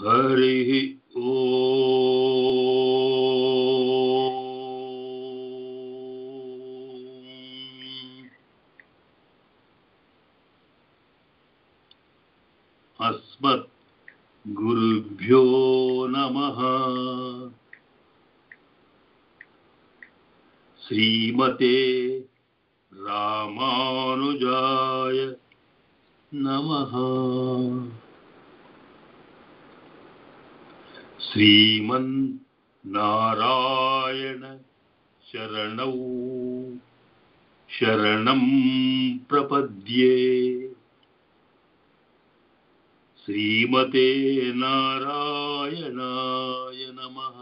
हरिः ॐ अस्मत् गुरुभ्यो नमः श्रीमते रामानुजाय नमः श्रीमन्नारायण शरणौ शरणं प्रपद्ये श्रीमते नारायणाय नमः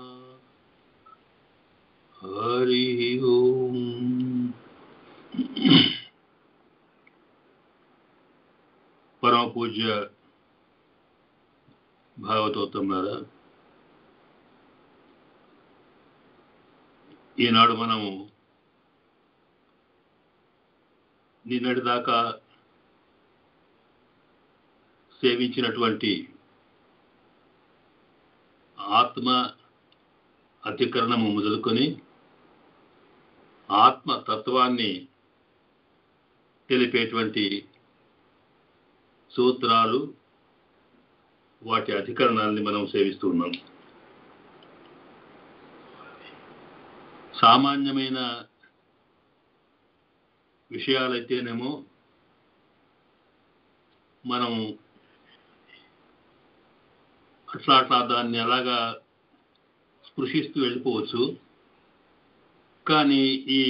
हरिः ओम् పరమ పూజ్య భాగవతోత్తములారా ఈనాడు మనము నిన్నటి దాకా సేవించినటువంటి ఆత్మ అతికరణము మొదలుకొని ఆత్మ తత్వాన్ని తెలిపేటువంటి సూత్రాలు వాటి అధికరణాలని మనం సేవిస్తూ ఉన్నాం సామాన్యమైన విషయాలైతేనేమో మనం అట్లా అట్లా దాన్ని అలాగా స్పృశిస్తూ వెళ్ళిపోవచ్చు కానీ ఈ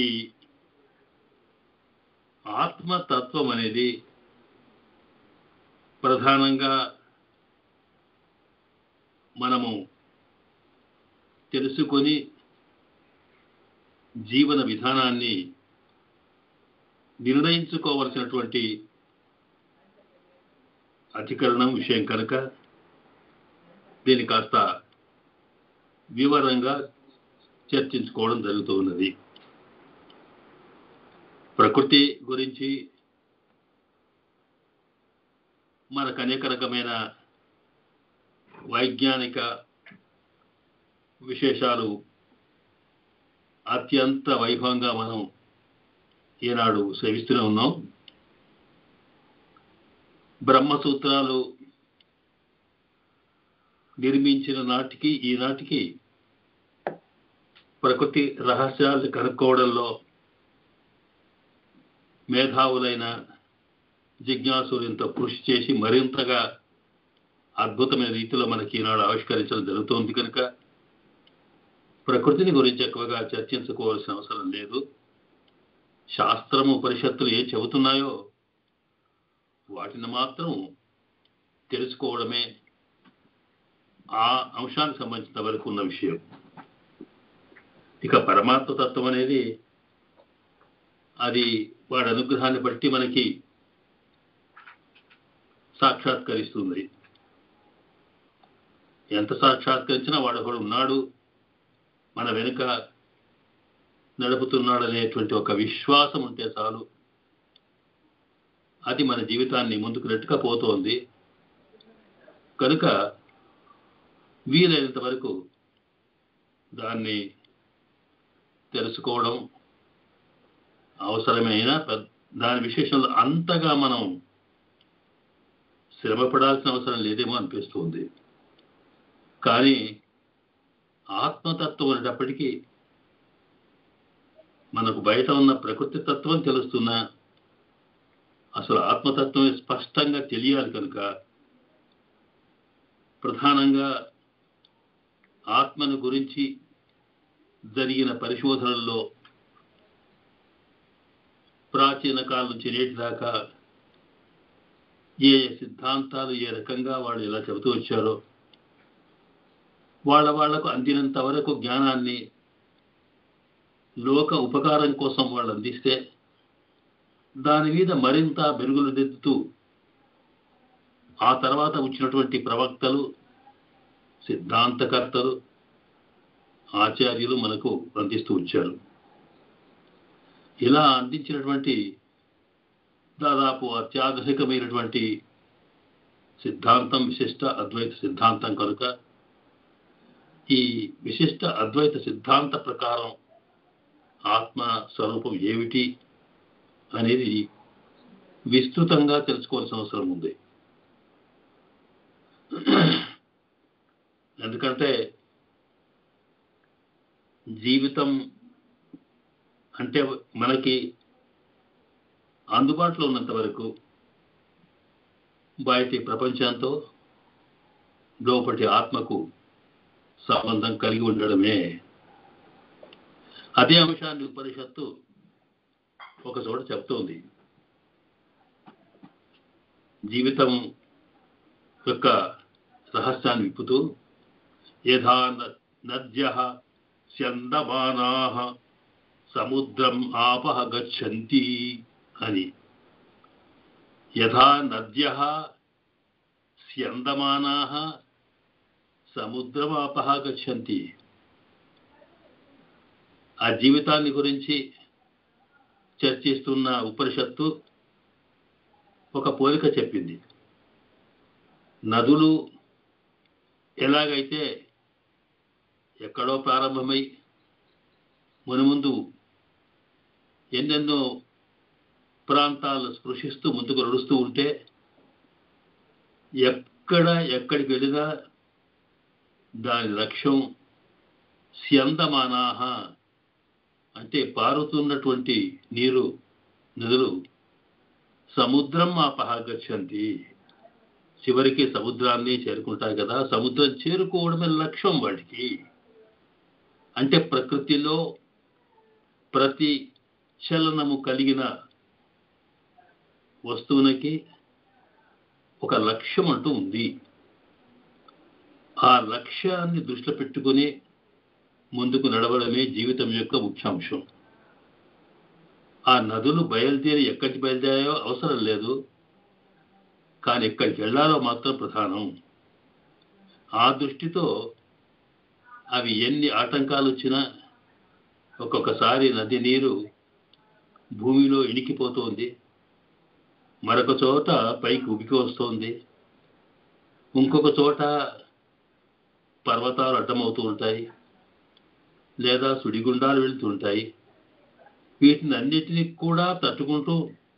ఆత్మతత్వం అనేది ప్రధానంగా మనము తెలుసుకొని జీవన విధానాన్ని నిర్ణయించుకోవలసినటువంటి అధికరణం విషయం కనుక దీన్ని కాస్త వివరంగా చర్చించుకోవడం జరుగుతూ ఉన్నది ప్రకృతి గురించి మనకు అనేక రకమైన వైజ్ఞానిక విశేషాలు అత్యంత వైభవంగా మనం ఈనాడు సేవిస్తూనే ఉన్నాం బ్రహ్మసూత్రాలు నిర్మించిన నాటికి ఈనాటికి ప్రకృతి రహస్యాలు కనుక్కోవడంలో మేధావులైన జిజ్ఞాసులు ఇంత కృషి చేసి మరింతగా అద్భుతమైన రీతిలో మనకి ఈనాడు ఆవిష్కరించడం జరుగుతోంది కనుక ప్రకృతిని గురించి ఎక్కువగా చర్చించుకోవాల్సిన అవసరం లేదు శాస్త్రము ఉపనిషత్తులు ఏం చెబుతున్నాయో వాటిని మాత్రం తెలుసుకోవడమే ఆ అంశానికి సంబంధించిన వరకు ఉన్న విషయం ఇక పరమాత్మ తత్వం అనేది అది వాడి అనుగ్రహాన్ని బట్టి మనకి సాక్షాత్కరిస్తుంది ఎంత సాక్షాత్కరించినా వాడు ఒకడు ఉన్నాడు మన వెనుక నడుపుతున్నాడు అనేటువంటి ఒక విశ్వాసం ఉంటే చాలు అది మన జీవితాన్ని ముందుకు నెట్టుకపోతోంది కనుక వీలైనంత వరకు దాన్ని తెలుసుకోవడం అవసరమైన దాని విశేషంలో అంతగా మనం శ్రమపడాల్సిన అవసరం లేదేమో అనిపిస్తుంది కానీ ఆత్మతత్వం అనేటప్పటికీ మనకు బయట ఉన్న ప్రకృతి తత్వం తెలుస్తున్నా అసలు ఆత్మతత్వం స్పష్టంగా తెలియాలి కనుక ప్రధానంగా ఆత్మను గురించి జరిగిన పరిశోధనల్లో ప్రాచీన కాలం నుంచి నేటి దాకా ఏ సిద్ధాంతాలు ఏ రకంగా వాళ్ళు ఇలా చెబుతూ వచ్చారో వాళ్ళ వాళ్లకు అందినంత వరకు జ్ఞానాన్ని లోక ఉపకారం కోసం వాళ్ళు అందిస్తే దాని మీద మరింత మెరుగులు దిద్దుతూ ఆ తర్వాత వచ్చినటువంటి ప్రవక్తలు సిద్ధాంతకర్తలు ఆచార్యులు మనకు అందిస్తూ వచ్చారు ఇలా అందించినటువంటి దాదాపు అత్యాధునికమైనటువంటి సిద్ధాంతం విశిష్ట అద్వైత సిద్ధాంతం కనుక ఈ విశిష్ట అద్వైత సిద్ధాంత ప్రకారం ఆత్మ స్వరూపం ఏమిటి అనేది విస్తృతంగా తెలుసుకోవాల్సిన అవసరం ఉంది ఎందుకంటే జీవితం అంటే మనకి అందుబాటులో ఉన్నంత వరకు బయటి ప్రపంచంతో లోపటి ఆత్మకు సంబంధం కలిగి ఉండడమే అదే అంశాన్ని ఉపనిషత్తు ఒక చోట చెప్తోంది జీవితం యొక్క రహస్యాన్ని విప్పుతూ యథా నద్య స్యందమానా సముద్రం ఆపహ గచ్చంతి అని యథా నద్య స్యందమానా సముద్రమాపహ గచ్చంతి ఆ జీవితాన్ని గురించి చర్చిస్తున్న ఉపనిషత్తు ఒక పోలిక చెప్పింది నదులు ఎలాగైతే ఎక్కడో ప్రారంభమై మునుముందు ఎన్నెన్నో ప్రాంతాలు స్పృశిస్తూ ముందుకు నడుస్తూ ఉంటే ఎక్కడ ఎక్కడికి వెళ్ళినా దాని లక్ష్యం స్యందమానాహ అంటే పారుతున్నటువంటి నీరు నదులు సముద్రం ఆపహాగచ్చంతి చివరికి సముద్రాన్ని చేరుకుంటాయి కదా సముద్రం చేరుకోవడమే లక్ష్యం వాటికి అంటే ప్రకృతిలో ప్రతి చలనము కలిగిన వస్తువునికి ఒక లక్ష్యం అంటూ ఉంది ఆ లక్ష్యాన్ని దృష్టిలో పెట్టుకుని ముందుకు నడవడమే జీవితం యొక్క ముఖ్యాంశం ఆ నదులు బయలుదేరి ఎక్కడికి బయలుదేరాయో అవసరం లేదు కానీ ఎక్కడికి వెళ్ళాలో మాత్రం ప్రధానం ఆ దృష్టితో అవి ఎన్ని ఆటంకాలు వచ్చినా ఒక్కొక్కసారి నది నీరు భూమిలో ఇణికిపోతోంది మరొక చోట పైకి ఉబికి వస్తోంది ఇంకొక చోట పర్వతాలు అడ్డమవుతూ ఉంటాయి లేదా సుడిగుండాలు వెళ్తూ ఉంటాయి వీటిని అన్నిటినీ కూడా తట్టుకుంటూ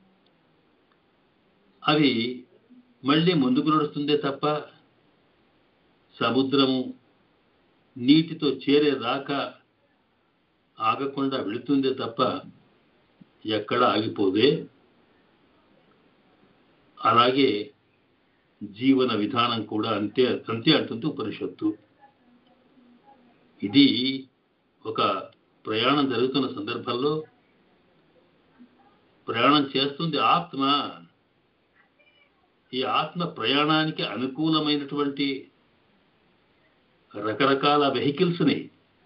అవి మళ్ళీ ముందుకు నడుస్తుందే తప్ప సముద్రము నీటితో చేరేదాకా ఆగకుండా వెళుతుందే తప్ప ఎక్కడ ఆగిపోదే అలాగే జీవన విధానం కూడా అంతే అంతే అంటుంది ఉపనిషత్తు ఇది ఒక ప్రయాణం జరుగుతున్న సందర్భంలో ప్రయాణం చేస్తుంది ఆత్మ ఈ ఆత్మ ప్రయాణానికి అనుకూలమైనటువంటి రకరకాల వెహికల్స్ని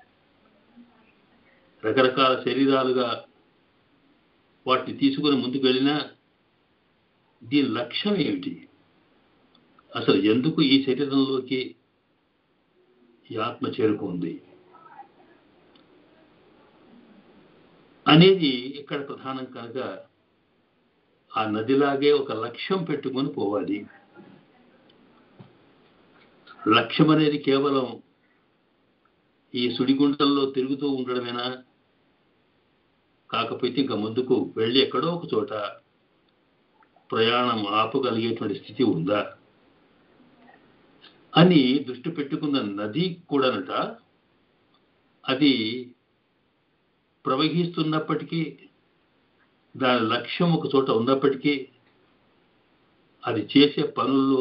రకరకాల శరీరాలుగా వాటిని తీసుకుని ముందుకు వెళ్ళినా దీని లక్ష్యం ఏమిటి అసలు ఎందుకు ఈ శరీరంలోకి ఈ ఆత్మ చేరుకుంది అనేది ఇక్కడ ప్రధానం కనుక ఆ నదిలాగే ఒక లక్ష్యం పెట్టుకొని పోవాలి లక్ష్యం అనేది కేవలం ఈ సుడిగుంటల్లో తిరుగుతూ ఉండడమేనా కాకపోతే ఇంకా ముందుకు వెళ్ళి ఎక్కడో ఒక చోట ప్రయాణం ఆపగలిగేటువంటి స్థితి ఉందా అని దృష్టి పెట్టుకున్న నది కూడానట అది ప్రవహిస్తున్నప్పటికీ దాని లక్ష్యం ఒక చోట ఉన్నప్పటికీ అది చేసే పనుల్లో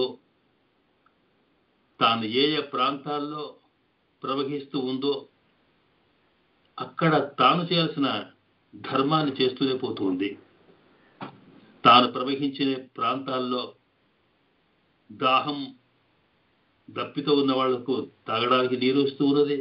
తాను ఏ ఏ ప్రాంతాల్లో ప్రవహిస్తూ ఉందో అక్కడ తాను చేయాల్సిన ధర్మాన్ని చేస్తూనే పోతుంది తాను ప్రవహించిన ప్రాంతాల్లో దాహం దప్పితో ఉన్న వాళ్లకు తాగడానికి నీరు వస్తూ ఉన్నది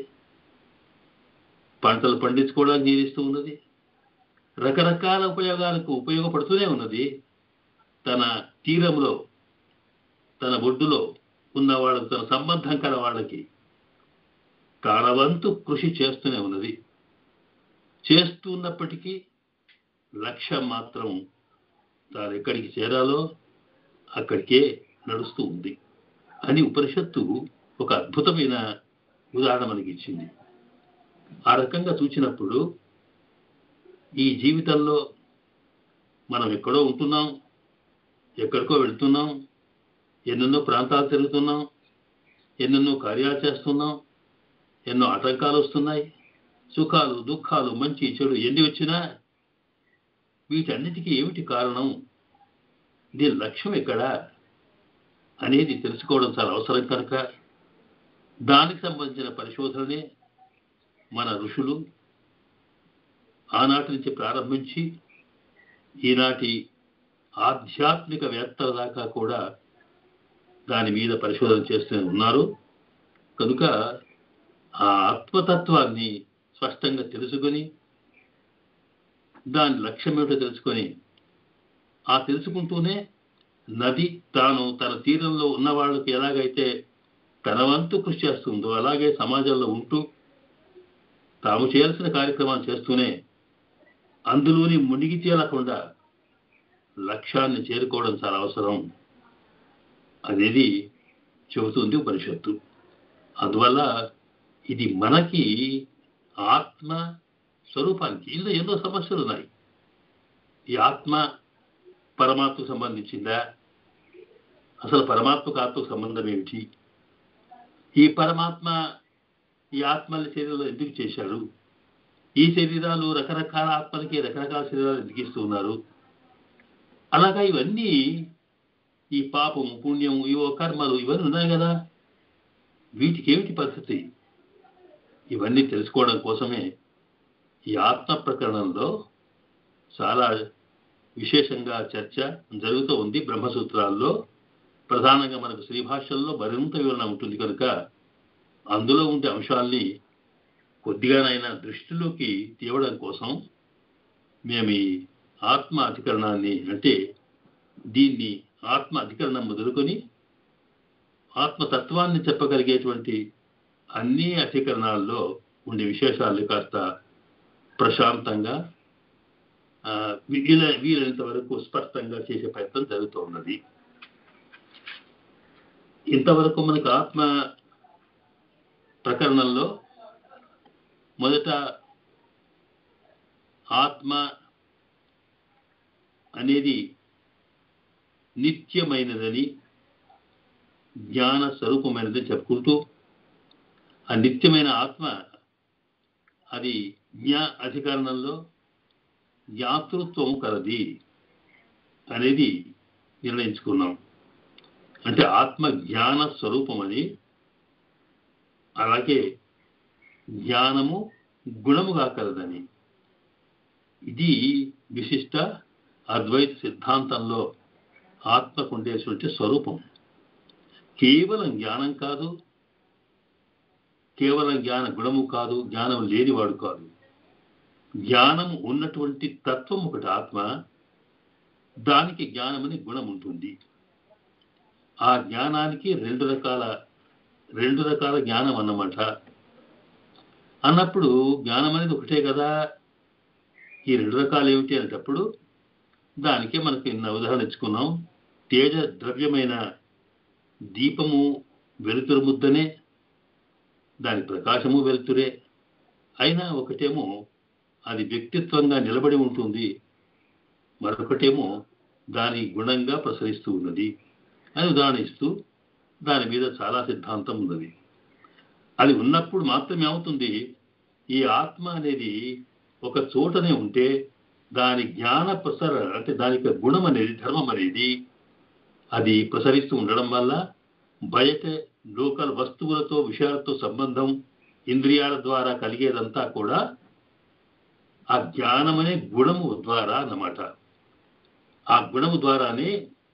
పంటలు పండించుకోవడానికి నీరు ఇస్తూ ఉన్నది రకరకాల ఉపయోగాలకు ఉపయోగపడుతూనే ఉన్నది తన తీరంలో తన ఒడ్డులో ఉన్న వాళ్ళకు తన సంబంధం కల వాళ్ళకి తన వంతు కృషి చేస్తూనే ఉన్నది చేస్తున్నప్పటికీ లక్ష్యం మాత్రం తాను ఎక్కడికి చేరాలో అక్కడికే నడుస్తూ ఉంది అని ఉపనిషత్తు ఒక అద్భుతమైన ఉదాహరణ మనకి ఇచ్చింది ఆ రకంగా చూసినప్పుడు ఈ జీవితంలో మనం ఎక్కడో ఉంటున్నాం ఎక్కడికో వెళ్తున్నాం ఎన్నెన్నో ప్రాంతాలు తిరుగుతున్నాం ఎన్నెన్నో కార్యాలు చేస్తున్నాం ఎన్నో ఆటంకాలు వస్తున్నాయి సుఖాలు దుఃఖాలు మంచి చెడు ఎన్ని వచ్చినా వీటన్నిటికీ ఏమిటి కారణం దీని లక్ష్యం ఎక్కడా అనేది తెలుసుకోవడం చాలా అవసరం కనుక దానికి సంబంధించిన పరిశోధననే మన ఋషులు ఆనాటి నుంచి ప్రారంభించి ఈనాటి ఆధ్యాత్మిక వేత్తల దాకా కూడా దాని మీద పరిశోధన చేస్తూనే ఉన్నారు కనుక ఆ ఆత్మతత్వాన్ని స్పష్టంగా తెలుసుకొని దాని లక్ష్యం ఏమిటో తెలుసుకొని ఆ తెలుసుకుంటూనే నది తాను తన తీరంలో ఉన్న వాళ్ళకి ఎలాగైతే తన వంతు కృషి చేస్తుందో అలాగే సమాజంలో ఉంటూ తాము చేయాల్సిన కార్యక్రమాలు చేస్తూనే అందులోని మునిగి తేలకుండా లక్ష్యాన్ని చేరుకోవడం చాలా అవసరం అనేది చెబుతుంది ఉపనిషత్తు అందువల్ల ఇది మనకి ఆత్మ స్వరూపానికి ఇందులో ఎన్నో సమస్యలు ఉన్నాయి ఈ ఆత్మ పరమాత్మకు సంబంధించిందా అసలు పరమాత్మకు ఆత్మకు సంబంధం ఏమిటి ఈ పరమాత్మ ఈ ఆత్మల శరీరంలో ఎందుకు చేశాడు ఈ శరీరాలు రకరకాల ఆత్మలకి రకరకాల శరీరాలు ఎందుకు ఇస్తున్నారు అలాగా ఇవన్నీ ఈ పాపం పుణ్యం ఇవో కర్మలు ఇవన్నీ ఉన్నాయి కదా వీటికి ఏమిటి పద్ధతి ఇవన్నీ తెలుసుకోవడం కోసమే ఈ ఆత్మ ప్రకరణంలో చాలా విశేషంగా చర్చ జరుగుతూ ఉంది బ్రహ్మసూత్రాల్లో ప్రధానంగా మనకు శ్రీభాషల్లో మరింత వివరణ ఉంటుంది కనుక అందులో ఉండే అంశాల్ని కొద్దిగానైనా దృష్టిలోకి తేవడం కోసం మేము ఈ ఆత్మ అధికరణాన్ని అంటే దీన్ని ఆత్మ అధికరణం మొదలుకొని ఆత్మతత్వాన్ని చెప్పగలిగేటువంటి అన్ని అధికరణాల్లో ఉండే విశేషాలు కాస్త ప్రశాంతంగా ఆ, వీల వీలైనంత వరకు స్పష్టంగా చేసే ప్రయత్నం జరుగుతూ ఉన్నది ఇంతవరకు మనకు ఆత్మ ప్రకరణంలో మొదట ఆత్మ అనేది నిత్యమైనదని జ్ఞాన స్వరూపమైనదని చెప్పుకుంటూ ఆ నిత్యమైన ఆత్మ అది జ్ఞా అధికరణంలో జ్ఞాతృత్వం కలది అనేది నిర్ణయించుకున్నాం అంటే ఆత్మ జ్ఞాన స్వరూపమని అలాగే జ్ఞానము గుణముగా కలదని ఇది విశిష్ట అద్వైత సిద్ధాంతంలో ఆత్మకు ఉండేటువంటి స్వరూపం కేవలం జ్ఞానం కాదు కేవలం జ్ఞాన గుణము కాదు జ్ఞానం లేనివాడు కాదు జ్ఞానం ఉన్నటువంటి తత్వం ఒకటి ఆత్మ దానికి జ్ఞానమని గుణం ఉంటుంది ఆ జ్ఞానానికి రెండు రకాల రెండు రకాల జ్ఞానం అన్నమాట అన్నప్పుడు జ్ఞానం అనేది ఒకటే కదా ఈ రెండు రకాలు ఏమిటి అనేటప్పుడు దానికే మనకి నిన్న ఉదాహరణ ఇచ్చుకున్నాం తేజ ద్రవ్యమైన దీపము వెలుతురు ముద్దనే దాని ప్రకాశము వెలుతురే అయినా ఒకటేమో అది వ్యక్తిత్వంగా నిలబడి ఉంటుంది మరొకటేమో దాని గుణంగా ప్రసరిస్తూ ఉన్నది అని ఉదాహరణ ఇస్తూ దాని మీద చాలా సిద్ధాంతం ఉన్నది అది ఉన్నప్పుడు మాత్రమే అవుతుంది ఈ ఆత్మ అనేది ఒక చోటనే ఉంటే దాని జ్ఞాన ప్రసర అంటే దాని యొక్క గుణం అనేది ధర్మం అనేది అది ప్రసరిస్తూ ఉండడం వల్ల బయట లోకల్ వస్తువులతో విషయాలతో సంబంధం ఇంద్రియాల ద్వారా కలిగేదంతా కూడా ఆ జ్ఞానం అనే గుణము ద్వారా అన్నమాట ఆ గుణము ద్వారానే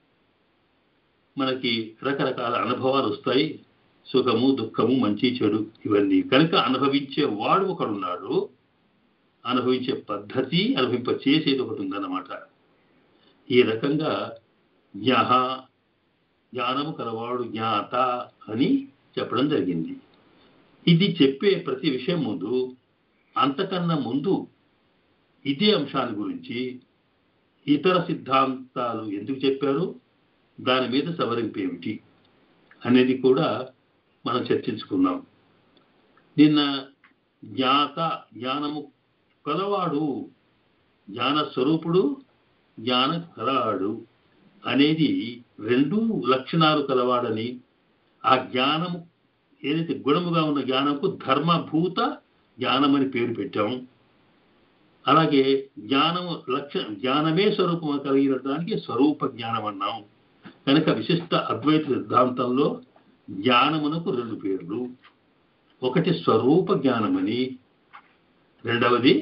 మనకి రకరకాల అనుభవాలు వస్తాయి సుఖము దుఃఖము మంచి చెడు ఇవన్నీ కనుక అనుభవించే వాడు ఒకడున్నాడు అనుభవించే పద్ధతి అనుభవింప చేసేది ఒకటి ఉందన్నమాట ఈ రకంగా జ్ఞాహ జ్ఞానము కలవాడు జ్ఞాత అని చెప్పడం జరిగింది ఇది చెప్పే ప్రతి విషయం ముందు అంతకన్నా ముందు ఇదే అంశాన్ని గురించి ఇతర సిద్ధాంతాలు ఎందుకు చెప్పారు దాని మీద సవరింపు ఏమిటి అనేది కూడా మనం చర్చించుకున్నాం నిన్న జ్ఞాత జ్ఞానము కలవాడు జ్ఞాన స్వరూపుడు జ్ఞాన కలవాడు అనేది రెండు లక్షణాలు కలవాడని ఆ జ్ఞానము ఏదైతే గుణముగా ఉన్న జ్ఞానంకు ధర్మభూత జ్ఞానం అని పేరు పెట్టాం అలాగే జ్ఞానము లక్ష జ్ఞానమే స్వరూపం కలిగిన దానికి స్వరూప జ్ఞానం అన్నాం కనుక విశిష్ట అద్వైత సిద్ధాంతంలో జ్ఞానమునకు రెండు పేర్లు ఒకటి స్వరూప జ్ఞానమని రెండవది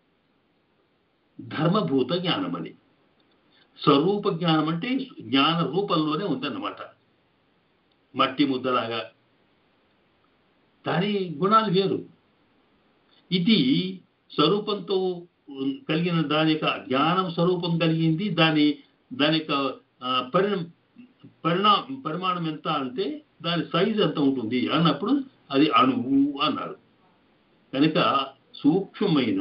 ధర్మభూత జ్ఞానమని స్వరూప జ్ఞానం అంటే జ్ఞాన రూపంలోనే ఉందన్నమాట మట్టి ముద్దలాగా దాని గుణాలు వేరు ఇది స్వరూపంతో కలిగిన దాని యొక్క జ్ఞానం స్వరూపం కలిగింది దాని దాని యొక్క ఆ, పరిణ పరిణా పరిమాణం ఎంత అంటే దాని సైజ్ ఎంత ఉంటుంది అన్నప్పుడు అది అణువు అన్నారు కనుక సూక్ష్మమైన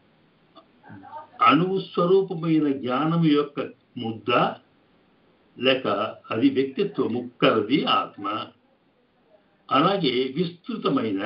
అణువు స్వరూపమైన జ్ఞానం యొక్క ముద్ద లేక అది వ్యక్తిత్వము కలది ఆత్మ అలాగే విస్తృతమైన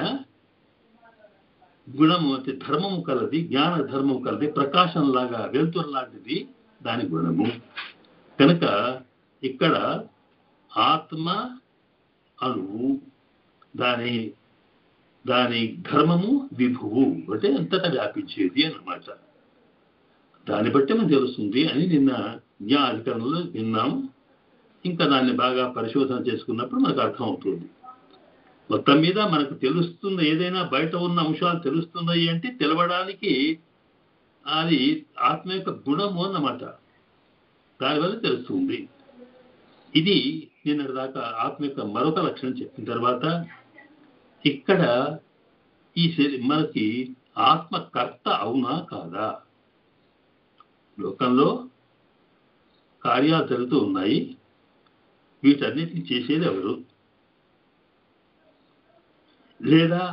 గుణము అంటే ధర్మము కలది జ్ఞాన ధర్మము కలది ప్రకాశం లాగా వెలుతురు లాంటిది దాని గుణము కనుక ఇక్కడ ఆత్మ అణువు దాని దాని ధర్మము విభువు అంటే అంతటా వ్యాపించేది అన్నమాట దాన్ని బట్టి మనకు తెలుస్తుంది అని నిన్న జ్ఞా అధికరణలో విన్నాం ఇంకా దాన్ని బాగా పరిశోధన చేసుకున్నప్పుడు మనకు అర్థం అవుతుంది మొత్తం మీద మనకు తెలుస్తుంది ఏదైనా బయట ఉన్న అంశాలు తెలుస్తున్నాయి అంటే తెలవడానికి అది ఆత్మ యొక్క గుణము అన్నమాట దానివల్ల తెలుస్తుంది ఇది నిన్నటి దాకా ఆత్మ యొక్క మరొక లక్షణం చెప్పిన తర్వాత ఇక్కడ ఈ శరీ- మనకి ఆత్మ కర్త అవునా కాదా లోకంలో కార్యాలు జరుగుతూ ఉన్నాయి వీటన్నిటిని చేసేది ఎవరు లేదా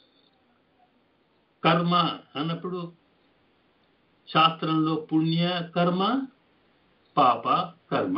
కర్మ అన్నప్పుడు శాస్త్రంలో పుణ్య కర్మ పాప కర్మ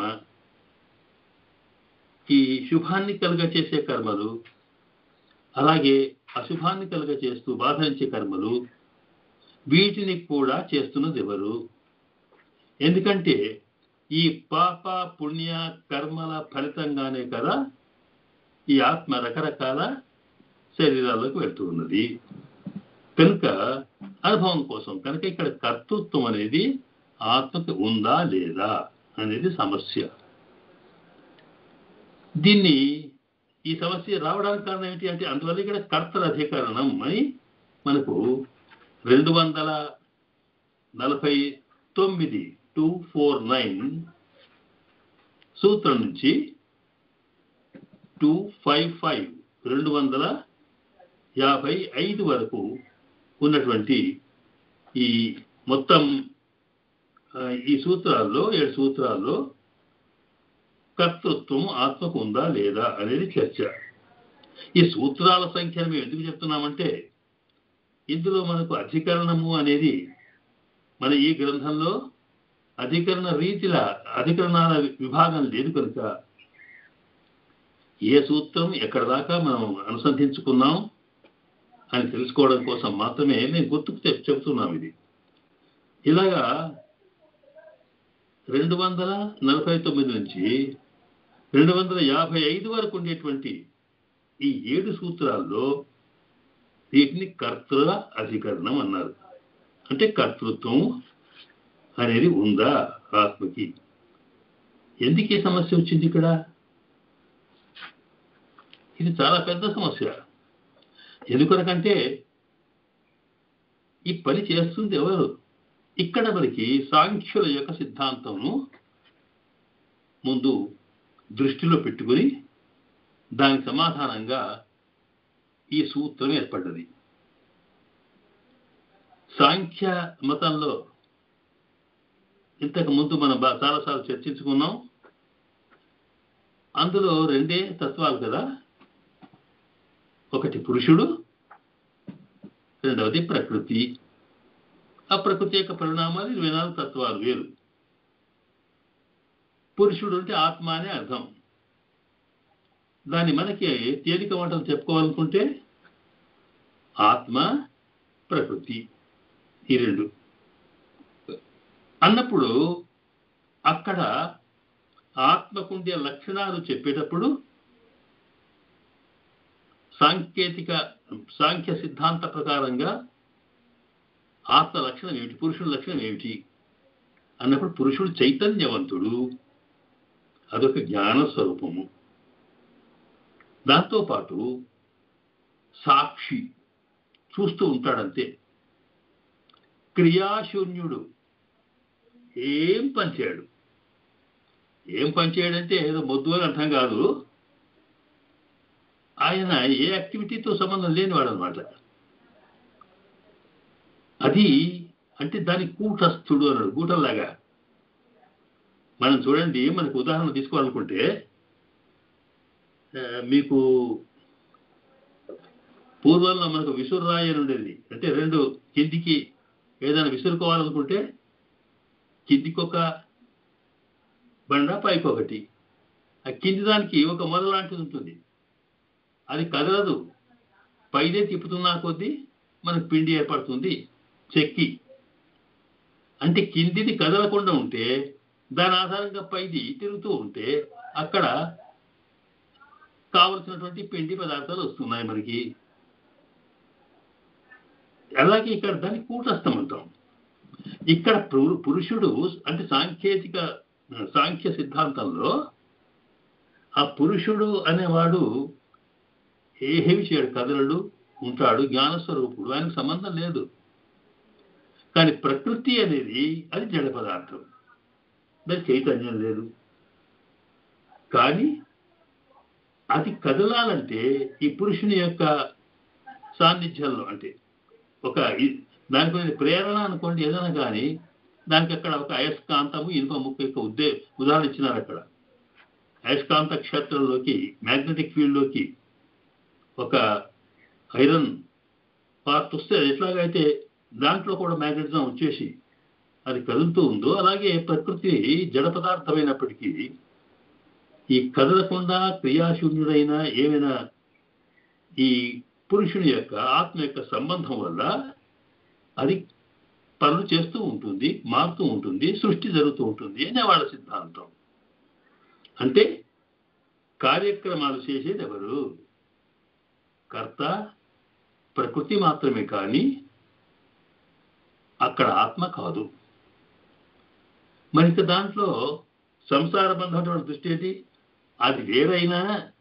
ఈ శుభాన్ని కలుగ చేసే కర్మలు అలాగే అశుభాన్ని కలుగ చేస్తూ బాధించే కర్మలు వీటిని కూడా చేస్తున్నది ఎవరు ఎందుకంటే ఈ పాప పుణ్య కర్మల ఫలితంగానే కదా ఈ ఆత్మ రకరకాల శరీరాల్లోకి వెళ్తూ ఉన్నది కనుక అనుభవం కోసం కనుక ఇక్కడ కర్తృత్వం అనేది ఆత్మకి ఉందా లేదా అనేది సమస్య దీన్ని ఈ సమస్య రావడానికి కారణం ఏంటి అంటే అందువల్ల ఇక్కడ కర్తల అధికరణం అని మనకు రెండు వందల నలభై తొమ్మిది టూ ఫోర్ నైన్ సూత్రం నుంచి టూ ఫైవ్ ఫైవ్ రెండు వందల యాభై ఐదు వరకు ఉన్నటువంటి ఈ మొత్తం ఆ, ఈ సూత్రాల్లో ఏడు సూత్రాల్లో కర్తృత్వం ఆత్మకు ఉందా లేదా అనేది చర్చ ఈ సూత్రాల సంఖ్యను మేము ఎందుకు చెప్తున్నామంటే ఇందులో మనకు అధికరణము అనేది మన ఈ గ్రంథంలో అధికరణ రీతిల అధికరణాల విభాగం లేదు కనుక ఏ సూత్రం ఎక్కడ దాకా మనం అనుసంధించుకున్నాం అని తెలుసుకోవడం కోసం మాత్రమే నేను గుర్తుకు చెప్- చెప్తున్నాం ఇది ఇలాగా రెండు వందల నలభై తొమ్మిది నుంచి రెండు వందల యాభై ఐదు వరకు ఉండేటువంటి ఈ ఏడు సూత్రాల్లో వీటిని కర్తృ అధికరణం అన్నారు అంటే కర్తృత్వం అనేది ఉందా ఆత్మకి ఎందుకు ఈ సమస్య వచ్చింది ఇక్కడ ఇది చాలా పెద్ద సమస్య ఎందుకొనకంటే ఈ పని చేస్తుంది ఎవరు ఇక్కడ మనకి సాంఖ్యుల యొక్క సిద్ధాంతంను ముందు దృష్టిలో పెట్టుకొని దానికి సమాధానంగా ఈ సూత్రం ఏర్పడ్డది సాంఖ్య మతంలో ఇంతకు ముందు మనం బా- చాలాసార్లు చర్చించుకున్నాం అందులో రెండే తత్వాలు కదా ఒకటి పురుషుడు రెండవది ప్రకృతి ఆ ప్రకృతి యొక్క పరిణామాలు ఇరవై నాలుగు తత్వాలు వేరు పురుషుడు అంటే ఆత్మ అనే అర్థం దాన్ని మనకి తేలిక మాటలు చెప్పుకోవాలనుకుంటే ఆత్మ ప్రకృతి ఈ రెండు అన్నప్పుడు అక్కడ ఆత్మకుండే లక్షణాలు చెప్పేటప్పుడు సాంకేతిక సాంఖ్య సిద్ధాంత ప్రకారంగా ఆత్మ లక్షణం ఏమిటి పురుషుడి లక్షణం ఏమిటి అన్నప్పుడు పురుషుడు చైతన్యవంతుడు అదొక జ్ఞాన స్వరూపము దాంతోపాటు సాక్షి చూస్తూ ఉంటాడంతే క్రియాశూన్యుడు ఏం పనిచేయడు ఏం పనిచేయడంటే ఏదో మొద్దు అని అర్థం కాదు ఆయన ఏ యాక్టివిటీతో సంబంధం లేనివాడు అనమాట అది అంటే దాని కూటస్థుడు అన్నాడు గూటంలాగా మనం చూడండి మనకు ఉదాహరణ తీసుకోవాలనుకుంటే ఆ, మీకు పూర్వంలో మనకు విసురురాయి అని ఉండేది అంటే రెండు కిందికి ఏదైనా విసురుకోవాలనుకుంటే కిందికి ఒక బండ పైకి ఒకటి ఆ కింది దానికి ఒక మొల లాంటిది ఉంటుంది అది కదలదు పైదే తిప్పుతున్నా కొద్దీ మనకు పిండి ఏర్పడుతుంది చెక్కి అంటే కిందిది కదలకుండా ఉంటే దాని ఆధారంగా పైది తిరుగుతూ ఉంటే అక్కడ కావలసినటువంటి పిండి పదార్థాలు వస్తున్నాయి మనకి అలాగే ఇక్కడ దాన్ని కూటస్థం అంటాం ఇక్కడ పురు- పురుషుడు అంటే సాంకేతిక సాంఖ్య సిద్ధాంతంలో ఆ పురుషుడు అనేవాడు ఏమీ చేయడు కదలడు ఉంటాడు జ్ఞానస్వరూపుడు ఆయనకు సంబంధం లేదు కానీ ప్రకృతి అనేది అది జడ పదార్థం దాని చైతన్యం లేదు కానీ అది కదలాలంటే ఈ పురుషుని యొక్క సాన్నిధ్యంలో అంటే ఒక ఇ- దానికి కొన్ని ప్రేరణ అనుకోండి ఏదైనా కానీ దానికి అక్కడ ఒక అయస్కాంతము ఇనుప ముక్క యొక్క ఉద్దే ఉదాహరణ ఇచ్చినారు అక్కడ అయస్కాంత క్షేత్రంలోకి మ్యాగ్నెటిక్ ఫీల్డ్లోకి ఒక ఐరన్ పార్ట్ వస్తే అది ఎట్లాగైతే దాంట్లో కూడా మ్యాగ్నెటిజం వచ్చేసి అది కదులుతూ ఉందో అలాగే ప్రకృతి జడ పదార్థమైనప్పటికీ ఈ కదలకుండా క్రియాశూన్యుడైన ఏమైనా ఈ పురుషుని యొక్క ఆత్మ యొక్క సంబంధం వల్ల అది పనులు చేస్తూ ఉంటుంది మారుతూ ఉంటుంది సృష్టి జరుగుతూ ఉంటుంది అనే వాళ్ళ సిద్ధాంతం అంటే కార్యక్రమాలు చేసేది ఎవరు కర్త ప్రకృతి మాత్రమే కానీ అక్కడ ఆత్మ కాదు మరి ఇక దాంట్లో సంసార బంధం దృష్టి ఏంటి అది వేరైనా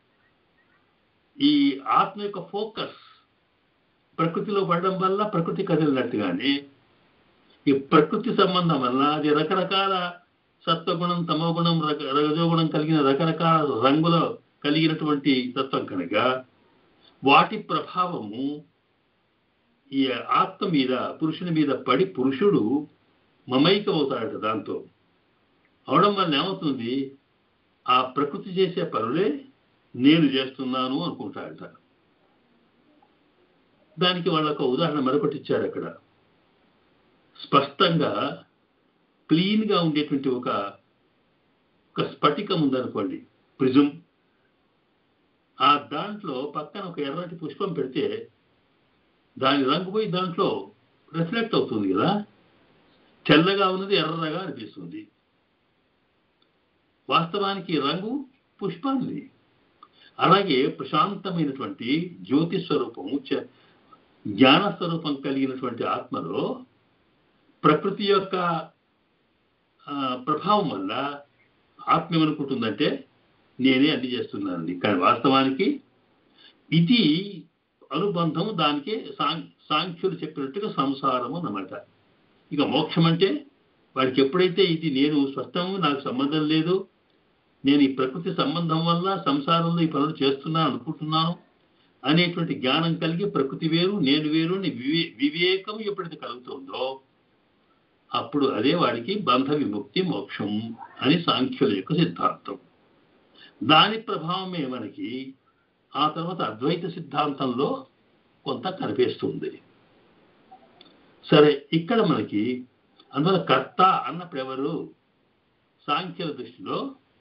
ఈ ఆత్మ యొక్క ఫోకస్ ప్రకృతిలో పడడం వల్ల ప్రకృతి కదిలినట్టుగానే ఈ ప్రకృతి సంబంధం వల్ల అది రకరకాల సత్వగుణం తమోగుణం రక- రజోగుణం కలిగిన రకరకాల రంగుల కలిగినటువంటి తత్వం కనుక వాటి ప్రభావము ఈ ఆత్మ మీద పురుషుని మీద పడి పురుషుడు మమైకమవుతాడట దాంతో అవడం వల్ల ఏమవుతుంది ఆ ప్రకృతి చేసే పనులే నేను చేస్తున్నాను అనుకుంటాడట దానికి వాళ్ళకు ఉదాహరణ మరొకటి ఇచ్చాడు అక్కడ స్పష్టంగా క్లీన్ గా ఉండేటువంటి ఒక ఒక స్ఫటికం ఉందనుకోండి ప్రిజం ఆ దాంట్లో పక్కన ఒక ఎర్రటి పుష్పం పెడితే దాని రంగు పోయి దాంట్లో రిఫ్లెక్ట్ అవుతుంది కదా తెల్లగా ఉన్నది ఎర్రగా అనిపిస్తుంది వాస్తవానికి రంగు పుష్పాన్ని అలాగే ప్రశాంతమైనటువంటి జ్యోతి స్వరూపము చ- జ్ఞాన స్వరూపం కలిగినటువంటి ఆత్మలో ప్రకృతి యొక్క ఆ, ప్రభావం వల్ల ఆత్మ ఏమనుకుంటుందంటే నేనే అన్ని చేస్తున్నానండి కానీ వాస్తవానికి ఇది అనుబంధం దానికి సాం సాంఖ్యులు చెప్పినట్టుగా సంసారము అన్నమాట ఇక మోక్షం అంటే వాడికి ఎప్పుడైతే ఇది నేను స్పష్టము నాకు సంబంధం లేదు నేను ఈ ప్రకృతి సంబంధం వల్ల సంసారంలో ఈ పనులు చేస్తున్నాను అనుకుంటున్నాను అనేటువంటి జ్ఞానం కలిగి ప్రకృతి వేరు నేను వేరు అని వివే వివేకం ఎప్పుడైతే కలుగుతుందో అప్పుడు అదే వాడికి బంధ విముక్తి మోక్షం అని సాంఖ్యుల యొక్క సిద్ధాంతం దాని ప్రభావమే మనకి ఆ తర్వాత అద్వైత సిద్ధాంతంలో కొంత కనిపిస్తుంది సరే ఇక్కడ మనకి అందువల్ల కర్త అన్నప్పుడు ఎవరు సాంఖ్యుల దృష్టిలో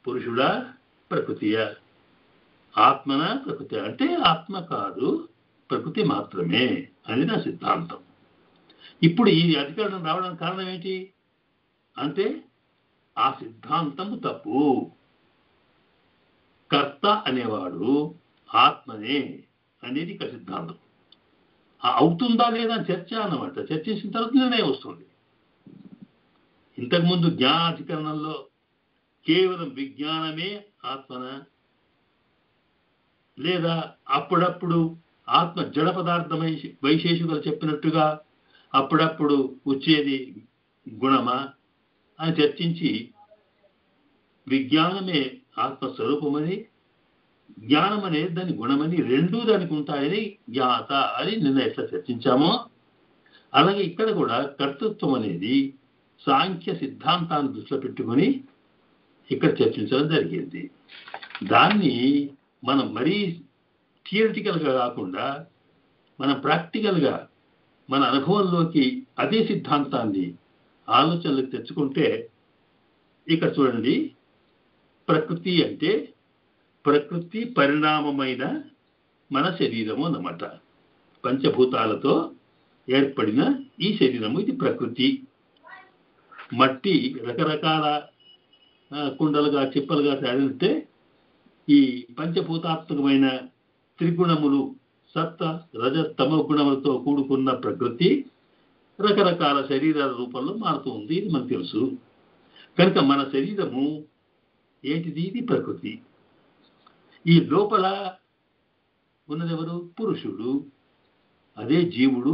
పురుషుడా ప్రకృతియా ఆత్మన ప్రకృతి అంటే ఆత్మ కాదు ప్రకృతి మాత్రమే అని నా సిద్ధాంతం ఇప్పుడు ఈ అధికారం రావడానికి కారణం ఏంటి అంటే ఆ సిద్ధాంతము తప్పు కర్త అనేవాడు ఆత్మనే అనేది ఇక సిద్ధాంతం ఆ అవుతుందా లేదా చర్చ అన్నమాట చర్చించిన తర్వాత నిర్ణయం వస్తుంది ఇంతకుముందు జ్ఞానాధికరణంలో కేవలం విజ్ఞానమే ఆత్మన లేదా అప్పుడప్పుడు ఆత్మ జడ పదార్థమై వైశేషికులు చెప్పినట్టుగా అప్పుడప్పుడు వచ్చేది గుణమా అని చర్చించి విజ్ఞానమే ఆత్మస్వరూపమని జ్ఞానం అనేది దాని గుణమని రెండూ దానికి ఉంటాయని జ్ఞాత అని నిన్న ఎట్లా చర్చించామో అలాగే ఇక్కడ కూడా కర్తృత్వం అనేది సాంఖ్య సిద్ధాంతాన్ని దృష్టిలో పెట్టుకొని ఇక్కడ చర్చించడం జరిగింది దాన్ని మనం మరీ థియరిటికల్గా కాకుండా మనం ప్రాక్టికల్గా మన అనుభవంలోకి అదే సిద్ధాంతాన్ని ఆలోచనలకు తెచ్చుకుంటే ఇక్కడ చూడండి ప్రకృతి అంటే ప్రకృతి పరిణామమైన మన శరీరము అన్నమాట పంచభూతాలతో ఏర్పడిన ఈ శరీరము ఇది ప్రకృతి మట్టి రకరకాల ఆ, కుండలుగా చిప్పలుగా తయారంటే ఈ పంచభూతాత్మకమైన త్రిగుణములు సత్త రజ తమ గుణములతో కూడుకున్న ప్రకృతి రకరకాల శరీరాల రూపంలో మారుతూ ఉంది ఇది మనకు తెలుసు కనుక మన శరీరము ఏంటిది ఇది ప్రకృతి ఈ లోపల ఉన్నదెవరు పురుషుడు అదే జీవుడు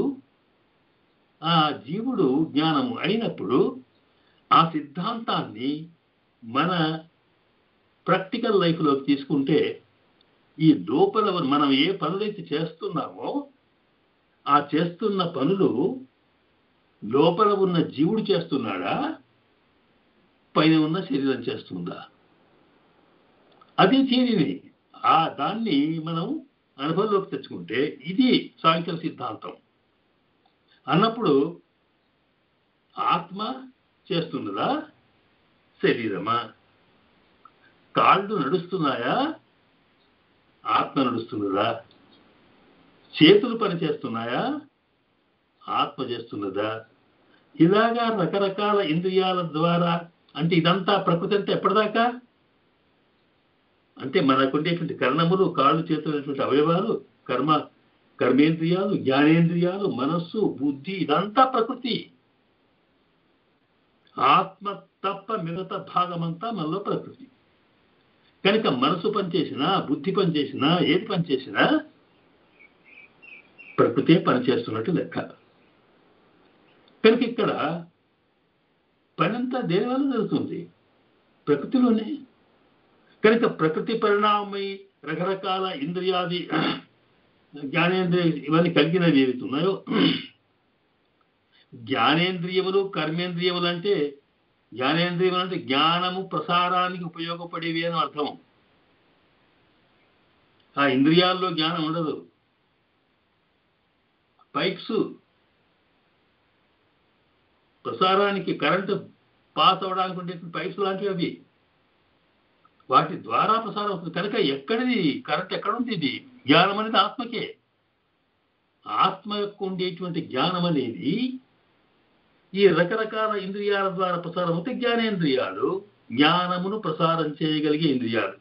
ఆ జీవుడు జ్ఞానము అయినప్పుడు ఆ సిద్ధాంతాన్ని మన ప్రాక్టికల్ లైఫ్లోకి తీసుకుంటే ఈ లోపల మనం ఏ పనులైతే చేస్తున్నామో ఆ చేస్తున్న పనులు లోపల ఉన్న జీవుడు చేస్తున్నాడా పైన ఉన్న శరీరం చేస్తుందా అది థియరీని ఆ దాన్ని మనం అనుభవంలోకి తెచ్చుకుంటే ఇది సాంఖ్య సిద్ధాంతం అన్నప్పుడు ఆత్మ చేస్తున్నదా శరీరమా కాళ్ళు నడుస్తున్నాయా ఆత్మ నడుస్తున్నదా చేతులు పని చేస్తున్నాయా ఆత్మ చేస్తున్నదా ఇలాగా రకరకాల ఇంద్రియాల ద్వారా అంటే ఇదంతా ప్రకృతి అంటే ఎప్పటిదాకా అంటే మనకు ఉండేటువంటి కర్ణములు కాళ్ళు చేతులు అనేటువంటి అవయవాలు కర్మ కర్మేంద్రియాలు జ్ఞానేంద్రియాలు మనస్సు బుద్ధి ఇదంతా ప్రకృతి ఆత్మ తప్ప మిగతా భాగమంతా మనలో ప్రకృతి కనుక మనసు పనిచేసినా బుద్ధి పనిచేసినా ఏది పనిచేసినా ప్రకృతే పనిచేస్తున్నట్టు లెక్క కనుక ఇక్కడ పనంతా దేని వల్ల జరుగుతుంది ప్రకృతిలోనే కనుక ప్రకృతి పరిణామమై రకరకాల ఇంద్రియాది జ్ఞానేంద్రియ ఇవన్నీ కలిగినవి ఏవైతే ఉన్నాయో జ్ఞానేంద్రియములు కర్మేంద్రియములు అంటే జ్ఞానేంద్రియములు అంటే జ్ఞానము ప్రసారానికి ఉపయోగపడేవి అని అర్థం ఆ ఇంద్రియాల్లో జ్ఞానం ఉండదు పైప్స్ ప్రసారానికి కరెంటు పాస్ అవడానికి ఉండే పైప్స్ లాంటివి అవి వాటి ద్వారా ప్రసారం అవుతుంది కనుక ఎక్కడిది కరెంట్ ఎక్కడ ఉంది ఇది జ్ఞానం అనేది ఆత్మకే ఆత్మ యొక్క ఉండేటువంటి జ్ఞానం అనేది ఈ రకరకాల ఇంద్రియాల ద్వారా ప్రసారం అవుతే జ్ఞానేంద్రియాలు జ్ఞానమును ప్రసారం చేయగలిగే ఇంద్రియాలు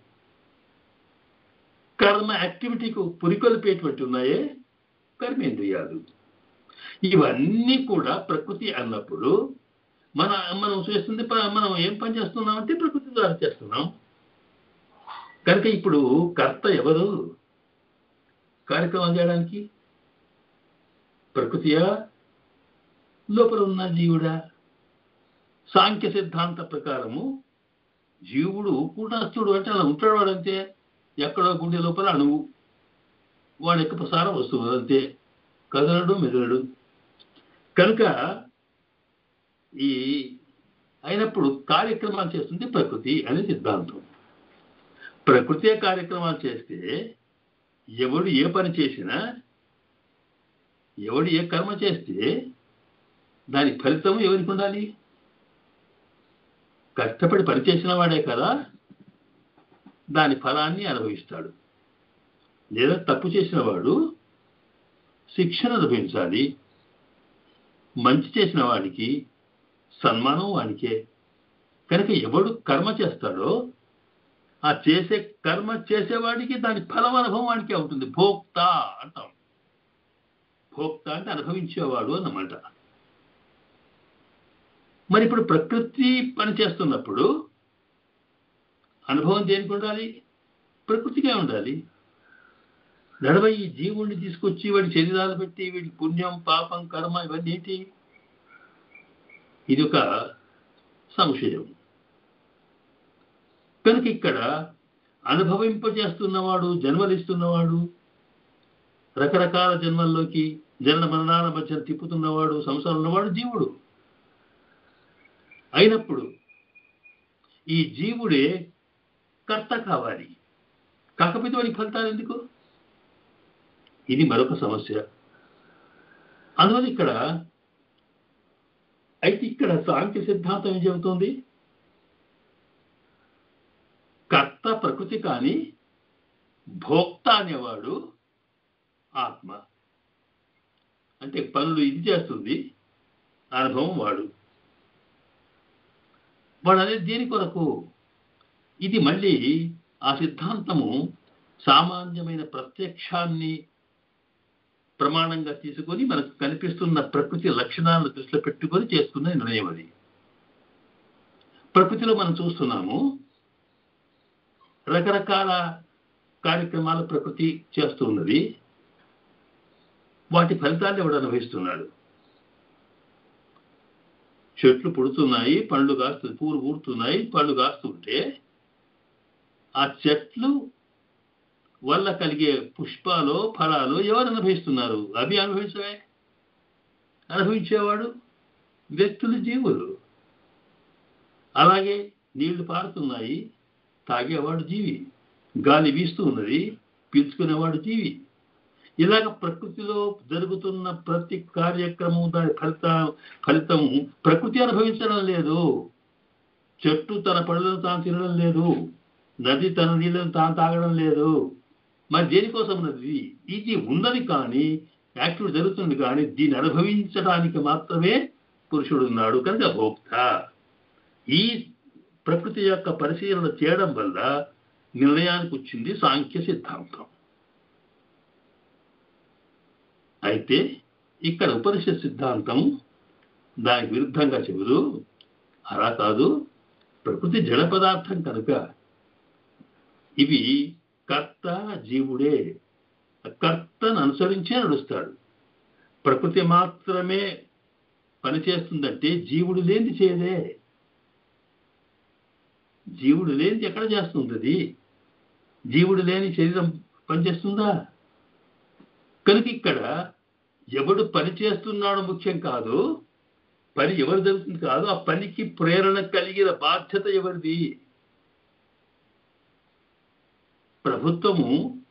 కర్మ యాక్టివిటీకు పురికొల్పేటువంటి ఉన్నాయే కర్మేంద్రియాలు ఇవన్నీ కూడా ప్రకృతి అన్నప్పుడు మన మనం చేస్తుంది ప- మనం ఏం పని చేస్తున్నామంటే ప్రకృతి ద్వారా చేస్తున్నాం కనుక ఇప్పుడు కర్త ఎవరు కార్యక్రమం చేయడానికి ప్రకృతియా లోపల ఉన్న జీవుడా సాంఖ్య సిద్ధాంత ప్రకారము జీవుడు కూటస్థుడు అంటే అలా ఉంటాడు వాడంతే ఎక్కడో గుండె లోపల అణువు వాడి యొక్క ప్రసారం వస్తువు అంతే కదలడు మెదలడు కనుక ఈ అయినప్పుడు కార్యక్రమాలు చేస్తుంది ప్రకృతి అనే సిద్ధాంతం ప్రకృతి కార్యక్రమాలు చేస్తే ఎవడు ఏ పని చేసినా ఎవడు ఏ కర్మ చేస్తే దాని ఫలితం ఎవరికి ఉండాలి కష్టపడి పని చేసిన వాడే కదా దాని ఫలాన్ని అనుభవిస్తాడు లేదా తప్పు చేసిన వాడు శిక్షణ అనుభవించాలి మంచి చేసిన వాడికి సన్మానం వాడికే కనుక ఎవడు కర్మ చేస్తాడో ఆ చేసే కర్మ చేసేవాడికి దాని ఫలం అనుభవం వాడికి అవుతుంది భోక్త అంటాం భోక్త అంటే అనుభవించేవాడు అన్నమాట మరి ఇప్పుడు ప్రకృతి పని చేస్తున్నప్పుడు అనుభవం దేనికి ఉండాలి ప్రకృతికే ఉండాలి నడవ ఈ జీవుణ్ణి తీసుకొచ్చి వాడి శరీరాలు పెట్టి వీడి పుణ్యం పాపం కర్మ ఇవన్నీ ఏంటి ఇది ఒక సంశయం కనుక ఇక్కడ అనుభవింపజేస్తున్నవాడు జన్మలిస్తున్నవాడు రకరకాల జన్మల్లోకి జనన మరణాల మధ్య తిప్పుతున్నవాడు సంసారం ఉన్నవాడు జీవుడు అయినప్పుడు ఈ జీవుడే కర్త కావాలి కాకపోతే వాడికి ఫలితాలు ఎందుకు ఇది మరొక సమస్య అందువల్ల ఇక్కడ అయితే ఇక్కడ సాంఖ్య సిద్ధాంతం ఏం చెబుతుంది కర్త ప్రకృతి కానీ భోక్త అనేవాడు ఆత్మ అంటే పనులు ఇది చేస్తుంది అనుభవం వాడు వాడు అనేది దేని కొరకు ఇది మళ్ళీ ఆ సిద్ధాంతము సామాన్యమైన ప్రత్యక్షాన్ని ప్రమాణంగా తీసుకొని మనకు కనిపిస్తున్న ప్రకృతి లక్షణాలను దృష్టిలో పెట్టుకొని చేస్తున్న నిర్ణయం అది ప్రకృతిలో మనం చూస్తున్నాము రకరకాల కార్యక్రమాలు ప్రకృతి చేస్తూ ఉన్నది వాటి ఫలితాన్ని ఎవడు అనుభవిస్తున్నాడు చెట్లు పుడుతున్నాయి పండ్లు కాస్తు పూలు ఊరుతున్నాయి పళ్ళు కాస్తుంటే ఆ చెట్లు వల్ల కలిగే పుష్పాలు ఫలాలు ఎవరు అనుభవిస్తున్నారు అవి అనుభవించవే అనుభవించేవాడు వ్యక్తులు జీవులు అలాగే నీళ్లు పారుతున్నాయి తాగేవాడు జీవి గాలి వీస్తూ ఉన్నది పీల్చుకునేవాడు జీవి ఇలాగ ప్రకృతిలో జరుగుతున్న ప్రతి కార్యక్రమం దాని ఫలిత ఫలితం ప్రకృతి అనుభవించడం లేదు చెట్టు తన పళ్ళను తాను తినడం లేదు నది తన నీళ్ళను తాను తాగడం లేదు మరి దేనికోసం ఉన్నది ఇది ఉన్నది కానీ యాక్టివ్ జరుగుతుంది కానీ దీన్ని అనుభవించడానికి మాత్రమే పురుషుడు ఉన్నాడు కనుక భోక్త ఈ ప్రకృతి యొక్క పరిశీలన చేయడం వల్ల నిర్ణయానికి వచ్చింది సాంఖ్య సిద్ధాంతం అయితే ఇక్కడ ఉపనిషత్ సిద్ధాంతం దానికి విరుద్ధంగా చెబుతూ అలా కాదు ప్రకృతి జడ పదార్థం కనుక ఇవి కర్త జీవుడే కర్తను అనుసరించే నడుస్తాడు ప్రకృతి మాత్రమే పనిచేస్తుందంటే జీవుడు లేనిది చేయదే జీవుడు లేనిది ఎక్కడ చేస్తుంది అది జీవుడు లేని శరీరం పనిచేస్తుందా కనుక ఇక్కడ ఎవడు పని చేస్తున్నాడు ముఖ్యం కాదు పని ఎవరు జరుగుతుంది కాదు ఆ పనికి ప్రేరణ కలిగిన బాధ్యత ఎవరిది ప్రభుత్వము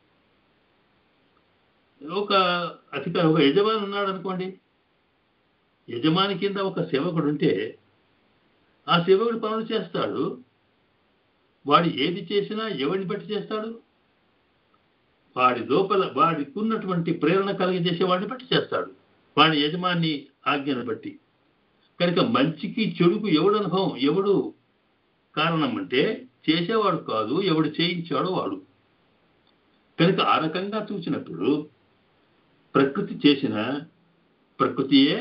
ఒక అధికారి ఒక యజమాని ఉన్నాడు అనుకోండి యజమాని కింద ఒక సేవకుడు ఉంటే ఆ సేవకుడు పనులు చేస్తాడు వాడు ఏది చేసినా ఎవరిని బట్టి చేస్తాడు వాడి లోపల వాడికి ఉన్నటువంటి ప్రేరణ కలిగజేసే వాడిని బట్టి చేస్తాడు వాడి యజమాని ఆజ్ఞను బట్టి కనుక మంచికి చెడుకు ఎవడు అనుభవం ఎవడు కారణం అంటే చేసేవాడు కాదు ఎవడు చేయించాడో వాడు కనుక ఆ రకంగా చూసినప్పుడు ప్రకృతి చేసిన ప్రకృతియే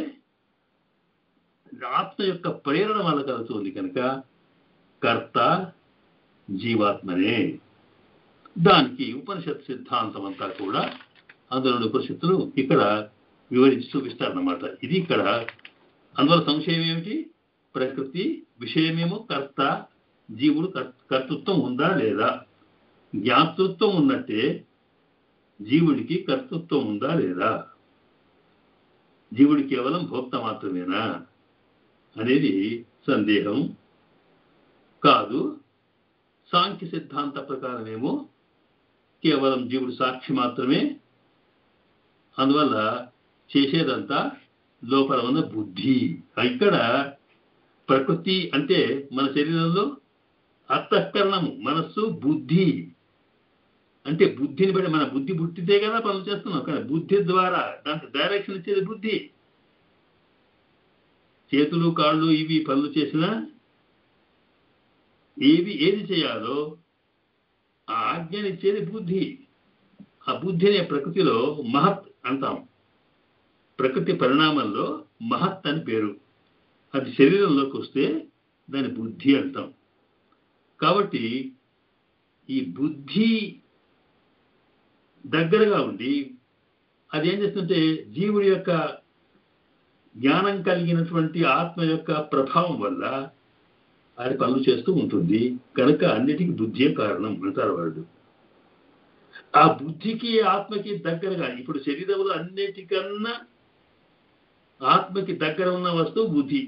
ఆత్మ యొక్క ప్రేరణ వల్ల కలుగుతుంది కనుక కర్త జీవాత్మనే దానికి ఉపనిషత్ సిద్ధాంతం అంతా కూడా అందులోని ఉపనిషత్తులు ఇక్కడ వివరించి చూపిస్తారన్నమాట ఇది ఇక్కడ అందువల్ల సంశయం ఏమిటి ప్రకృతి విషయమేమో కర్త జీవుడు కర్- కర్తృత్వం ఉందా లేదా జ్ఞాతృత్వం ఉన్నట్టే జీవుడికి కర్తృత్వం ఉందా లేదా జీవుడి కేవలం భోక్త మాత్రమేనా అనేది సందేహం కాదు సాంఖ్య సిద్ధాంత ప్రకారమేమో కేవలం జీవుడు సాక్షి మాత్రమే అందువల్ల చేసేదంతా లోపల ఉన్న బుద్ధి ఇక్కడ ప్రకృతి అంటే మన శరీరంలో అంతఃకరణము మనస్సు బుద్ధి అంటే బుద్ధిని బట్టి మన బుద్ధి బుద్ధితే కదా పనులు చేస్తున్నాం కానీ బుద్ధి ద్వారా దానికి డైరెక్షన్ ఇచ్చేది బుద్ధి చేతులు కాళ్ళు ఇవి పనులు చేసినా ఏవి ఏది చేయాలో ఆ ఆజ్ఞనిచ్చేది బుద్ధి ఆ బుద్ధి అనే ప్రకృతిలో మహత్ అంటాం ప్రకృతి పరిణామంలో మహత్ అని పేరు అది శరీరంలోకి వస్తే దాని బుద్ధి అంటాం కాబట్టి ఈ బుద్ధి దగ్గరగా ఉండి అది ఏం చేస్తుంటే జీవుడి యొక్క జ్ఞానం కలిగినటువంటి ఆత్మ యొక్క ప్రభావం వల్ల అది పనులు చేస్తూ ఉంటుంది కనుక అన్నిటికీ బుద్ధియే కారణం అంటారు వాళ్ళు ఆ బుద్ధికి ఆత్మకి దగ్గరగా ఇప్పుడు శరీరంలో అన్నిటికన్నా ఆత్మకి దగ్గర ఉన్న వస్తువు బుద్ధి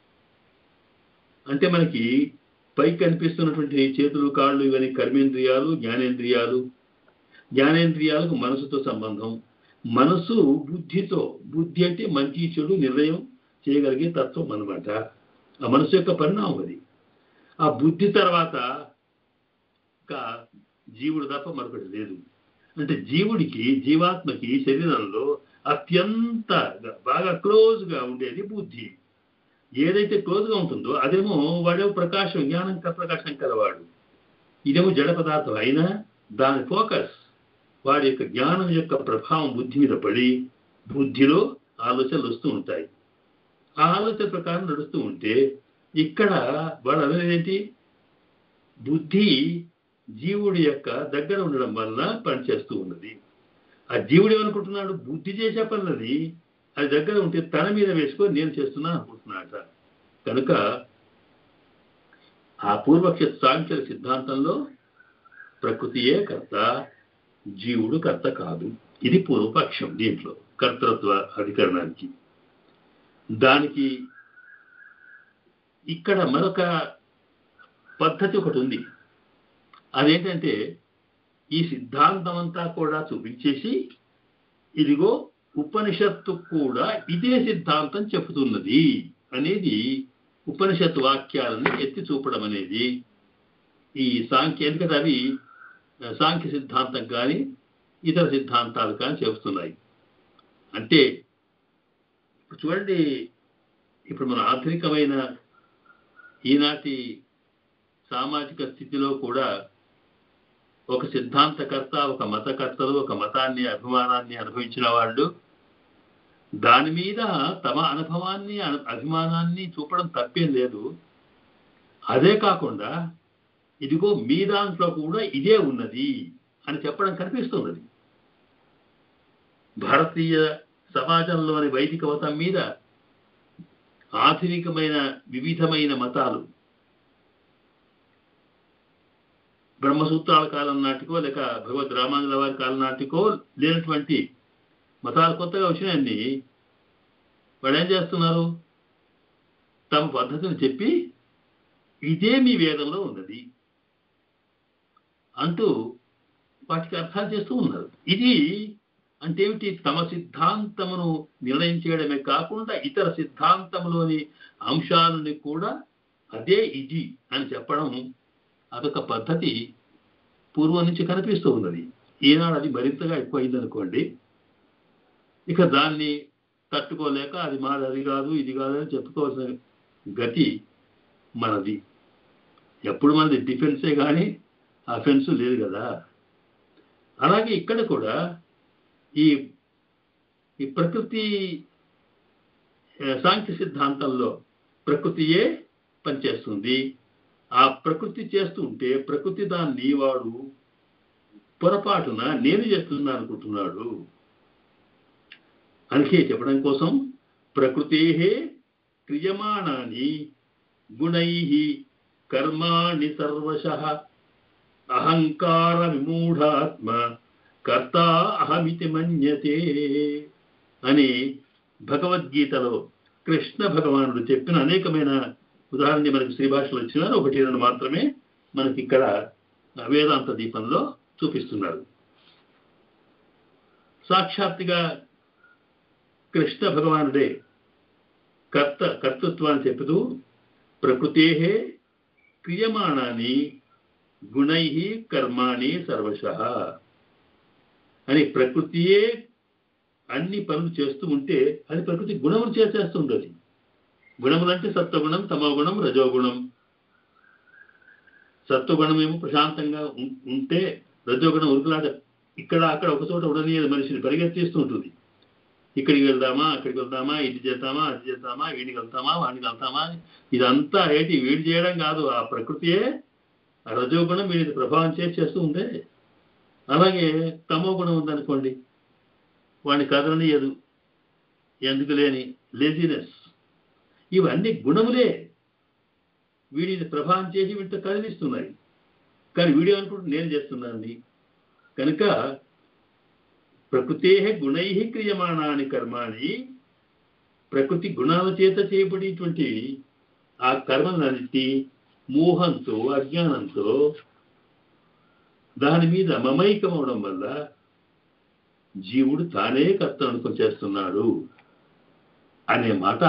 అంటే మనకి పైకి కనిపిస్తున్నటువంటి చేతులు కాళ్ళు ఇవన్నీ కర్మేంద్రియాలు జ్ఞానేంద్రియాలు జ్ఞానేంద్రియాలకు మనసుతో సంబంధం మనసు బుద్ధితో బుద్ధి అంటే మంచి చెడు నిర్ణయం చేయగలిగే తత్వం అన్నమాట ఆ మనసు యొక్క పరిణామం అది ఆ బుద్ధి తర్వాత ఇంకా జీవుడు తప్ప మరొకటి లేదు అంటే జీవుడికి జీవాత్మకి శరీరంలో అత్యంత బాగా క్లోజ్గా ఉండేది బుద్ధి ఏదైతే క్లోజ్గా ఉంటుందో అదేమో వాడేమో ప్రకాశం జ్ఞానం క- ప్రకాశం కలవాడు ఇదేమో జడ పదార్థం అయినా దాని ఫోకస్ వాడి యొక్క జ్ఞానం యొక్క ప్రభావం బుద్ధి మీద పడి బుద్ధిలో ఆలోచనలు వస్తూ ఉంటాయి ఆ ఆలోచన ప్రకారం నడుస్తూ ఉంటే ఇక్కడ వాడు అనేది ఏంటి బుద్ధి జీవుడి యొక్క దగ్గర ఉండడం వల్ల పనిచేస్తూ ఉన్నది ఆ జీవుడు ఏమనుకుంటున్నాడు బుద్ధి చేసే పనులని అది దగ్గర ఉంటే తన మీద వేసుకొని నేను చేస్తున్నాను అనుకుంటున్నాడట కనుక ఆ పూర్వక్ష సాంఖ్యుల సిద్ధాంతంలో ప్రకృతియే కర్త జీవుడు కర్త కాదు ఇది పూర్వపక్షం దీంట్లో కర్తృత్వ అధికరణానికి దానికి ఇక్కడ మరొక పద్ధతి ఒకటి ఉంది అదేంటంటే ఈ సిద్ధాంతం అంతా కూడా చూపించేసి ఇదిగో ఉపనిషత్తు కూడా ఇదే సిద్ధాంతం చెబుతున్నది అనేది ఉపనిషత్తు వాక్యాలను ఎత్తి చూపడం అనేది ఈ సాంఖ్య ఎందుకంటే అవి సాంఖ్య సిద్ధాంతం కానీ ఇతర సిద్ధాంతాలు కానీ చెబుతున్నాయి అంటే ఇప్పుడు చూడండి ఇప్పుడు మన ఆధునికమైన ఈనాటి సామాజిక స్థితిలో కూడా ఒక సిద్ధాంతకర్త ఒక మతకర్తలు ఒక మతాన్ని అభిమానాన్ని అనుభవించిన వాళ్ళు దాని మీద తమ అనుభవాన్ని అను- అభిమానాన్ని చూపడం తప్పేం లేదు అదే కాకుండా ఇదిగో మీ దాంట్లో కూడా ఇదే ఉన్నది అని చెప్పడం కనిపిస్తున్నది భారతీయ సమాజంలోని వైదిక మతం మీద ఆధునికమైన వివిధమైన మతాలు బ్రహ్మసూత్రాల కాలం నాటికో లేక భగవద్ రామానుజుల వారి కాలం నాటికో లేనటువంటి మతాలు కొత్తగా వచ్చినాయన్ని వాడు ఏం చేస్తున్నారు తమ పద్ధతిని చెప్పి ఇదే మీ వేదంలో ఉన్నది అంటూ వాటికి అర్థాలు చేస్తూ ఉన్నారు ఇది అంటే ఏమిటి తమ సిద్ధాంతమును నిర్ణయం చేయడమే కాకుండా ఇతర సిద్ధాంతములోని అంశాలని కూడా అదే ఇది అని చెప్పడం అదొక పద్ధతి పూర్వం నుంచి కనిపిస్తూ ఉన్నది ఈనాడు అది మరింతగా ఎక్కువైంది అనుకోండి ఇక దాన్ని తట్టుకోలేక అది మాది అది కాదు ఇది కాదు అని చెప్పుకోవాల్సిన గతి మనది ఎప్పుడు మనది డిఫెన్సే కానీ అఫెన్స్ లేదు కదా అలాగే ఇక్కడ కూడా ఈ ఈ ప్రకృతి ఆ, సాంఖ్య సిద్ధాంతంలో ప్రకృతియే పనిచేస్తుంది ఆ ప్రకృతి చేస్తుంటే ప్రకృతి దాన్ని వాడు పొరపాటున నేను చేస్తున్నా అనుకుంటున్నాడు అందుకే చెప్పడం కోసం ప్రకృతే క్రియమాణాని గుణై కర్మాణి సర్వశ అహంకార విమూఢాత్మ కర్త అహమితి మన్యతే అని భగవద్గీతలో కృష్ణ భగవానుడు చెప్పిన అనేకమైన ఉదాహరణ మనకి శ్రీ భాషలో ఇచ్చినారు ఒకటి రెండు మాత్రమే మనకి ఇక్కడ వేదాంత దీపంలో చూపిస్తున్నారు సాక్షాత్తుగా కృష్ణ భగవానుడే కర్త కర్తృత్వాన్ని చెప్పుతూ ప్రకృతే క్రియమాణాన్ని గుణై కర్మాణి సర్వశ అని ప్రకృతియే అన్ని పనులు చేస్తూ ఉంటే అది ప్రకృతి గుణములు చేసేస్తుంటది గుణములంటే సత్వగుణం తమోగుణం రజోగుణం సత్వగుణం ఏమో ప్రశాంతంగా ఉం- ఉంటే రజోగుణం ఉరుకులాట ఇక్కడ అక్కడ ఒక చోట ఉండనియదు మనిషిని పరిగెత్తిస్తూ ఉంటుంది ఇక్కడికి వెళ్దామా అక్కడికి వెళ్దామా ఇది చేద్దామా అది చేద్దామా వీడికి వెళ్తామా వాడికి వెళ్తామా ఇదంతా ఏంటి వీడి చేయడం కాదు ఆ ప్రకృతియే ఆ రజోగుణం వీడి ప్రభావం చేసి చేస్తూ ఉంటే అలాగే తమో గుణం ఉందనుకోండి వాడిని కదలనియదు ఎందుకు లేని లేజినెస్ ఇవన్నీ గుణములే వీడిని ప్రభావం చేసి వీటితో కదిలిస్తున్నాయి కానీ వీడియో అనుకుంటూ నేను చేస్తున్నాను కనుక ప్రకృతే గుణై క్రియమాణాని కర్మాణి ప్రకృతి గుణాల చేత చేయబడేటువంటి ఆ కర్మలన్నిటి మోహంతో అజ్ఞానంతో దాని మీద మమైకం అవడం వల్ల జీవుడు తానే కర్త అనుకుని చేస్తున్నాడు అనే మాట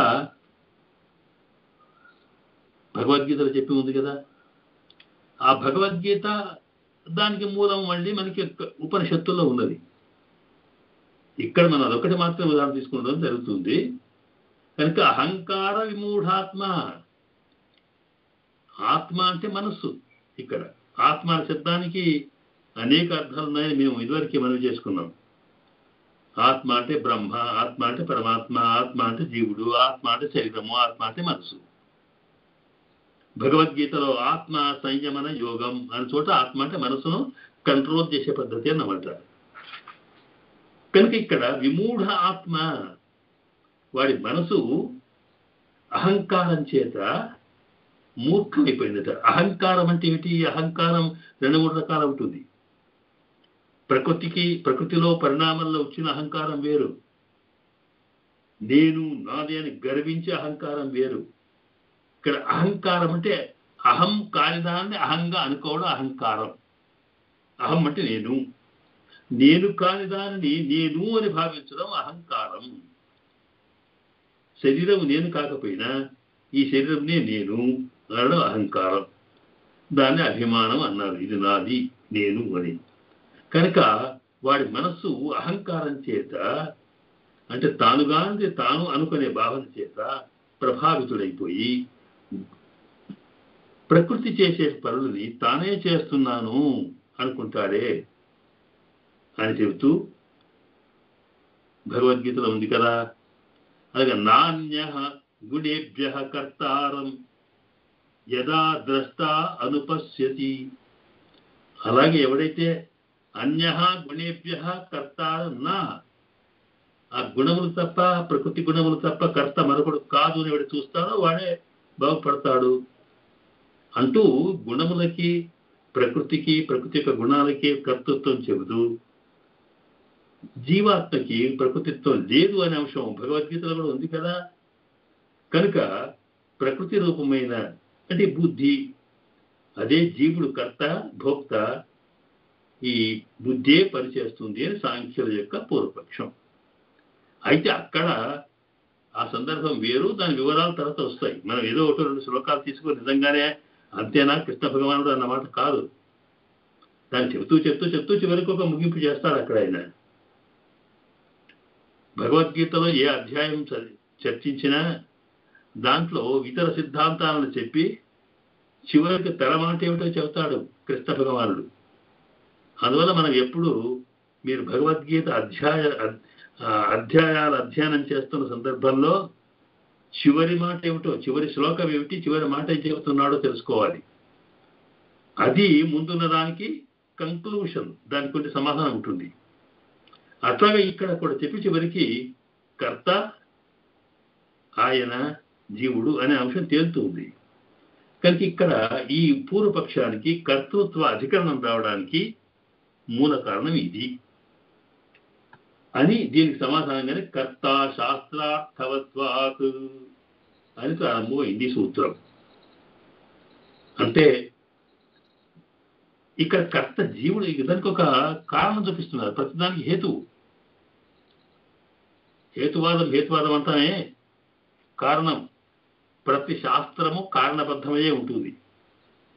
భగవద్గీతలో చెప్పి ఉంది కదా ఆ భగవద్గీత దానికి మూలం మళ్ళీ మనకి ఉపనిషత్తుల్లో ఉన్నది ఇక్కడ మనం అదొకటి మాత్రం ఉదాహరణ తీసుకుంటాం జరుగుతుంది కనుక అహంకార విమూఢాత్మ ఆత్మ అంటే మనస్సు ఇక్కడ ఆత్మ అనే శబ్దానికి అనేక అర్థాలు ఉన్నాయని మేము ఇదివరకే మనం చేసుకున్నాం ఆత్మ అంటే బ్రహ్మ ఆత్మ అంటే పరమాత్మ ఆత్మ అంటే జీవుడు ఆత్మ అంటే శరీరము ఆత్మ అంటే మనసు భగవద్గీతలో ఆత్మ సంయమన యోగం అని చోట ఆత్మ అంటే మనసును కంట్రోల్ చేసే పద్ధతి అన్నమాట కనుక ఇక్కడ విమూఢ ఆత్మ వాడి మనసు అహంకారం చేత మూర్ఖమైపోయిందట అహంకారం అంటే ఏమిటి అహంకారం రెండు మూడు రకాలు ఉంటుంది ప్రకృతికి ప్రకృతిలో పరిణామంలో వచ్చిన అహంకారం వేరు నేను నాది అని గర్వించే అహంకారం వేరు ఇక్కడ అహంకారం అంటే అహం కానిదాన్ని అహంగా అనుకోవడం అహంకారం అహం అంటే నేను నేను కాని దానిని నేను అని భావించడం అహంకారం శరీరం నేను కాకపోయినా ఈ శరీరంనే నేను అనడం అహంకారం దాన్ని అభిమానం అన్నారు ఇది నాది నేను అని కనుక వాడి మనస్సు అహంకారం చేత అంటే తానుగాంది తాను అనుకునే భావన చేత ప్రభావితుడైపోయి ప్రకృతి చేసే పనులని తానే చేస్తున్నాను అనుకుంటాడే అని చెబుతూ భగవద్గీతలో ఉంది కదా అలాగే నాణ్య గుణేభ్య కర్తారం యదా ద్రష్ట అనుపశ్యతి అలాగే ఎవడైతే అన్య గుణేభ్య కర్తారం నా ఆ గుణములు తప్ప ప్రకృతి గుణములు తప్ప కర్త మరొకడు కాదు అని ఎవడు చూస్తాడో వాడే బాగుపడతాడు అంటూ గుణములకి ప్రకృతికి ప్రకృతి యొక్క గుణాలకి కర్తృత్వం చెబుతూ జీవాత్మకి ప్రకృతిత్వం లేదు అనే అంశం భగవద్గీతలో కూడా ఉంది కదా కనుక ప్రకృతి రూపమైన అంటే బుద్ధి అదే జీవుడు కర్త భోక్త ఈ బుద్ధే పనిచేస్తుంది అని సాంఖ్యుల యొక్క పూర్వపక్షం అయితే అక్కడ ఆ సందర్భం వేరు దాని వివరాలు తర్వాత వస్తాయి మనం ఏదో ఒకటి రెండు శ్లోకాలు తీసుకొని నిజంగానే అంతేనా కృష్ణ భగవానుడు అన్నమాట కాదు దాన్ని చెప్తూ చెప్తూ చెప్తూ చివరికి ఒక ముగింపు చేస్తాడు అక్కడ ఆయన భగవద్గీతలో ఏ అధ్యాయం చ- చర్చించినా దాంట్లో ఇతర సిద్ధాంతాలను చెప్పి చివరికి తెరమాట ఏమిటో చెబుతాడు కృష్ణ భగవానుడు అందువల్ల మనం ఎప్పుడు మీరు భగవద్గీత అధ్యాయ అద్- ఆ, అధ్యాయాల అధ్యయనం చేస్తున్న సందర్భంలో చివరి మాట ఏమిటో చివరి శ్లోకం ఏమిటి చివరి మాట ఏం చెబుతున్నాడో తెలుసుకోవాలి అది ముందున్న దానికి కంక్లూషన్ దానికి కొన్ని సమాధానం ఉంటుంది అట్లాగే ఇక్కడ కూడా చెప్పి చివరికి కర్త ఆయన జీవుడు అనే అంశం తేలుతుంది కనుక ఇక్కడ ఈ పూర్వపక్షానికి కర్తృత్వ అధికరణం రావడానికి మూల కారణం ఇది అని దీనికి సమాధానంగానే కర్త శాస్త్రార్థవత్వాత్ అని ప్రారంభమైంది ఈ సూత్రం అంటే ఇక్కడ కర్త జీవుడు దానికి ఒక కారణం చూపిస్తున్నారు ప్రతిదానికి హేతువు హేతువాదం హేతువాదం అంటానే కారణం ప్రతి శాస్త్రము కారణబద్ధమయ్యే ఉంటుంది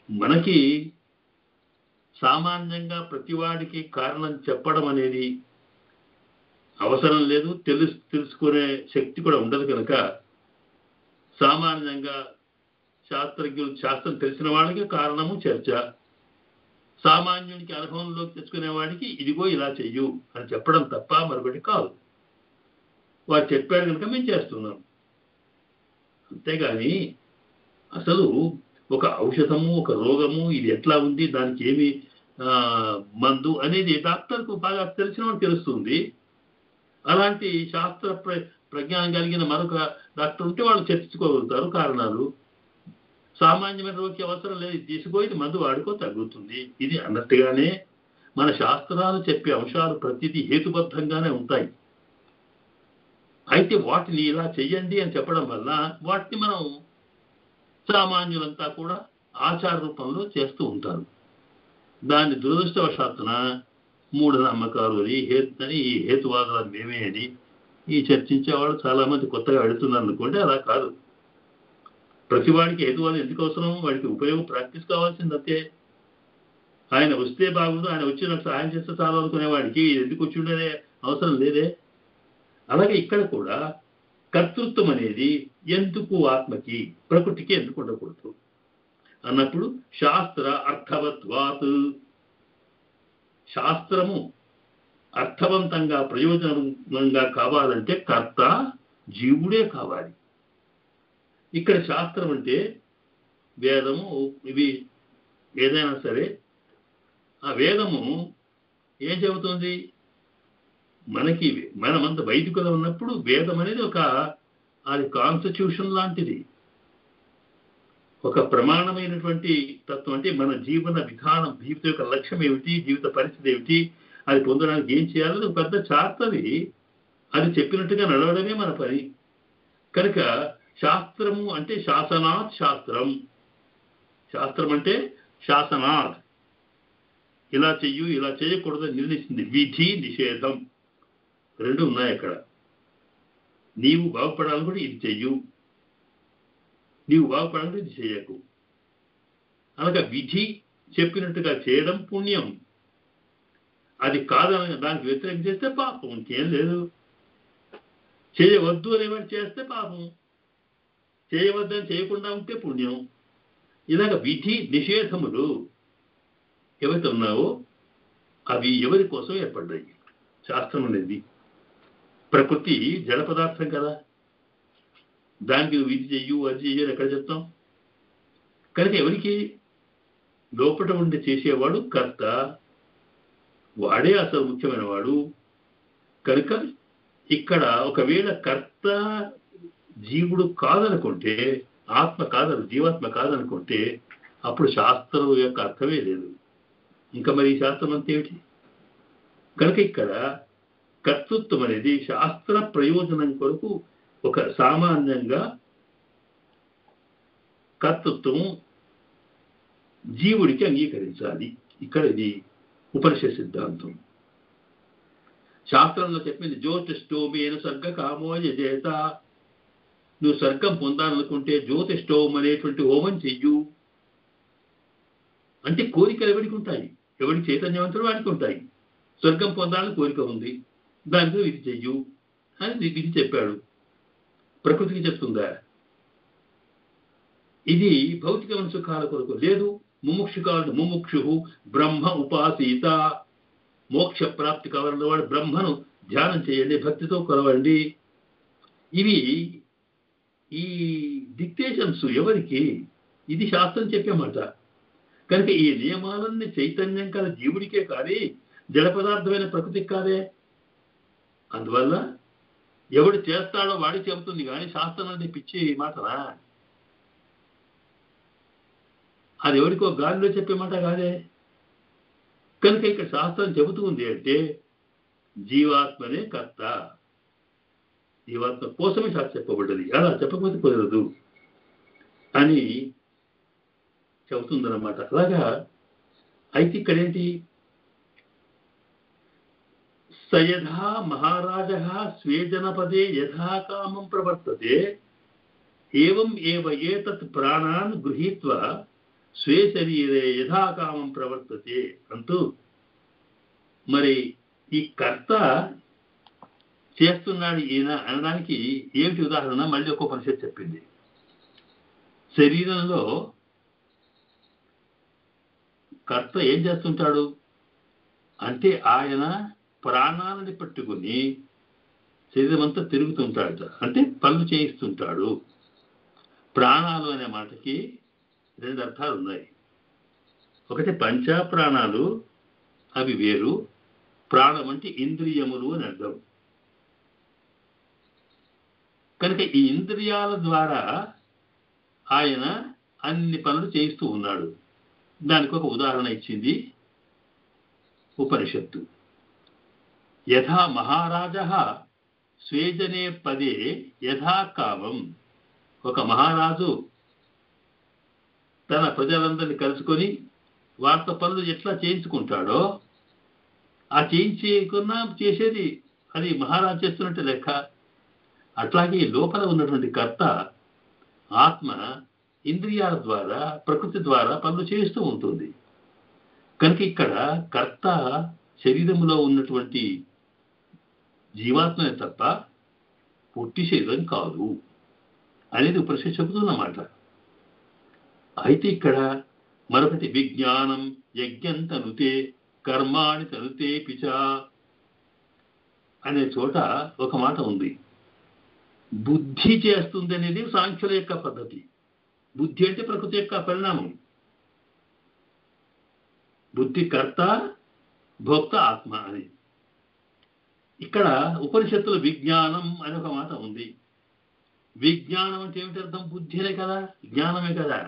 మనకి సామాన్యంగా ప్రతివాడికి కారణం చెప్పడం అనేది అవసరం లేదు తెలుసు తెలుసుకునే శక్తి కూడా ఉండదు కనుక సామాన్యంగా శాస్త్రజ్ఞులు శాస్త్రం తెలిసిన వాళ్ళకి కారణము చర్చ సామాన్యునికి అనుభవంలోకి తెచ్చుకునే వాడికి ఇదిగో ఇలా చెయ్యు అని చెప్పడం తప్ప మరొకటి కాదు వారు చెప్పారు కనుక మేము చేస్తున్నాం అంతేగాని అసలు ఒక ఔషధము ఒక రోగము ఇది ఎట్లా ఉంది దానికి ఏమి ఆ, మందు అనేది డాక్టర్కు బాగా తెలిసిన వాడు తెలుస్తుంది అలాంటి శాస్త్ర ప్ర ప్రజ్ఞానం కలిగిన మరొక డాక్టర్ ఉంటే వాళ్ళు చర్చించుకోగలుగుతారు కారణాలు సామాన్యమైన రోగికి అవసరం లేదు ఇది తీసుకో ఇది మందు వాడుకో తగ్గుతుంది ఇది అన్నట్టుగానే మన శాస్త్రాలు చెప్పే అంశాలు ప్రతిదీ హేతుబద్ధంగానే ఉంటాయి అయితే వాటిని ఇలా చెయ్యండి అని చెప్పడం వల్ల వాటిని మనం సామాన్యులంతా కూడా ఆచార రూపంలో చేస్తూ ఉంటారు దాన్ని దురదృష్టవశాత్తున మూఢనమ్మకాలు అని హేతు అని ఈ హేతువాదాలు మేమే అని ఈ చర్చించేవాళ్ళు చాలా మంది కొత్తగా వెళుతున్నారు అనుకోండి అలా కాదు ప్రతి వాడికి హేతువాదం ఎందుకు అవసరం వాడికి ఉపయోగం ప్రాక్టీస్ కావాల్సింది అంతే ఆయన వస్తే బాగుండు ఆయన వచ్చి నాకు సహాయం చేస్తే చాలు అనుకునే వాడికి ఇది ఎందుకు వచ్చి ఉండేదే అవసరం లేదే అలాగే ఇక్కడ కూడా కర్తృత్వం అనేది ఎందుకు ఆత్మకి ప్రకృతికి ఎందుకు ఉండకూడదు అన్నప్పుడు శాస్త్ర అర్థవత్వాత్ శాస్త్రము అర్థవంతంగా ప్రయోజనంగా కావాలంటే కర్త జీవుడే కావాలి ఇక్కడ శాస్త్రం అంటే వేదము ఇవి ఏదైనా సరే ఆ వేదము ఏం చెబుతుంది మనకి మనమంత వైదికులు ఉన్నప్పుడు వేదం అనేది ఒక అది కాన్స్టిట్యూషన్ లాంటిది ఒక ప్రమాణమైనటువంటి తత్వం అంటే మన జీవన విధానం జీవిత యొక్క లక్ష్యం ఏమిటి జీవిత పరిస్థితి ఏమిటి అది పొందడానికి ఏం చేయాలో ఒక పెద్ద చార్ట్ అది అది చెప్పినట్టుగా నడవడమే మన పని కనుక శాస్త్రము అంటే శాసనాత్ శాస్త్రం శాస్త్రం అంటే శాసనాత్ ఇలా చెయ్యు ఇలా చేయకూడదని నిర్ణయిస్తుంది విధి నిషేధం రెండు ఉన్నాయి అక్కడ నీవు బాగుపడాలనుకుంటే ఇది చెయ్యు నీవు బాగుపడాలంటే ఇది చేయకు అనగా విధి చెప్పినట్టుగా చేయడం పుణ్యం అది కాదని దానికి వ్యతిరేకం చేస్తే పాపం ఇంకేం లేదు చేయవద్దు అనేవాడు చేస్తే పాపం చేయవద్దని చేయకుండా ఉంటే పుణ్యం ఇలాగ విధి నిషేధములు ఏవైతే ఉన్నావో అవి ఎవరి కోసం ఏర్పడ్డాయి శాస్త్రం అనేది ప్రకృతి జడ పదార్థం కదా దానికి నువ్వు ఇది చెయ్యు అది చెయ్యు అని ఎక్కడ చెప్తాం కనుక ఎవరికి లోపల ఉండి చేసేవాడు కర్త వాడే అసలు ముఖ్యమైన వాడు కనుక ఇక్కడ ఒకవేళ కర్త జీవుడు కాదనుకుంటే ఆత్మ కాదని జీవాత్మ కాదనుకుంటే అప్పుడు శాస్త్రం యొక్క అర్థమే లేదు ఇంకా మరి ఈ శాస్త్రం అంతేమిటి కనుక ఇక్కడ కర్తృత్వం అనేది శాస్త్ర ప్రయోజనం కొరకు ఒక సామాన్యంగా కర్తృత్వం జీవుడికి అంగీకరించాలి ఇక్కడ ఇది ఉపనిషత్ సిద్ధాంతం శాస్త్రంలో చెప్పింది జ్యోతిష్టోమేన సర్గ కామో యజేత నువ్వు స్వర్గం పొందాలనుకుంటే జ్యోతిష్టోం అనేటువంటి హోమం చెయ్యు అంటే కోరికలు ఎవరికి ఉంటాయి ఎవరికి చైతన్యవంతుడు వాడికి ఉంటాయి స్వర్గం పొందాలని కోరిక ఉంది దానికి ఇది చెయ్యు అని ఇది చెప్పాడు ప్రకృతికి చెప్తుందా ఇది భౌతికమైన సుఖాల కొరకు లేదు ముముక్షు కావాలి ముముక్షు బ్రహ్మ ఉపాసీత మోక్ష ప్రాప్తి కావాలన్న వాడు బ్రహ్మను ధ్యానం చేయండి భక్తితో కొలవండి ఇవి ఈ డిక్టేషన్స్ ఎవరికి ఇది శాస్త్రం చెప్పే మాట కనుక ఈ నియమాలన్నీ చైతన్యం కల జీవుడికే కానీ జడ పదార్థమైన ప్రకృతికి కాదే అందువల్ల ఎవడు చేస్తాడో వాడికి చెబుతుంది కానీ శాస్త్రం అనేది పిచ్చి మాటనా అది ఎవరికో గాలిలో చెప్పే మాట కాదే కనుక ఇక్కడ శాస్త్రం చెబుతుంది అంటే జీవాత్మనే కర్త జీవాత్మ కోసమే శాస్త్రం చెప్పబడ్డది అలా చెప్పకపోతే కుదరదు అని చెబుతుందన్నమాట అలాగా అయితే ఇక్కడేంటి సయథా మహారాజ స్వే జనపదే యథాకామం ప్రవర్తతే ఏవం ఏవ ఏతత్ ప్రాణాన్ గృహీత్వా స్వే శరీరే యథాకామం ప్రవర్తతే అంటూ మరి ఈ కర్త చేస్తున్నాడు ఈయన అనడానికి ఏమిటి ఉదాహరణ మళ్ళీ ఒక పరిషత్ చెప్పింది శరీరంలో కర్త ఏం చేస్తుంటాడు అంటే ఆయన ప్రాణాలని పట్టుకుని శరీరం అంతా తిరుగుతుంటాడు అంటే పనులు చేయిస్తుంటాడు ప్రాణాలు అనే మాటకి రెండు అర్థాలు ఉన్నాయి ఒకటి పంచ ప్రాణాలు అవి వేరు ప్రాణం అంటే ఇంద్రియములు అని అర్థం కనుక ఈ ఇంద్రియాల ద్వారా ఆయన అన్ని పనులు చేయిస్తూ ఉన్నాడు దానికి ఒక ఉదాహరణ ఇచ్చింది ఉపనిషత్తు యథా మహారాజ స్వేజనే పదే యథాకామం ఒక మహారాజు తన ప్రజలందరినీ కలుసుకొని వార్త పనులు ఎట్లా చేయించుకుంటాడో ఆ చేయించుకున్నా చేసేది అది మహారాజు చేస్తున్నట్టు లెక్క అట్లాగే లోపల ఉన్నటువంటి కర్త ఆత్మ ఇంద్రియాల ద్వారా ప్రకృతి ద్వారా పనులు చేస్తూ ఉంటుంది కనుక ఇక్కడ కర్త శరీరంలో ఉన్నటువంటి జీవాత్మే తప్ప పుట్టి శరీరం కాదు అనేది ఉపనిషత్ చెబుతున్నమాట అయితే ఇక్కడ మరొకటి విజ్ఞానం యజ్ఞం తనుతే కర్మాణి తనుతే పిచ అనే చోట ఒక మాట ఉంది బుద్ధి చేస్తుంది అనేది సాంఖ్యుల యొక్క పద్ధతి బుద్ధి అంటే ప్రకృతి యొక్క పరిణామం బుద్ధి కర్త భోక్త ఆత్మ అని ఇక్కడ ఉపనిషత్తుల విజ్ఞానం అనే ఒక మాట ఉంది విజ్ఞానం అంటే ఏమిటి అర్థం బుద్ధినే కదా జ్ఞానమే కదా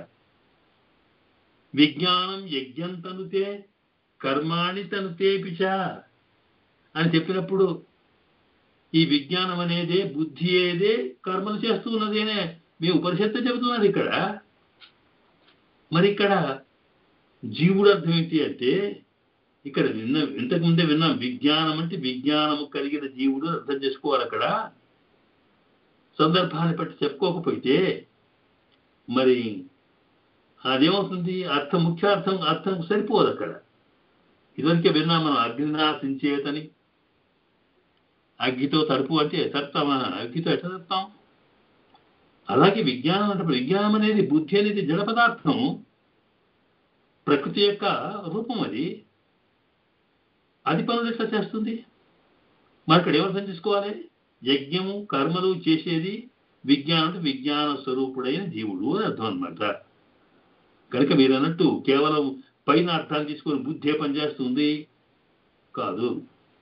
విజ్ఞానం యజ్ఞం తనుతే కర్మాణి తనుతే పిచ అని చెప్పినప్పుడు ఈ విజ్ఞానం అనేదే బుద్ధి ఏదే కర్మలు చేస్తూ ఉన్నదేనే మీ ఉపనిషత్తు చెబుతున్నది ఇక్కడ మరి ఇక్కడ జీవుడు అర్థం ఏంటి అంటే ఇక్కడ విన్న ఇంతకు ముందే విన్నాం విజ్ఞానం అంటే విజ్ఞానము కలిగిన జీవుడు అర్థం చేసుకోవాలి అక్కడ సందర్భాన్ని బట్టి చెప్పుకోకపోతే మరి అదేమవుతుంది అర్థం ముఖ్యార్థం అర్థం సరిపోదు అక్కడ ఇదివరకే విన్నాం మనం అగ్నినాశించేతని అగ్గితో తడుపు అంటే తడతామా అగ్గితో ఎట్లా తడతాం అలాగే విజ్ఞానం అంటే విజ్ఞానం అనేది బుద్ధి అనేది జడ పదార్థం ప్రకృతి యొక్క రూపం అది అది పనులు ఎట్లా చేస్తుంది మరి ఇక్కడ ఎవరు తీసుకోవాలి యజ్ఞము కర్మలు చేసేది విజ్ఞానం అంటే విజ్ఞాన స్వరూపుడైన జీవుడు అని అర్థం అనమాట కనుక మీరు అన్నట్టు కేవలం పైన అర్థాలు తీసుకొని బుద్ధే పనిచేస్తుంది కాదు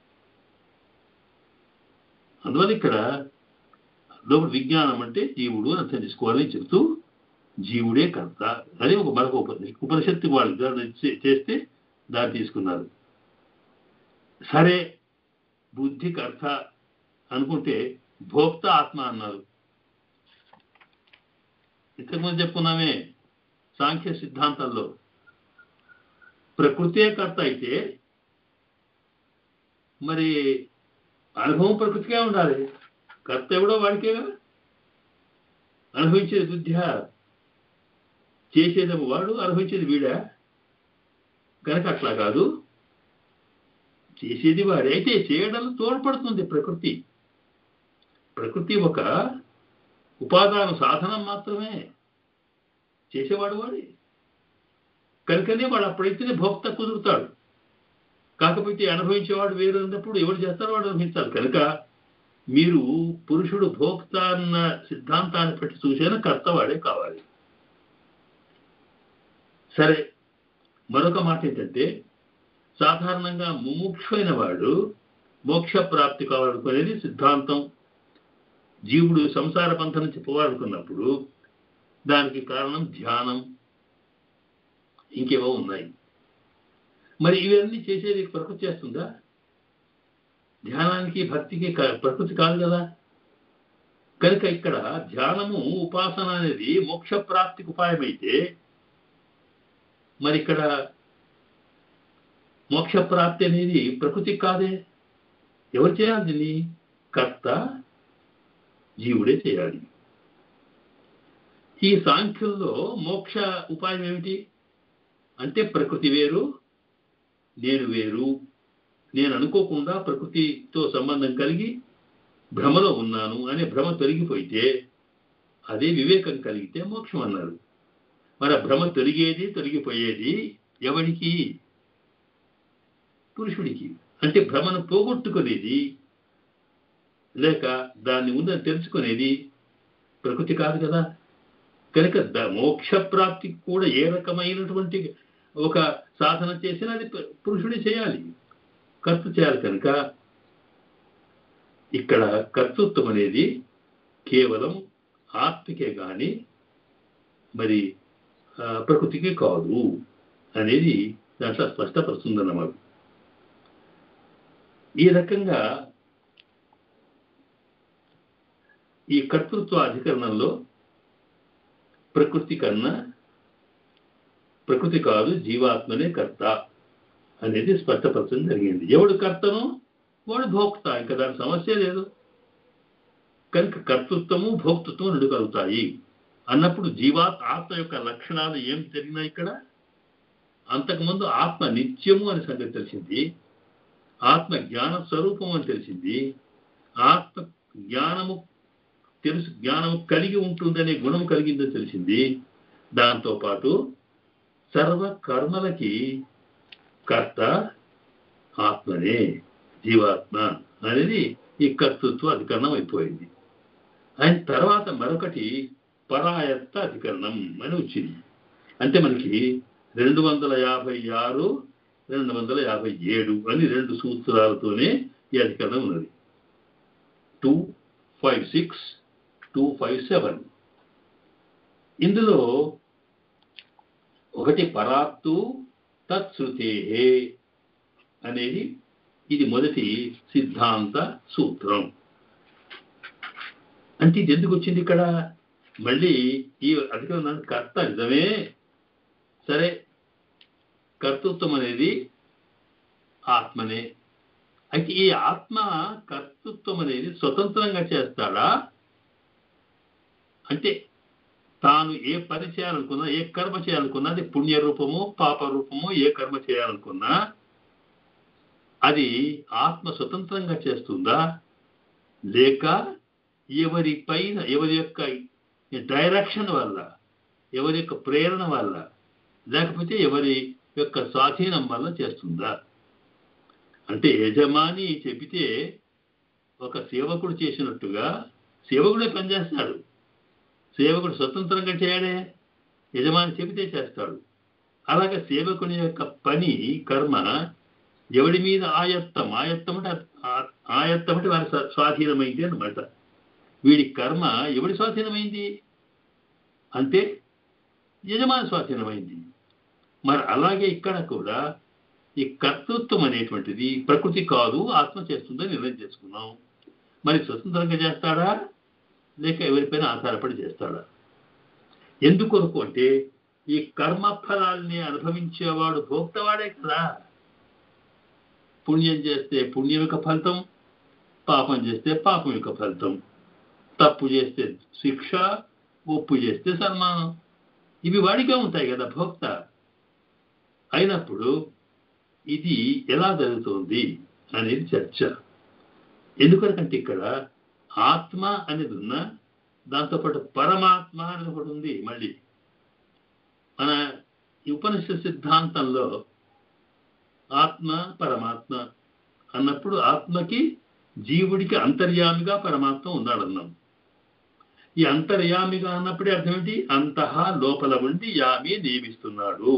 అందువల్ల ఇక్కడ లోపల విజ్ఞానం అంటే జీవుడు అని అర్థం చేసుకోవాలని చెబుతూ జీవుడే కర్త అది ఒక మరొక ఉపనిషత్తు ఉపనిషత్తు వాళ్ళు దాన్ని చే- చేస్తే దాన్ని తీసుకున్నారు సరే బుద్ధి కర్త అనుకుంటే భోక్త ఆత్మ అన్నారు ఇంతకుముందు చెప్పుకున్నామే సాంఖ్య సిద్ధాంతాల్లో ప్రకృతే కర్త అయితే మరి అనుభవం ప్రకృతికే ఉండాలి కర్త ఎవడో వాడికే కదా అనుభవించేది బుద్ధ్యా చేసేదేమో వాడు అనుభవించేది వీడా కనుక అట్లా కాదు చేసేది వాడే అయితే చేయడంలో తోడ్పడుతుంది ప్రకృతి ప్రకృతి ఒక ఉపాదాన సాధనం మాత్రమే చేసేవాడు వాడే కనుకనే వాడు అప్పుడైతేనే భోక్త కుదురుతాడు కాకపోతే అనుభవించేవాడు వేరు అన్నప్పుడు ఎవరు చేస్తారో వాడు అనుభవించాలి కనుక మీరు పురుషుడు భోక్త అన్న సిద్ధాంతాన్ని పెట్టి చూసేనా కర్త వాడే కావాలి సరే మరొక మాట ఏంటంటే సాధారణంగా ముముక్షైన వాడు మోక్ష ప్రాప్తి కావాలనుకునేది సిద్ధాంతం జీవుడు సంసార పంథ నుంచి పోవాలనుకున్నప్పుడు దానికి కారణం ధ్యానం ఇంకేవో ఉన్నాయి మరి ఇవన్నీ చేసేది ప్రకృతి చేస్తుందా ధ్యానానికి భక్తికి క- ప్రకృతి కాదు కదా కనుక ఇక్కడ ధ్యానము ఉపాసన అనేది మోక్ష ప్రాప్తికి ఉపాయమైతే మరి ఇక్కడ మోక్ష ప్రాప్తి అనేది ప్రకృతి కాదే ఎవరు చేయాలి దీన్ని కర్త జీవుడే చేయాలి ఈ సాంఖ్యంలో మోక్ష ఉపాయం ఏమిటి అంటే ప్రకృతి వేరు నేను వేరు నేను అనుకోకుండా ప్రకృతితో సంబంధం కలిగి భ్రమలో ఉన్నాను అనే భ్రమ తొలగిపోయితే అదే వివేకం కలిగితే మోక్షం అన్నారు మరి ఆ భ్రమ తొలిగేది తొలగిపోయేది ఎవరికి పురుషుడికి అంటే భ్రమను పోగొట్టుకునేది లేక దాన్ని ఉందని తెలుసుకునేది ప్రకృతి కాదు కదా కనుక ద- మోక్ష ప్రాప్తికి కూడా ఏ రకమైనటువంటి ఒక సాధన చేసినా అది పు- పురుషుడే చేయాలి కర్త చేయాలి కనుక ఇక్కడ కర్తృత్వం అనేది కేవలం ఆత్మకే కానీ మరి ఆ, ప్రకృతికి కాదు అనేది దాంట్లో స్పష్టపరుస్తుందన్నమాట ఈ రకంగా ఈ కర్తృత్వ అధికరణంలో ప్రకృతి కన్నా ప్రకృతి కాదు జీవాత్మనే కర్త అనేది స్పష్టపరచడం జరిగింది ఎవడు కర్తను వాడు భోక్త ఇంకా దాని సమస్య లేదు కనుక కర్తృత్వము భోక్తృత్వం రెండు కలుగుతాయి అన్నప్పుడు జీవాత్ ఆత్మ యొక్క లక్షణాలు ఏం జరిగినాయి ఇక్కడ అంతకుముందు ఆత్మ నిత్యము అని సంగతి తెలిసింది ఆత్మ జ్ఞాన స్వరూపం అని తెలిసింది ఆత్మ జ్ఞానము తెలుసు జ్ఞానము కలిగి ఉంటుందనే గుణం కలిగిందని తెలిసింది దాంతో పాటు సర్వ కర్మలకి కర్త ఆత్మనే జీవాత్మ అనేది ఈ కర్తృత్వ అధికరణం అయిపోయింది ఆయన తర్వాత మరొకటి పరాయత్త అధికరణం అని వచ్చింది అంటే మనకి రెండు వందల యాభై ఆరు రెండు వందల యాభై ఏడు అని రెండు సూత్రాలతోనే ఈ అధికరణం ఉన్నది two five six two five seven ఇందులో ఒకటి పరాత్తు తత్శ్రుతే అనేది ఇది మొదటి సిద్ధాంత సూత్రం అంటే ఇది ఎందుకు వచ్చింది ఇక్కడ మళ్ళీ ఈ అధికరణం కర్త నిజమే సరే కర్తృత్వం అనేది ఆత్మనే అయితే ఈ ఆత్మ కర్తృత్వం అనేది స్వతంత్రంగా చేస్తాడా అంటే తాను ఏ పని చేయాలనుకున్నా ఏ కర్మ చేయాలనుకున్నా అది పుణ్య రూపము పాప రూపము ఏ కర్మ చేయాలనుకున్నా అది ఆత్మ స్వతంత్రంగా చేస్తుందా లేక ఎవరి పైన ఎవరి యొక్క డైరెక్షన్ వల్ల ఎవరి యొక్క ప్రేరణ వల్ల లేకపోతే ఎవరి యొక్క స్వాధీనం వల్ల చేస్తుందా అంటే యజమాని చెబితే ఒక సేవకుడు చేసినట్టుగా సేవకుడే పనిచేస్తాడు సేవకుడు స్వతంత్రంగా చేయడే యజమాని చెబితే చేస్తాడు అలాగే సేవకుని యొక్క పని కర్మ ఎవడి మీద ఆయత్తం ఆయత్తం అంటే ఆ- ఆయత్తం అంటే వారి స్వా- స్వాధీనమైంది అనమాట వీడి కర్మ ఎవడి స్వాధీనమైంది అంటే యజమాని స్వాధీనమైంది మరి అలాగే ఇక్కడ కూడా ఈ కర్తృత్వం అనేటువంటిది ప్రకృతి కాదు ఆత్మ చేస్తుందని నిర్ణయం చేసుకున్నాం మరి స్వతంత్రంగా చేస్తాడా లేక ఎవరిపైన ఆధారపడి చేస్తాడా ఎందుకొరకు అంటే ఈ కర్మ ఫలాల్ని అనుభవించేవాడు భోక్తవాడే కదా పుణ్యం చేస్తే పుణ్యం యొక్క ఫలితం పాపం చేస్తే పాపం యొక్క ఫలితం తప్పు చేస్తే శిక్ష ఒప్పు చేస్తే సన్మానం ఇవి వాడిగా ఉంటాయి కదా భోక్త అయినప్పుడు ఇది ఎలా జరుగుతుంది అనేది చర్చ ఎందుకంటే ఇక్కడ ఆత్మ అనేది ఉన్న దాంతోపాటు పరమాత్మ అనేది ఒకటి ఉంది మళ్ళీ మన ఈ ఉపనిషత్ సిద్ధాంతంలో ఆత్మ పరమాత్మ అన్నప్పుడు ఆత్మకి జీవుడికి అంతర్యామిగా పరమాత్మ ఉన్నాడన్నాం ఈ అంతర్యామిగా అన్నప్పుడే అర్థం ఏంటి అంతః లోపల ఉండి యామి నియమిస్తున్నాడు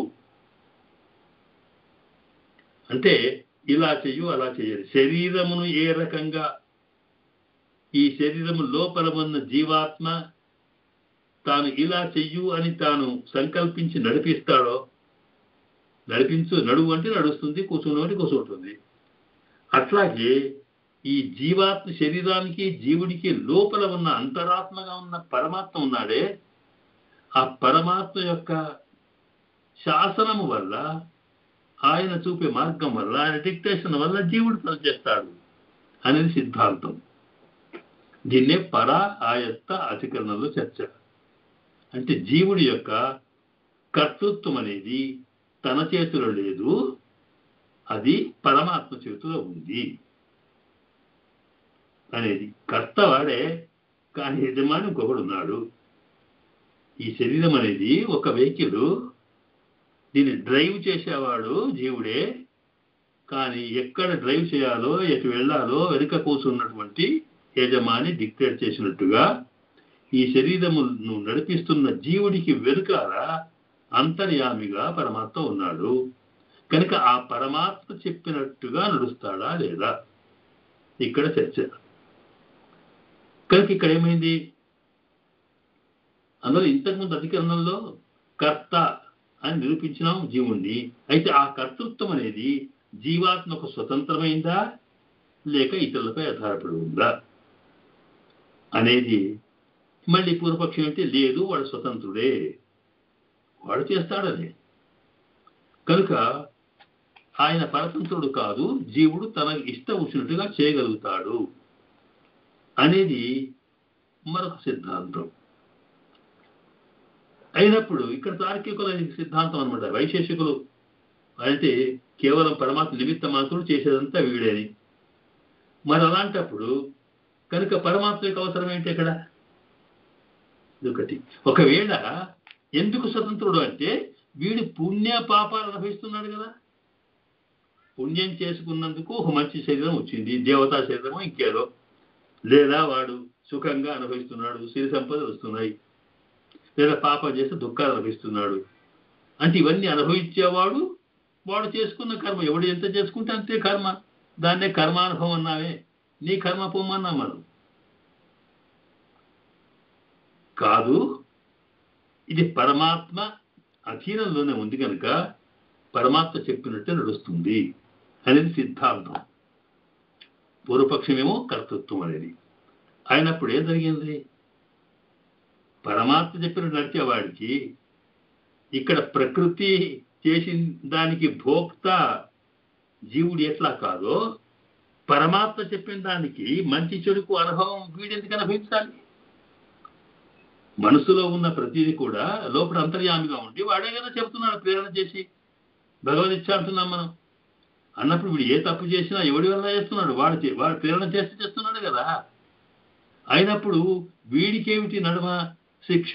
అంటే ఇలా చెయ్యు అలా చెయ్యాలి శరీరమును ఏ రకంగా ఈ శరీరము లోపల ఉన్న జీవాత్మ తాను ఇలా చెయ్యు అని తాను సంకల్పించి నడిపిస్తాడో నడిపించు నడువు అంటే నడుస్తుంది కూర్చుని అంటే కూర్చుంటుంది అట్లాగే ఈ జీవాత్మ శరీరానికి జీవుడికి లోపల ఉన్న అంతరాత్మగా ఉన్న పరమాత్మ ఉన్నాడే ఆ పరమాత్మ యొక్క శాసనము వల్ల ఆయన చూపే మార్గం వల్ల ఆయన డిక్టేషన్ వల్ల జీవుడు పనిచేస్తాడు అనేది సిద్ధాంతం దీన్నే పర ఆయత్త అధికరణంలో చర్చ అంటే జీవుడి యొక్క కర్తృత్వం అనేది తన చేతిలో లేదు అది పరమాత్మ చేతిలో ఉంది అనేది కర్త వాడే కానీ యజమాని ఇంకొకడు ఉన్నాడు ఈ శరీరం అనేది ఒక వెహికల్ దీన్ని డ్రైవ్ చేసేవాడు జీవుడే కానీ ఎక్కడ డ్రైవ్ చేయాలో ఎటు వెళ్ళాలో వెనుక కూర్చున్నటువంటి యజమాని డిక్టేట్ చేసినట్టుగా ఈ శరీరమును నడిపిస్తున్న జీవుడికి వెనుకాల అంతర్యామిగా పరమాత్మ ఉన్నాడు కనుక ఆ పరమాత్మ చెప్పినట్టుగా నడుస్తాడా లేదా ఇక్కడ చర్చ కనుక ఇక్కడ ఏమైంది అందులో ఇంతకుముందు అధికరణంలో కర్త అని నిరూపించినాం జీవుణ్ణి అయితే ఆ కర్తృత్వం అనేది జీవాత్మకు స్వతంత్రమైందా లేక ఇతరులపై ఆధారపడి ఉందా అనేది మళ్ళీ పూర్వపక్షం ఏంటి లేదు వాడు స్వతంత్రుడే వాడు చేస్తాడని కనుక ఆయన పరతంత్రుడు కాదు జీవుడు తన ఇష్టం వచ్చినట్టుగా చేయగలుగుతాడు అనేది మరొక సిద్ధాంతం అయినప్పుడు ఇక్కడ తార్కికుల సిద్ధాంతం అనమాట వైశేషికులు అంటే కేవలం పరమాత్మ నిమిత్త మాత్రుడు చేసేదంతా వీడేని మరి అలాంటప్పుడు కనుక పరమాత్మ యొక్క అవసరం ఏంటి ఇక్కడ ఇదొకటి ఒకవేళ ఎందుకు స్వతంత్రుడు అంటే వీడు పుణ్య పాపాలు అనుభవిస్తున్నాడు కదా పుణ్యం చేసుకున్నందుకు ఒక మంచి శరీరం వచ్చింది దేవతా శరీరమో ఇంకేదో లేదా వాడు సుఖంగా అనుభవిస్తున్నాడు సిరి సంపదలు వస్తున్నాయి లేదా పాపం చేస్తే దుఃఖాలు అనుభవిస్తున్నాడు అంటే ఇవన్నీ అనుభవించేవాడు వాడు చేసుకున్న కర్మ ఎవడు ఎంత చేసుకుంటే అంతే కర్మ దాన్నే కర్మానుభవం అన్నావే నీ కర్మ పొమ్మన్నా మనం కాదు ఇది పరమాత్మ అధీనంలోనే ఉంది కనుక పరమాత్మ చెప్పినట్టే నడుస్తుంది అనేది సిద్ధాంతం పూర్వపక్షమేమో కర్తృత్వం అనేది అయినప్పుడు ఏం జరిగింది పరమాత్మ చెప్పిన నడిచేవాడికి ఇక్కడ ప్రకృతి చేసిన దానికి భోక్త జీవుడు ఎట్లా కాదో పరమాత్మ చెప్పిన దానికి మంచి చెడుకు అనుభవం వీడెందుకు అనుభవించాలి మనసులో ఉన్న ప్రతిదీ కూడా లోపల అంతర్యామిగా ఉండి వాడే కదా చెబుతున్నాడు ప్రేరణ చేసి భగవద్ అంటున్నాం మనం అన్నప్పుడు వీడు ఏ తప్పు చేసినా ఎవడి వల్ల చేస్తున్నాడు వాడు చే- వాడు ప్రేరణ చేసి చేస్తున్నాడు కదా అయినప్పుడు వీడికేమిటి నడుమ శిక్ష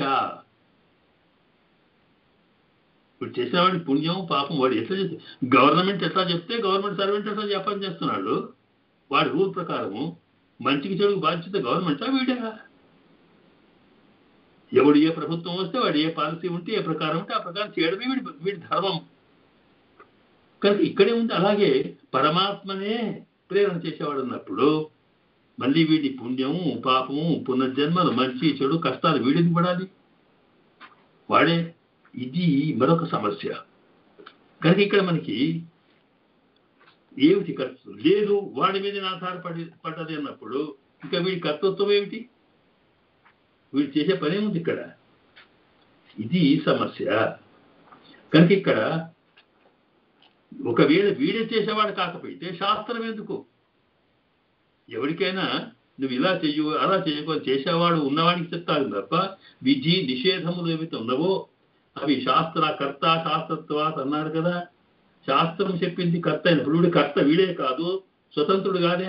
ఇప్పుడు చేసేవాడి పుణ్యం పాపం వాడు ఎట్లా చేస్తే గవర్నమెంట్ ఎట్లా చెప్తే గవర్నమెంట్ సర్వెంట్ ఎట్లా చెప్పని చేస్తున్నాడు వాడి రూల్ ప్రకారము మంచికి చెడుకు బాధ్యత గవర్నమెంటా వీడా ఎవడు ఏ ప్రభుత్వం వస్తే వాడు ఏ పాలసీ ఉంటే ఏ ప్రకారం ఉంటే ఆ ప్రకారం చేయడమే వీడి వీడి ధర్మం కనుక ఇక్కడే ఉంది అలాగే పరమాత్మనే ప్రేరణ చేసేవాడు అన్నప్పుడు మళ్ళీ వీడి పుణ్యము పాపము పునర్జన్మలు మంచి చెడు కష్టాలు వీడికి పడాలి వాడే ఇది మరొక సమస్య కనుక ఇక్కడ మనకి ఏమిటి కర్తృత్వం లేదు వాడి మీద ఆధారపడి పడ్డది అన్నప్పుడు ఇంకా వీడి కర్తృత్వం ఏమిటి వీడు చేసే పని ఉంది ఇక్కడ ఇది సమస్య కనుక ఇక్కడ ఒకవేళ వీడే చేసేవాడు కాకపోతే శాస్త్రం ఎందుకు ఎవరికైనా నువ్వు ఇలా చెయ్యు అలా చెయ్యకు అని చేసేవాడు ఉన్నవాడికి చెప్తారు తప్ప విధి నిషేధములు ఏవైతే ఉన్నవో అవి శాస్త్ర కర్త శాస్త్రత్వాత అన్నారు కదా శాస్త్రం చెప్పింది కర్త అయినప్పుడు వీడు కర్త వీడే కాదు స్వతంత్రుడు కాదే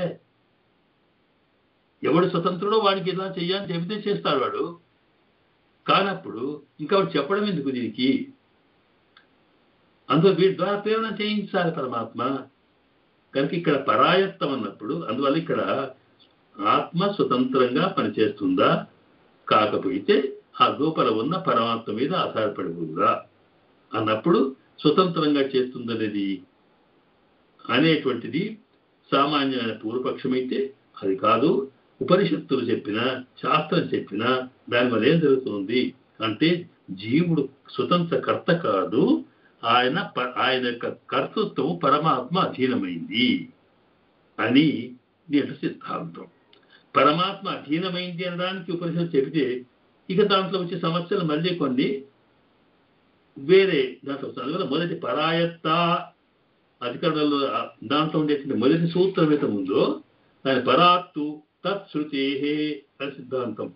ఎవడు స్వతంత్రుడో వాడికి ఇలా చెయ్యాలని చెబితే చేస్తాడు వాడు కానప్పుడు ఇంకా వాడు చెప్పడం ఎందుకు దీనికి అందులో వీటి ద్వారా ప్రేరణ చేయించాలి పరమాత్మ కనుక ఇక్కడ పరాయత్తం అన్నప్పుడు అందువల్ల ఇక్కడ ఆత్మ స్వతంత్రంగా పనిచేస్తుందా కాకపోతే ఆ లోపల ఉన్న పరమాత్మ మీద ఆధారపడి ఉందా అన్నప్పుడు స్వతంత్రంగా చేస్తుందనేది అనేటువంటిది సామాన్యమైన పూర్వపక్షమైతే అది కాదు ఉపనిషత్తులు చెప్పిన శాస్త్రం చెప్పిన దాని వల్ల ఏం జరుగుతుంది అంటే జీవుడు స్వతంత్ర కర్త కాదు ఆయన ప- ఆయన యొక్క కర్తృత్వం పరమాత్మ అధీనమైంది అని నేను సిద్ధాంతం పరమాత్మ అధీనమైంది అనడానికి ఉపనిషత్తు చెబితే ఇక దాంట్లో వచ్చే సమస్యలు మళ్ళీ కొన్ని వేరే దాంట్లో వస్తాయి అందువల్ల మొదటి పరాయత్త అధికరణలో ఆ దాంట్లో ఉండేటువంటి మొదటి సూత్రం ఏదైతే ఉందో దాని పరాత్తు తత్శృతే అని సిద్ధాంతం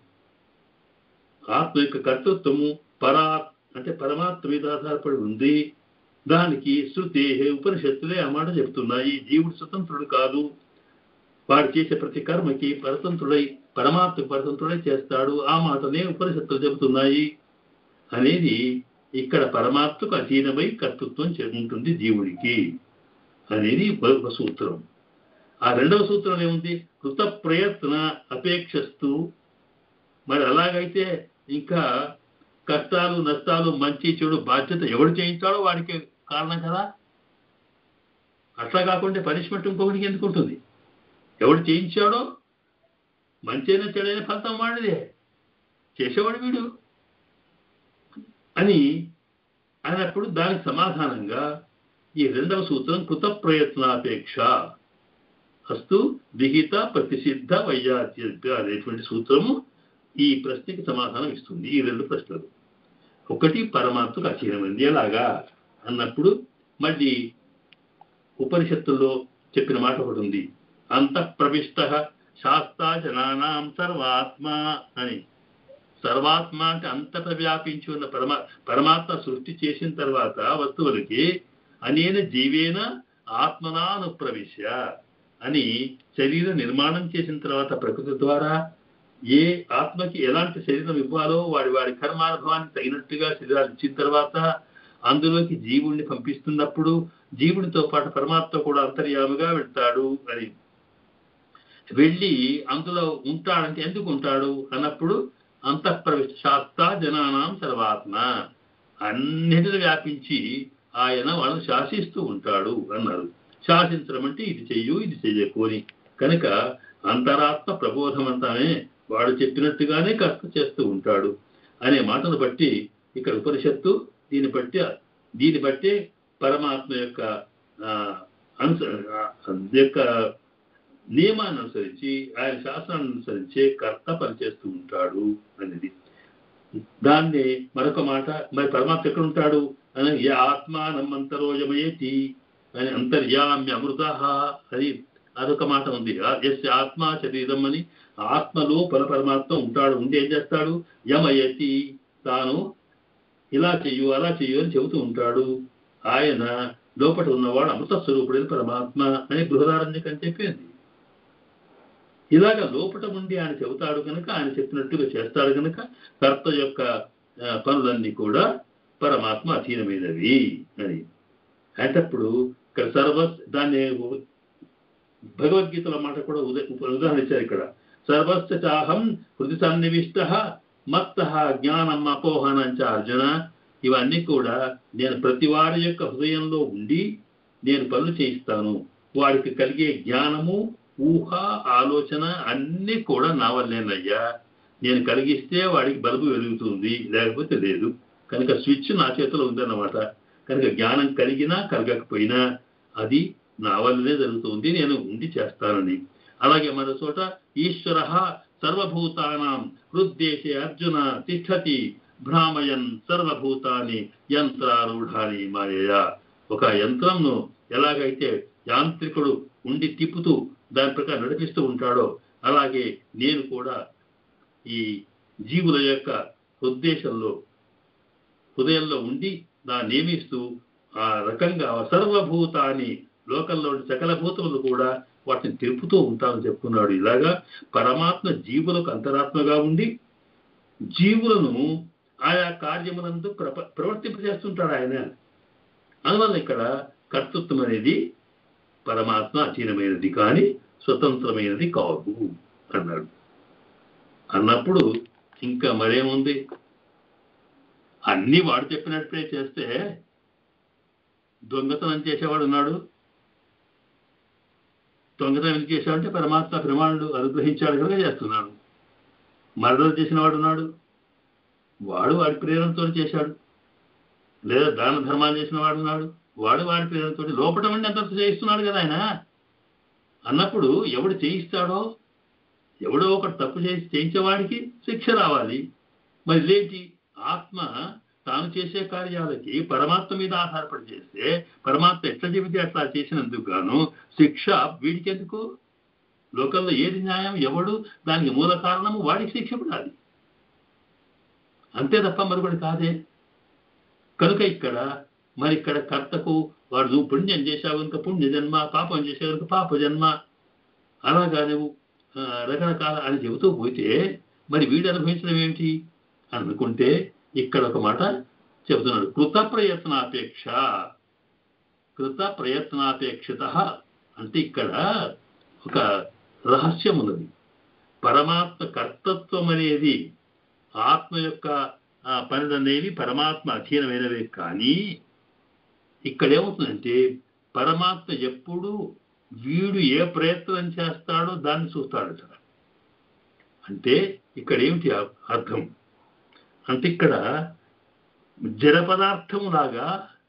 ఆత్మ యొక్క కర్తృత్వము పరా అంటే పరమాత్మ మీద ఆధారపడి ఉంది దానికి శృతి ఉపనిషత్తులే ఆ మాట చెప్తున్నాయి జీవుడు స్వతంత్రుడు కాదు వాడు చేసే ప్రతి కర్మకి పరతంత్రుడై పరమాత్మ పరతంత్రుడై చేస్తాడు ఆ మాటనే ఉపనిషత్తులు చెబుతున్నాయి అనేది ఇక్కడ పరమాత్మకు అధీనమై కర్తృత్వం చే- ఉంటుంది జీవుడికి అనేది ఒక సూత్రం ఆ రెండవ సూత్రం ఏముంది కృత ప్రయత్న అపేక్షస్తూ మరి అలాగైతే ఇంకా కష్టాలు నష్టాలు మంచి చెడు బాధ్యత ఎవడు చేయించాడో వాడికి కారణం కదా అట్లా కాకుండా పనిష్మెంట్ ఇంకొకటికి ఎందుకు ఉంటుంది ఎవడు చేయించాడో మంచైనా చెడైన ఫలితం వాడిదే చేసేవాడు వీడు అని అన్నప్పుడు దానికి సమాధానంగా ఈ రెండవ సూత్రం కృత ప్రయత్నాపేక్ష అస్తు విహిత ప్రతిసిద్ధ వైయాత్య అనేటువంటి సూత్రము ఈ ప్రశ్నకి సమాధానం ఇస్తుంది ఈ రెండు ప్రశ్నలు ఒకటి పరమాత్మకు అచీనమైంది ఎలాగా అన్నప్పుడు మళ్ళీ ఉపనిషత్తుల్లో చెప్పిన మాట ఒకటి ఉంది అంత ప్రవిష్ట శాస్తా జనానాం సర్వాత్మ అని సర్వాత్మ అంటే అంతటా వ్యాపించి ఉన్న పరమా పరమాత్మ సృష్టి చేసిన తర్వాత వస్తువులకి అనేన జీవేన ఆత్మనాను ప్రవిశ్య అని శరీర నిర్మాణం చేసిన తర్వాత ప్రకృతి ద్వారా ఏ ఆత్మకి ఎలాంటి శరీరం ఇవ్వాలో వాడి వాడి కర్మానుభవానికి తగినట్టుగా శరీరాలు ఇచ్చిన తర్వాత అందులోకి జీవుణ్ణి పంపిస్తున్నప్పుడు జీవుడితో పాటు పరమాత్మ కూడా అంతర్యాముగా వెళ్తాడు అని వెళ్ళి అందులో ఉంటాడంటే ఎందుకు ఉంటాడు అన్నప్పుడు అంతఃప్రవిష్ట శాస్త్ర జనానాం సర్వాత్మ అన్నిటిని వ్యాపించి ఆయన వాళ్ళని శాసిస్తూ ఉంటాడు అన్నారు శాసించడం అంటే ఇది చెయ్యు ఇది చెయ్యకు అని కనుక అంతరాత్మ ప్రబోధం అంతానే వాడు చెప్పినట్టుగానే కర్త చేస్తూ ఉంటాడు అనే మాటను బట్టి ఇక్కడ ఉపనిషత్తు దీన్ని బట్టి దీన్ని బట్టి పరమాత్మ యొక్క ఆ, అనుస ఆ, యొక్క నియమాన్ని అనుసరించి ఆయన శాస్త్రాన్ని అనుసరించే కర్త పనిచేస్తూ ఉంటాడు అనేది దాన్ని మరొక మాట మరి పరమాత్మ ఎక్కడ ఉంటాడు అని ఏ ఆత్మానమంతరోజమయేతి అని అంతర్యామ్య అమృత అని అదొక మాట ఉంది ఎస్ ఆత్మ శరీరం అని ఆత్మలో పర పరమాత్మ ఉంటాడు ఉండి ఏం చేస్తాడు యమయతి తాను ఇలా చెయ్యు అలా చెయ్యు అని చెబుతూ ఉంటాడు ఆయన లోపల ఉన్నవాడు అమృత స్వరూపుడైన పరమాత్మ అని బృహదారణ్యకం చెప్పింది ఇలాగ లోపట ఉండి ఆయన చెబుతాడు కనుక ఆయన చెప్పినట్టుగా చేస్తాడు కనుక కర్త యొక్క ఆ, పనులన్నీ కూడా పరమాత్మ అధీనమైనవి అని అంటప్పుడు ఇక్కడ సర్వ దాన్ని భగవద్గీతలో మాట కూడా ఉద- ఉప- ఉదాహరణ ఇచ్చారు ఇక్కడ సర్వస్య చాహం హృది సన్నివిష్ట మత్త జ్ఞానం అపోహనం చ అర్జున ఇవన్నీ కూడా నేను ప్రతి వారి యొక్క హృదయంలో ఉండి నేను పనులు చేయిస్తాను వాడికి కలిగే జ్ఞానము ఊహ ఆలోచన అన్నీ కూడా నా వల్లేనయ్యా నేను కలిగిస్తే వాడికి బల్బు వెలుగుతుంది లేకపోతే లేదు కనుక స్విచ్ నా చేతిలో ఉందన్నమాట కనుక జ్ఞానం కలిగినా కలగకపోయినా అది నా వల్లనే జరుగుతుంది నేను ఉండి చేస్తానని అలాగే మరో చోట ఈశ్వర సర్వభూతానాం హృద్దేశే అర్జున తిష్టతి భ్రామయన్ సర్వభూతాని యంత్రారూఢాని మాయయా ఒక యంత్రంను ఎలాగైతే యాంత్రికుడు ఉండి తిప్పుతూ దాని ప్రకారం నడిపిస్తూ ఉంటాడో అలాగే నేను కూడా ఈ జీవుల యొక్క ఉద్దేశంలో హృదయంలో ఉండి దాన్ని నియమిస్తూ ఆ రకంగా సర్వభూతాన్ని లోకంలో ఉండే సకల భూతములు కూడా వాటిని తెలుపుతూ ఉంటామని చెప్పుకున్నాడు ఇలాగా పరమాత్మ జీవులకు అంతరాత్మగా ఉండి జీవులను ఆయా కార్యములందు ప్రప ప్రవర్తింపజేస్తుంటాడు ఆయన అందువల్ల ఇక్కడ కర్తృత్వం అనేది పరమాత్మ అధీనమైనది కానీ స్వతంత్రమైనది కాదు అన్నాడు అన్నప్పుడు ఇంకా మరేముంది అన్ని వాడు చెప్పినట్టే చేస్తే దొంగతనం చేసేవాడు ఉన్నాడు దొంగతనం ఎందుకు చేశాడంటే పరమాత్మ ప్రమాణుడు అనుగ్రహించాడు కనుక చేస్తున్నాడు మర్డర్ చేసిన వాడు ఉన్నాడు వాడు వాడి ప్రేరణతో చేశాడు లేదా దాన ధర్మాలు చేసిన వాడు ఉన్నాడు వాడు వాడి ప్రేరణతో లోపల ఉండి అంత చేయిస్తున్నాడు కదా ఆయన అన్నప్పుడు ఎవడు చేయిస్తాడో ఎవడో ఒకటి తప్పు చేసి చేయించేవాడికి శిక్ష రావాలి మరి లేటి ఆత్మ తాను చేసే కార్యాలకి పరమాత్మ మీద ఆధారపడి చేస్తే పరమాత్మ ఎట్లా చెబితే అట్లా చేసినందుకు గాను శిక్ష వీడికి ఎందుకు లోకంలో ఏది న్యాయం ఎవడు దానికి మూల కారణము వాడికి శిక్ష పడాలి అంతే తప్ప మరొకటి కాదే కనుక ఇక్కడ మరి ఇక్కడ కర్తకు వాడు నువ్వు పుణ్యం చేశావు కనుక పుణ్య జన్మ పాపం చేసావు కనుక పాప జన్మ అలాగా నువ్వు ఆ, రకరకాల అని చెబుతూ పోతే మరి వీడు అనుభవించడం ఏమిటి అని అనుకుంటే ఇక్కడ ఒక మాట చెబుతున్నాడు కృత ప్రయత్నాపేక్ష కృత ప్రయత్నాపేక్షత అంటే ఇక్కడ ఒక రహస్యం ఉన్నది పరమాత్మ కర్తత్వం అనేది ఆత్మ యొక్క ఆ, పనులనేవి పరమాత్మ అధీనమైనవే కానీ ఇక్కడ ఏమవుతుందంటే పరమాత్మ ఎప్పుడు వీడు ఏ ప్రయత్నం చేస్తాడో దాన్ని చూస్తాడట అంటే ఇక్కడ ఏమిటి అ- అర్థం అంటే ఇక్కడ జడ పదార్థము లాగా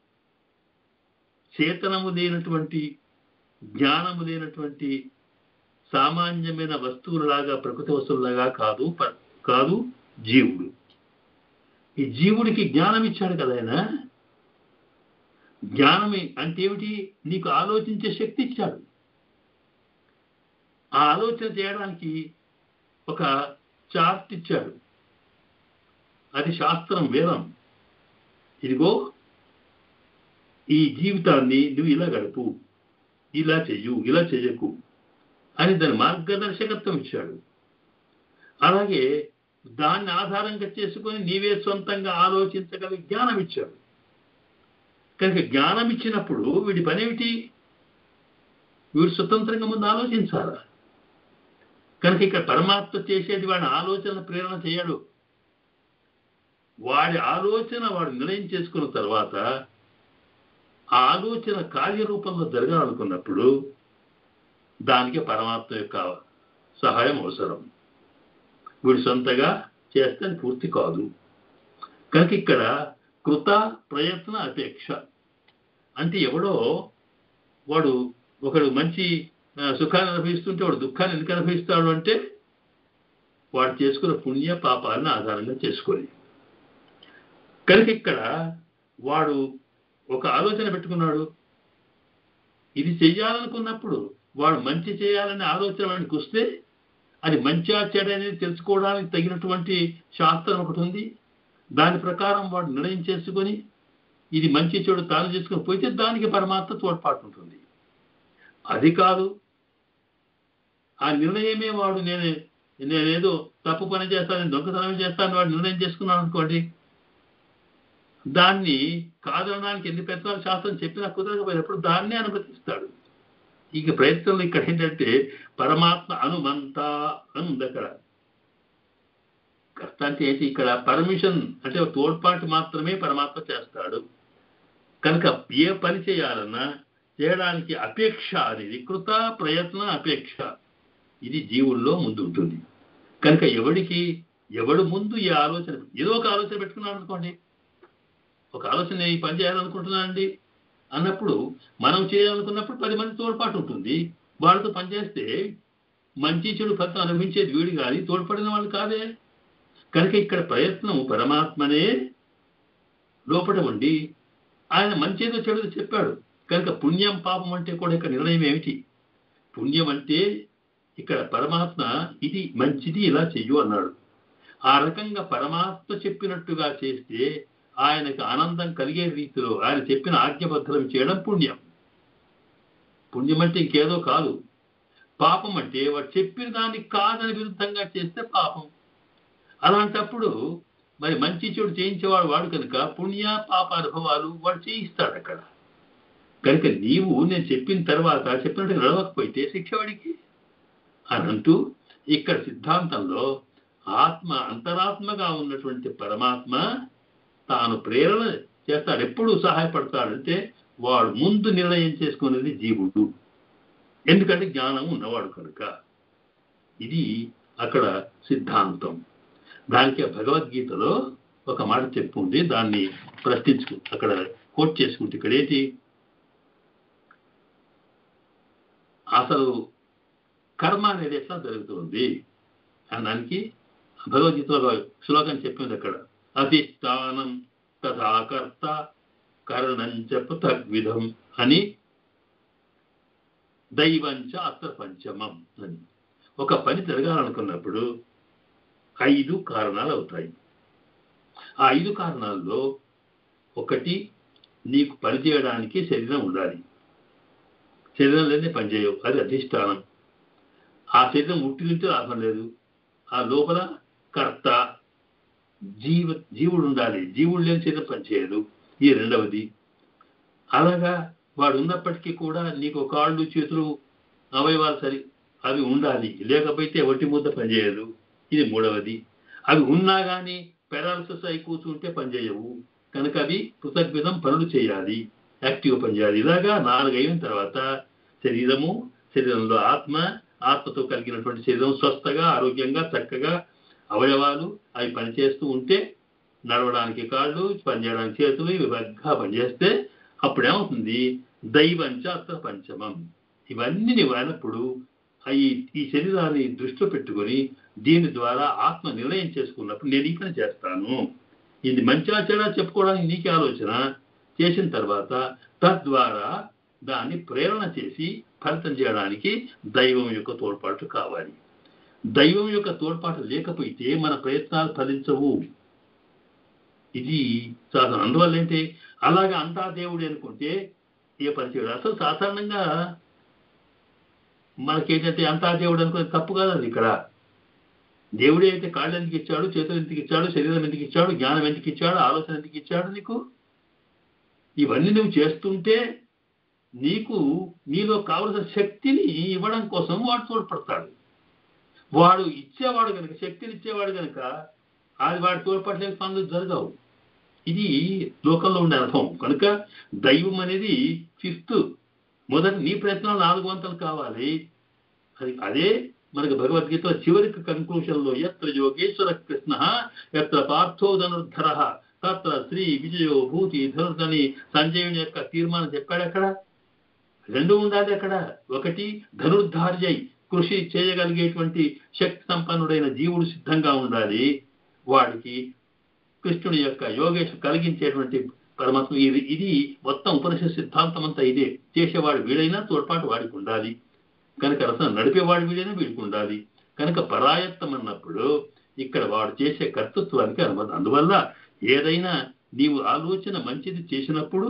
చేతనము లేనటువంటి జ్ఞానము లేనటువంటి సామాన్యమైన వస్తువులలాగా ప్రకృతి వస్తువులలాగా కాదు ప- కాదు జీవుడు ఈ జీవుడికి జ్ఞానం ఇచ్చాడు కదా ఆయన జ్ఞానమే అంటే ఏమిటి నీకు ఆలోచించే శక్తి ఇచ్చాడు ఆ ఆలోచన చేయడానికి ఒక చార్ట్ ఇచ్చాడు అది శాస్త్రం వేదం ఇదిగో ఈ జీవితాన్ని నువ్వు ఇలా గడుపు ఇలా చెయ్యు ఇలా చెయ్యకు అని దాని మార్గదర్శకత్వం ఇచ్చాడు అలాగే దాన్ని ఆధారంగా చేసుకొని నీవే సొంతంగా ఆలోచించగల జ్ఞానం ఇచ్చాడు కనుక జ్ఞానం ఇచ్చినప్పుడు వీడి పనేమిటి వీడు స్వతంత్రంగా ముందు ఆలోచించాలా కనుక ఇక్కడ పరమాత్మ చేసేది వాడి ఆలోచన ప్రేరణ చేయడు వాడి ఆలోచన వాడు నిర్ణయం చేసుకున్న తర్వాత ఆ ఆలోచన కార్యరూపంలో జరగాలనుకున్నప్పుడు దానికి పరమాత్మ యొక్క సహాయం అవసరం వీడు సొంతగా చేస్తే అది పూర్తి కాదు కనుక ఇక్కడ కృత ప్రయత్న అపేక్ష అంటే ఎవడో వాడు ఒకడు మంచి ఆ, సుఖాన్ని అనుభవిస్తుంటే వాడు దుఃఖాన్ని ఎందుకు అనుభవిస్తాడు అంటే వాడు చేసుకున్న పుణ్య పాపాలను ఆధారంగా చేసుకొని కనుక ఇక్కడ వాడు ఒక ఆలోచన పెట్టుకున్నాడు ఇది చెయ్యాలనుకున్నప్పుడు వాడు మంచి చేయాలనే ఆలోచన వాడికి వస్తే అది మంచి చెడ అనేది తెలుసుకోవడానికి తగినటువంటి శాస్త్రం ఒకటి ఉంది దాని ప్రకారం వాడు నిర్ణయం చేసుకొని ఇది మంచి చెడు తాను చేసుకుని పోతే దానికి పరమాత్మ తోడ్పాటు ఉంటుంది అది కాదు ఆ నిర్ణయమే వాడు నేను నేనేదో తప్పు పని చేస్తాను దొంగతనం చేస్తాను వాడు నిర్ణయం చేసుకున్నాను అనుకోండి దాన్ని కాదనడానికి ఎన్ని ప్రయత్నాలు శాస్త్రం చెప్పినా కుదరకపోయినప్పుడు దాన్నే అనుమతిస్తాడు ఇక ప్రయత్నంలో ఇక్కడ ఏంటంటే పరమాత్మ అనుమంత అని ఉంది అక్కడ కర్త అంటే ఏంటి ఇక్కడ పర్మిషన్ అంటే ఒక తోడ్పాటు మాత్రమే పరమాత్మ చేస్తాడు కనుక ఏ పని చేయాలన్నా చేయడానికి అపేక్ష అనేది కృత ప్రయత్న అపేక్ష ఇది జీవుల్లో ముందు ఉంటుంది కనుక ఎవడికి ఎవడు ముందు ఈ ఆలోచన ఏదో ఒక ఆలోచన పెట్టుకున్నాడు అనుకోండి ఒక ఆలోచన నేను ఈ పని చేయాలనుకుంటున్నానండి అన్నప్పుడు మనం చేయాలనుకున్నప్పుడు పది మంది తోడ్పాటు ఉంటుంది వాళ్ళతో పనిచేస్తే మంచి చెడు ఫలితం అనుభవించేది వీడు కాదు తోడ్పడిన వాళ్ళు కాదే కనుక ఇక్కడ ప్రయత్నం పరమాత్మనే లోపట ఉండి ఆయన మంచేదో చెడుదో చెప్పాడు కనుక పుణ్యం పాపం అంటే కూడా ఇక్కడ నిర్ణయం ఏమిటి పుణ్యం అంటే ఇక్కడ పరమాత్మ ఇది మంచిది ఇలా చెయ్యు అన్నాడు ఆ రకంగా పరమాత్మ చెప్పినట్టుగా చేస్తే ఆయనకు ఆనందం కలిగే రీతిలో ఆయన చెప్పిన ఆజ్ఞబద్ధం చేయడం పుణ్యం పుణ్యం అంటే ఇంకేదో కాదు పాపం అంటే వాడు చెప్పిన దానికి కాదని విరుద్ధంగా చేస్తే పాపం అలాంటప్పుడు మరి మంచి చెడు చేయించేవాడు వాడు కనుక పుణ్య పాప అనుభవాలు వాడు చేయిస్తాడు అక్కడ కనుక నీవు నేను చెప్పిన తర్వాత చెప్పినట్టు నడవకపోతే శిక్ష వాడికి అని అంటూ ఇక్కడ సిద్ధాంతంలో ఆత్మ అంతరాత్మగా ఉన్నటువంటి పరమాత్మ తాను ప్రేరణ చేస్తాడు ఎప్పుడు సహాయపడతాడంటే వాడు ముందు నిర్ణయం చేసుకునేది జీవుడు ఎందుకంటే జ్ఞానం ఉన్నవాడు కనుక ఇది అక్కడ సిద్ధాంతం దానికి భగవద్గీతలో ఒక మాట చెప్పుంది దాన్ని ప్రశ్నించుకు అక్కడ కోట్ చేసుకుంటే ఇక్కడ ఏంటి అసలు కర్మ అనేది ఎట్లా జరుగుతుంది అనడానికి భగవద్గీతలో శ్లోకం చెప్పింది అక్కడ అధిష్టానం తథాకర్త కరణంచ పృథగ్విధం అని దైవంచ అత్ర పంచమం అని ఒక పని జరగాలనుకున్నప్పుడు ఐదు కారణాలు అవుతాయి ఆ ఐదు కారణాల్లో ఒకటి నీకు పనిచేయడానికి శరీరం ఉండాలి శరీరం లేదే పనిచేయవు అది అధిష్టానం ఆ శరీరం ఉట్టినింటే లాభం లేదు ఆ లోపల కర్త జీవ జీవుడు ఉండాలి జీవుడు లేని శరీరం పనిచేయదు ఈ రెండవది అలాగా వాడు ఉన్నప్పటికీ కూడా నీకు కాళ్ళు చేతులు అవయవాలు సరి అవి ఉండాలి లేకపోతే ఒట్టి ముద్ద పనిచేయదు ఇది మూడవది అవి ఉన్నా కానీ పెరాలసిస్ అయి కూర్చుంటే పనిచేయవు కనుక అవి పృథగ్విధం పనులు చేయాలి యాక్టివ్ పనిచేయాలి ఇలాగా నాలుగు అయిన తర్వాత శరీరము శరీరంలో ఆత్మ ఆత్మతో కలిగినటువంటి శరీరం స్వస్థగా ఆరోగ్యంగా చక్కగా అవయవాలు అవి పనిచేస్తూ ఉంటే నడవడానికి కాళ్ళు పనిచేయడానికి చేతులు ఇవి బాగా పనిచేస్తే అప్పుడేమవుతుంది దైవంచ అత్ర పంచమం ఇవన్నీ నీవు అయినప్పుడు ఈ ఈ శరీరాన్ని దృష్టిలో పెట్టుకొని దీని ద్వారా ఆత్మ నిర్ణయం చేసుకున్నప్పుడు నేను ఈ పని చేస్తాను ఇది మంచిగా చెడా చెప్పుకోవడానికి నీకే ఆలోచన చేసిన తర్వాత తద్వారా దాన్ని ప్రేరణ చేసి ఫలితం చేయడానికి దైవం యొక్క తోడ్పాటు కావాలి దైవం యొక్క తోడ్పాటు లేకపోతే మన ప్రయత్నాలు ఫలించవు ఇది సాధన అందువల్ల ఏంటి అలాగా అంతా దేవుడు అనుకుంటే ఏ పని చేయడు అసలు సాధారణంగా మనకేంటంటే అంతా దేవుడు అనుకునే తప్పు కాదు అది ఇక్కడ దేవుడే అయితే కాళ్ళు ఎందుకు ఇచ్చాడు చేతులు ఎందుకు ఇచ్చాడు శరీరం ఎందుకు ఇచ్చాడు జ్ఞానం ఎందుకు ఇచ్చాడు ఆలోచన ఎందుకు ఇచ్చాడు నీకు ఇవన్నీ నువ్వు చేస్తుంటే నీకు నీలో కావలసిన శక్తిని ఇవ్వడం కోసం వాడు తోడ్పడతాడు వాడు ఇచ్చేవాడు కనుక శక్తిని ఇచ్చేవాడు కనుక అది వాడు తోడ్పడలేక పనులు జరగవు ఇది లోకంలో ఉండే అనుభవం కనుక దైవం అనేది ఫిఫ్త్ మొదటి నీ ప్రయత్నాలు నాలుగు వంతలు కావాలి అది అదే మనకు భగవద్గీత చివరికి కన్క్లూషన్ లో ఎత్ర యోగేశ్వర కృష్ణ ఎత్ర పార్థో ధనుర్ధర తత్ర శ్రీ విజయో భూతి ధనుర్ధని సంజయుని యొక్క తీర్మానం చెప్పాడు అక్కడ రెండు ఉండాలి అక్కడ ఒకటి ధనుర్ధార్యై కృషి చేయగలిగేటువంటి శక్తి సంపన్నుడైన జీవుడు సిద్ధంగా ఉండాలి వాడికి కృష్ణుడి యొక్క యోగేశ కలిగించేటువంటి పరమాత్మ ఇది ఇది మొత్తం ఉపనిషత్ సిద్ధాంతం అంతా ఇదే చేసేవాడు వీడైనా తోడ్పాటు వాడికి ఉండాలి కనుక రసన నడిపేవాడు వీడైనా వీడికి ఉండాలి కనుక పరాయత్తం అన్నప్పుడు ఇక్కడ వాడు చేసే కర్తృత్వానికి అనుమతి అందువల్ల ఏదైనా నీవు ఆలోచన మంచిది చేసినప్పుడు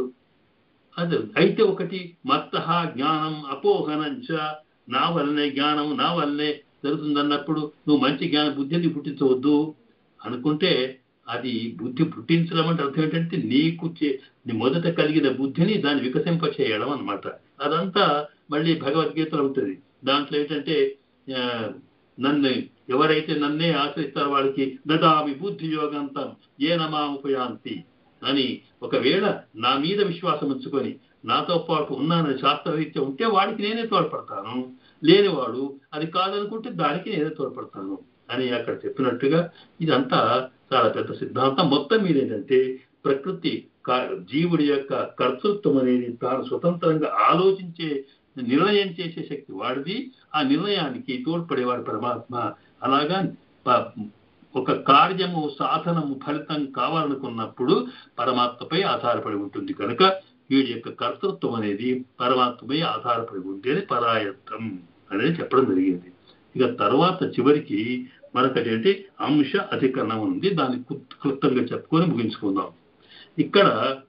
అది అయితే ఒకటి మత్త జ్ఞానం అపోహనంచ నా వల్లనే జ్ఞానం నా వల్లనే జరుగుతుందన్నప్పుడు నువ్వు మంచి జ్ఞాన బుద్ధిని పుట్టించవద్దు అనుకుంటే అది బుద్ధి పుట్టించడం అంటే అర్థం ఏంటంటే నీకు చే- నీ మొదట కలిగిన బుద్ధిని దాన్ని వికసింప చేయడం అనమాట అదంతా మళ్ళీ భగవద్గీతలో ఉంటుంది దాంట్లో ఏంటంటే ఆ, నన్ను ఎవరైతే నన్నే ఆశ్రయిస్తారో వాళ్ళకి దదామి బుద్ధి యోగంతం ఏ నమా ఉపయాంతి అని ఒకవేళ నా మీద విశ్వాసం ఉంచుకొని నాతో పాటు ఉన్నానని శాస్త్రరీత్యా ఉంటే వాడికి నేనే తోడ్పడతాను లేనివాడు అది కాదనుకుంటే దానికి నేనే తోడ్పడతాను అని అక్కడ చెప్పినట్టుగా ఇదంతా చాలా పెద్ద సిద్ధాంతం మొత్తం మీద ఏంటంటే ప్రకృతి కా- జీవుడి యొక్క కర్తృత్వం అనేది తాను స్వతంత్రంగా ఆలోచించే నిర్ణయం చేసే శక్తి వాడిది ఆ నిర్ణయానికి తోడ్పడేవాడు పరమాత్మ అలాగా ప- ఒక కార్యము సాధనము ఫలితం కావాలనుకున్నప్పుడు పరమాత్మపై ఆధారపడి ఉంటుంది కనుక వీడి యొక్క కర్తృత్వం అనేది పరమాత్మపై ఆధారపడి ఉంటేనే పరాయత్తం అనేది చెప్పడం జరిగింది ఇక తర్వాత చివరికి మనకటి అంశ అధికరణం ఉంది దాన్ని క్లుప్- క్లుప్తంగా చెప్పుకొని ముగించుకుందాం ఇక్కడ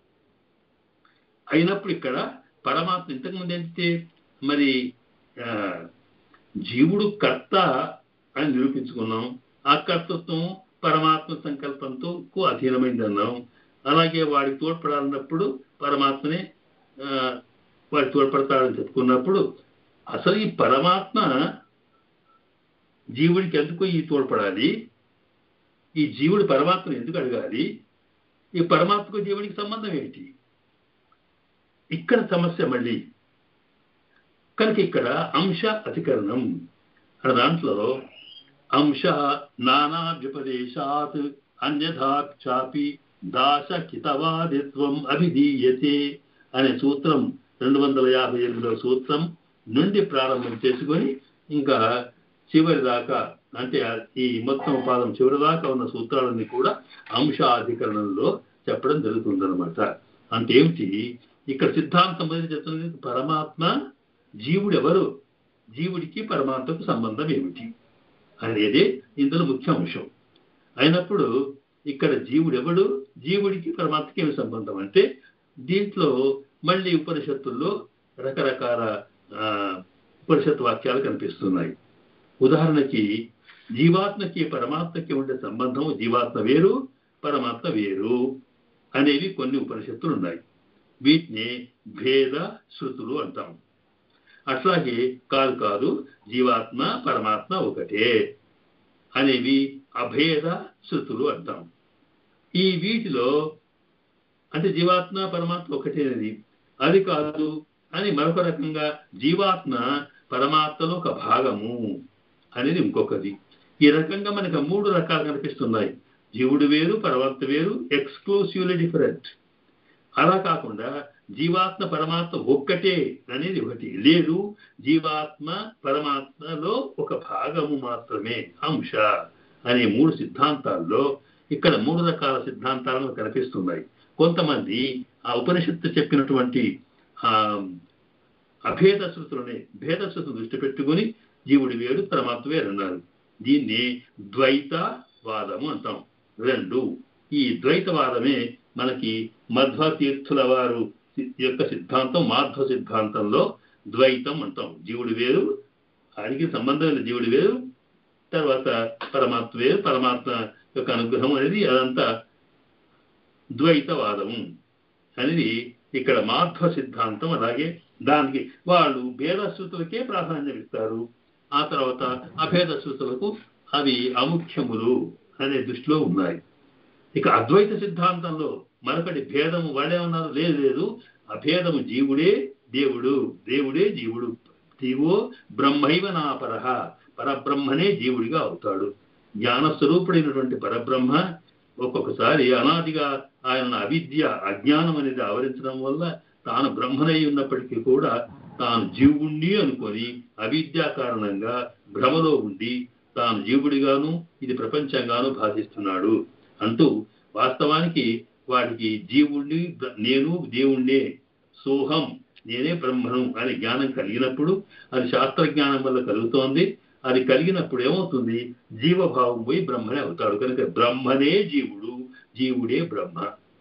అయినప్పుడు ఇక్కడ పరమాత్మ ఇంతకుముందు ఏంటంటే మరి ఆ, జీవుడు కర్త అని నిరూపించుకున్నాం ఆ కర్తృత్వం పరమాత్మ సంకల్పంతో కు అధీనమైంది అన్నాం అలాగే వాడికి తోడ్పడాలన్నప్పుడు పరమాత్మనే ఆ, వాడికి తోడ్పడతాడని చెప్పుకున్నప్పుడు అసలు ఈ పరమాత్మ జీవుడికి ఎందుకు ఈ తోడ్పడాలి ఈ జీవుడు పరమాత్మను ఎందుకు అడగాలి ఈ పరమాత్మకు జీవుడికి సంబంధం ఏంటి ఇక్కడ సమస్య మళ్ళీ కనుక ఇక్కడ అంశ అధికరణం అనే దాంట్లో అంశ నానాభ్యుపదేశాత్ అన్యథా చాపి దాశ కితవాదిత్వం అభిధీయతే అనే సూత్రం రెండు వందల యాభై ఎనిమిదవ సూత్రం నుండి ప్రారంభం చేసుకొని ఇంకా చివరి దాకా అంటే ఈ మొత్తం పాదం చివరి దాకా ఉన్న సూత్రాలన్నీ కూడా అంశాధికరణంలో చెప్పడం జరుగుతుందన్నమాట అంటే ఏమిటి ఇక్కడ సిద్ధాంతం మొదటి చెప్తున్నది పరమాత్మ జీవుడు ఎవరు జీవుడికి పరమాత్మకు సంబంధం ఏమిటి అనేది ఇందులో ముఖ్య అంశం అయినప్పుడు ఇక్కడ జీవుడు ఎవడు జీవుడికి పరమాత్మకి ఏమి సంబంధం అంటే దీంట్లో మళ్ళీ ఉపనిషత్తుల్లో రకరకాల ఆ, ఉపనిషత్ వాక్యాలు కనిపిస్తున్నాయి ఉదాహరణకి జీవాత్మకి పరమాత్మకి ఉండే సంబంధం జీవాత్మ వేరు పరమాత్మ వేరు అనేవి కొన్ని ఉపనిషత్తులు ఉన్నాయి వీటిని భేద శృతులు అంటాం అట్లాగే కాదు కాదు జీవాత్మ పరమాత్మ ఒకటే అనేవి అభేద శృతులు అంటాం ఈ వీటిలో అంటే జీవాత్మ పరమాత్మ ఒకటేనది అది కాదు అని మరొక రకంగా జీవాత్మ పరమాత్మలో ఒక భాగము అనేది ఇంకొకది ఈ రకంగా మనకు మూడు రకాలు కనిపిస్తున్నాయి జీవుడు వేరు పరమాత్మ వేరు ఎక్స్క్లూసివ్లీ డిఫరెంట్ అలా కాకుండా జీవాత్మ పరమాత్మ ఒక్కటే అనేది ఒకటి లేదు జీవాత్మ పరమాత్మలో ఒక భాగము మాత్రమే అంశ అనే మూడు సిద్ధాంతాల్లో ఇక్కడ మూడు రకాల సిద్ధాంతాలను కనిపిస్తున్నాయి కొంతమంది ఆ ఉపనిషత్తు చెప్పినటువంటి ఆ అభేద శృతులని భేద శృతులు దృష్టి పెట్టుకుని జీవుడి వేరు పరమాత్మ వేరు అన్నారు దీన్ని ద్వైతవాదము అంటాం రెండు ఈ ద్వైతవాదమే మనకి మధ్వ తీర్థుల వారు యొక్క సిద్ధాంతం మాధ్వ సిద్ధాంతంలో ద్వైతం అంటాం జీవుడి వేరు ఆయనకి సంబంధం లేదు జీవుడి వేరు తర్వాత పరమాత్మ వేరు పరమాత్మ యొక్క అనుగ్రహం అనేది అదంతా ద్వైతవాదము అనేది ఇక్కడ మాధ్వ సిద్ధాంతం అలాగే దానికి వాళ్ళు భేదశ్రుతులకే ప్రాధాన్యం ఇస్తారు ఆ తర్వాత అభేద శృతులకు అవి అముఖ్యములు అనే దృష్టిలో ఉన్నాయి ఇక అద్వైత సిద్ధాంతంలో మరొకటి భేదము వాళ్ళే ఉన్నారు లేదు లేదు అభేదము జీవుడే దేవుడు దేవుడే జీవుడు జీవో బ్రహ్మైవ నా పరహ పరబ్రహ్మనే జీవుడిగా అవుతాడు జ్ఞానస్వరూపుడైనటువంటి పరబ్రహ్మ ఒక్కొక్కసారి అనాదిగా ఆయన అవిద్య అజ్ఞానం అనేది ఆవరించడం వల్ల తాను బ్రహ్మనై ఉన్నప్పటికీ కూడా తాను జీవుణ్ణి అనుకొని అవిద్య కారణంగా భ్రమలో ఉండి తాను జీవుడిగాను ఇది ప్రపంచంగాను భాషిస్తున్నాడు అంటూ వాస్తవానికి వాడికి జీవుణ్ణి నేను దేవుణ్ణే సోహం నేనే బ్రహ్మను అనే జ్ఞానం కలిగినప్పుడు అది శాస్త్ర జ్ఞానం వల్ల కలుగుతోంది అది కలిగినప్పుడు ఏమవుతుంది జీవభావం పోయి బ్రహ్మనే అవుతాడు కనుక బ్రహ్మనే జీవుడు జీవుడే బ్రహ్మ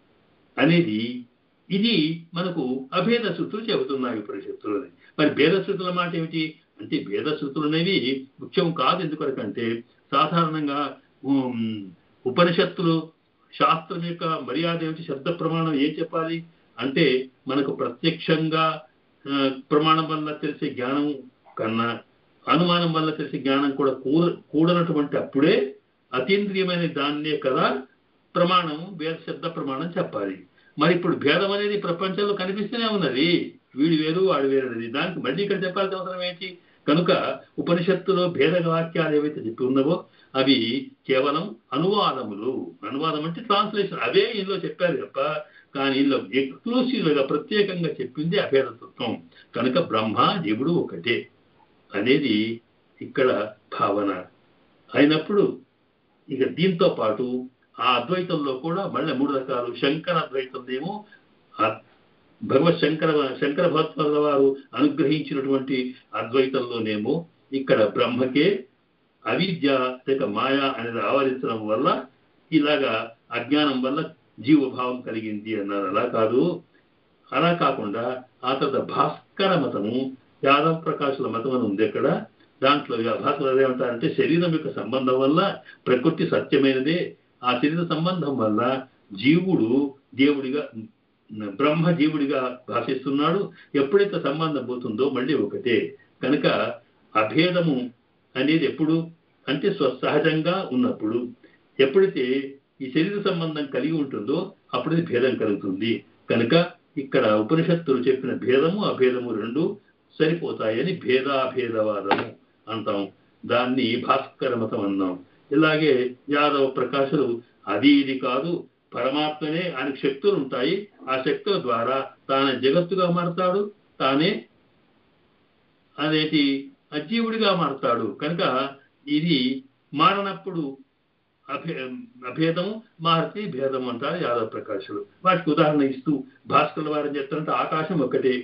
అనేది ఇది మనకు అభేద శృతులు చెబుతున్నాయి ఉపనిషత్తులు మరి భేద శృతుల మాట ఏమిటి అంటే భేద శృతులు అనేవి ముఖ్యం కాదు ఎందుకొరకంటే సాధారణంగా ఉమ్, ఉపనిషత్తులు శాస్త్రం యొక్క మర్యాద ఏమిటి శబ్ద ప్రమాణం ఏం చెప్పాలి అంటే మనకు ప్రత్యక్షంగా ఆ, ప్రమాణం వల్ల తెలిసే జ్ఞానం కన్నా అనుమానం వల్ల తెలిసే జ్ఞానం కూడా కూడ కూడనటువంటి అప్పుడే అతీంద్రియమైన దాన్నే కదా ప్రమాణం వేద శబ్ద ప్రమాణం చెప్పాలి మరి ఇప్పుడు భేదం అనేది ప్రపంచంలో కనిపిస్తూనే ఉన్నది వీడు వేరు వాడు వేరు అనేది దానికి మళ్ళీ ఇక్కడ చెప్పాల్సిన అవసరం ఏంటి కనుక ఉపనిషత్తులో భేద వాక్యాలు ఏవైతే చెప్పి ఉన్నవో అవి కేవలం అనువాదములు అనువాదం అంటే ట్రాన్స్లేషన్ అవే ఇందులో చెప్పారు తప్ప కానీ ఇందులో ఎక్స్క్లూసివ్ గా ప్రత్యేకంగా చెప్పింది అభేదతత్వం కనుక బ్రహ్మ జీవుడు ఒకటే అనేది ఇక్కడ భావన అయినప్పుడు ఇక దీంతో పాటు ఆ అద్వైతంలో కూడా మళ్ళీ మూడు రకాలు శంకర అద్వైతంలో భగవత్ శంకర శంకర భగవత్పాదుల వారు అనుగ్రహించినటువంటి అద్వైతంలోనేమో ఇక్కడ బ్రహ్మకే అవిద్య లేక మాయ అనేది ఆవరించడం వల్ల ఇలాగా అజ్ఞానం వల్ల జీవభావం కలిగింది అన్నారు అలా కాదు అలా కాకుండా ఆ తర్వాత భాస్కర మతము యాదవ ప్రకాశుల మతం అని ఉంది అక్కడ దాంట్లో భాస్కర్ ఏమంటారంటే శరీరం యొక్క సంబంధం వల్ల ప్రకృతి సత్యమైనదే ఆ శరీర సంబంధం వల్ల జీవుడు దేవుడిగా బ్రహ్మ జీవుడిగా భాషిస్తున్నాడు ఎప్పుడైతే సంబంధం పోతుందో మళ్ళీ ఒకటే కనుక అభేదము అనేది ఎప్పుడు అంటే స్వసహజంగా ఉన్నప్పుడు ఎప్పుడైతే ఈ శరీర సంబంధం కలిగి ఉంటుందో అప్పుడే భేదం కలుగుతుంది కనుక ఇక్కడ ఉపనిషత్తులు చెప్పిన భేదము అభేదము రెండు సరిపోతాయని భేదాభేదవాదము అంటాం దాన్ని భాస్కర మతం అన్నాం ఇలాగే యాదవ ప్రకాశులు అది ఇది కాదు పరమాత్మనే ఆయనకు శక్తులు ఉంటాయి ఆ శక్తుల ద్వారా తానే జగత్తుగా మారతాడు తానే అనేది అజీవుడిగా మారతాడు కనుక ఇది మారనప్పుడు అభే అభేదము మారితే భేదం అంటారు యాదవ ప్రకాశులు వాటికి ఉదాహరణ ఇస్తూ భాస్కర్ వారు ఏం చెప్తారంటే ఆకాశం ఒక్కటే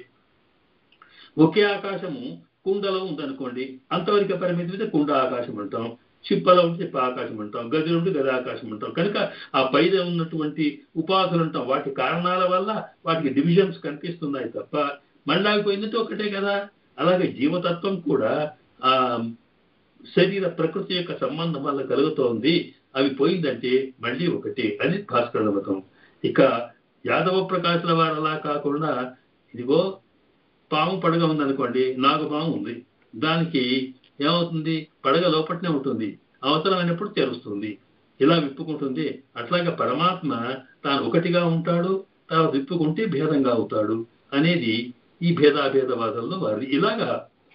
ఒకే ఆకాశము కుండలో ఉందనుకోండి అంతవరకు పరిమితి మీద కుండ ఆకాశం అంటాం చిప్పలో ఉంటే చిప్ప ఆకాశం అంటాం గదిలో ఉంటే గది ఆకాశం అంటాం కనుక ఆ పైన ఉన్నటువంటి ఉపాధులు అంటాం వాటి కారణాల వల్ల వాటికి డివిజన్స్ కనిపిస్తున్నాయి తప్ప మళ్ళీ పోయిందంటే ఒకటే కదా అలాగే జీవతత్వం కూడా ఆ శరీర ప్రకృతి యొక్క సంబంధం వల్ల కలుగుతోంది అవి పోయిందంటే మళ్ళీ ఒకటి అని భాస్కర మతం ఇక యాదవ ప్రకాశుల వారు అలా కాకుండా ఇదిగో పాము పడగ ఉందనుకోండి నాగు పాము ఉంది దానికి ఏమవుతుంది పడగ లోపట్నే ఉంటుంది అవసరమైనప్పుడు తెరుస్తుంది ఇలా విప్పుకుంటుంది అట్లాగే పరమాత్మ తాను ఒకటిగా ఉంటాడు తాను విప్పుకుంటే భేదంగా అవుతాడు అనేది ఈ భేదాభేదవాదంలో వారి ఇలాగా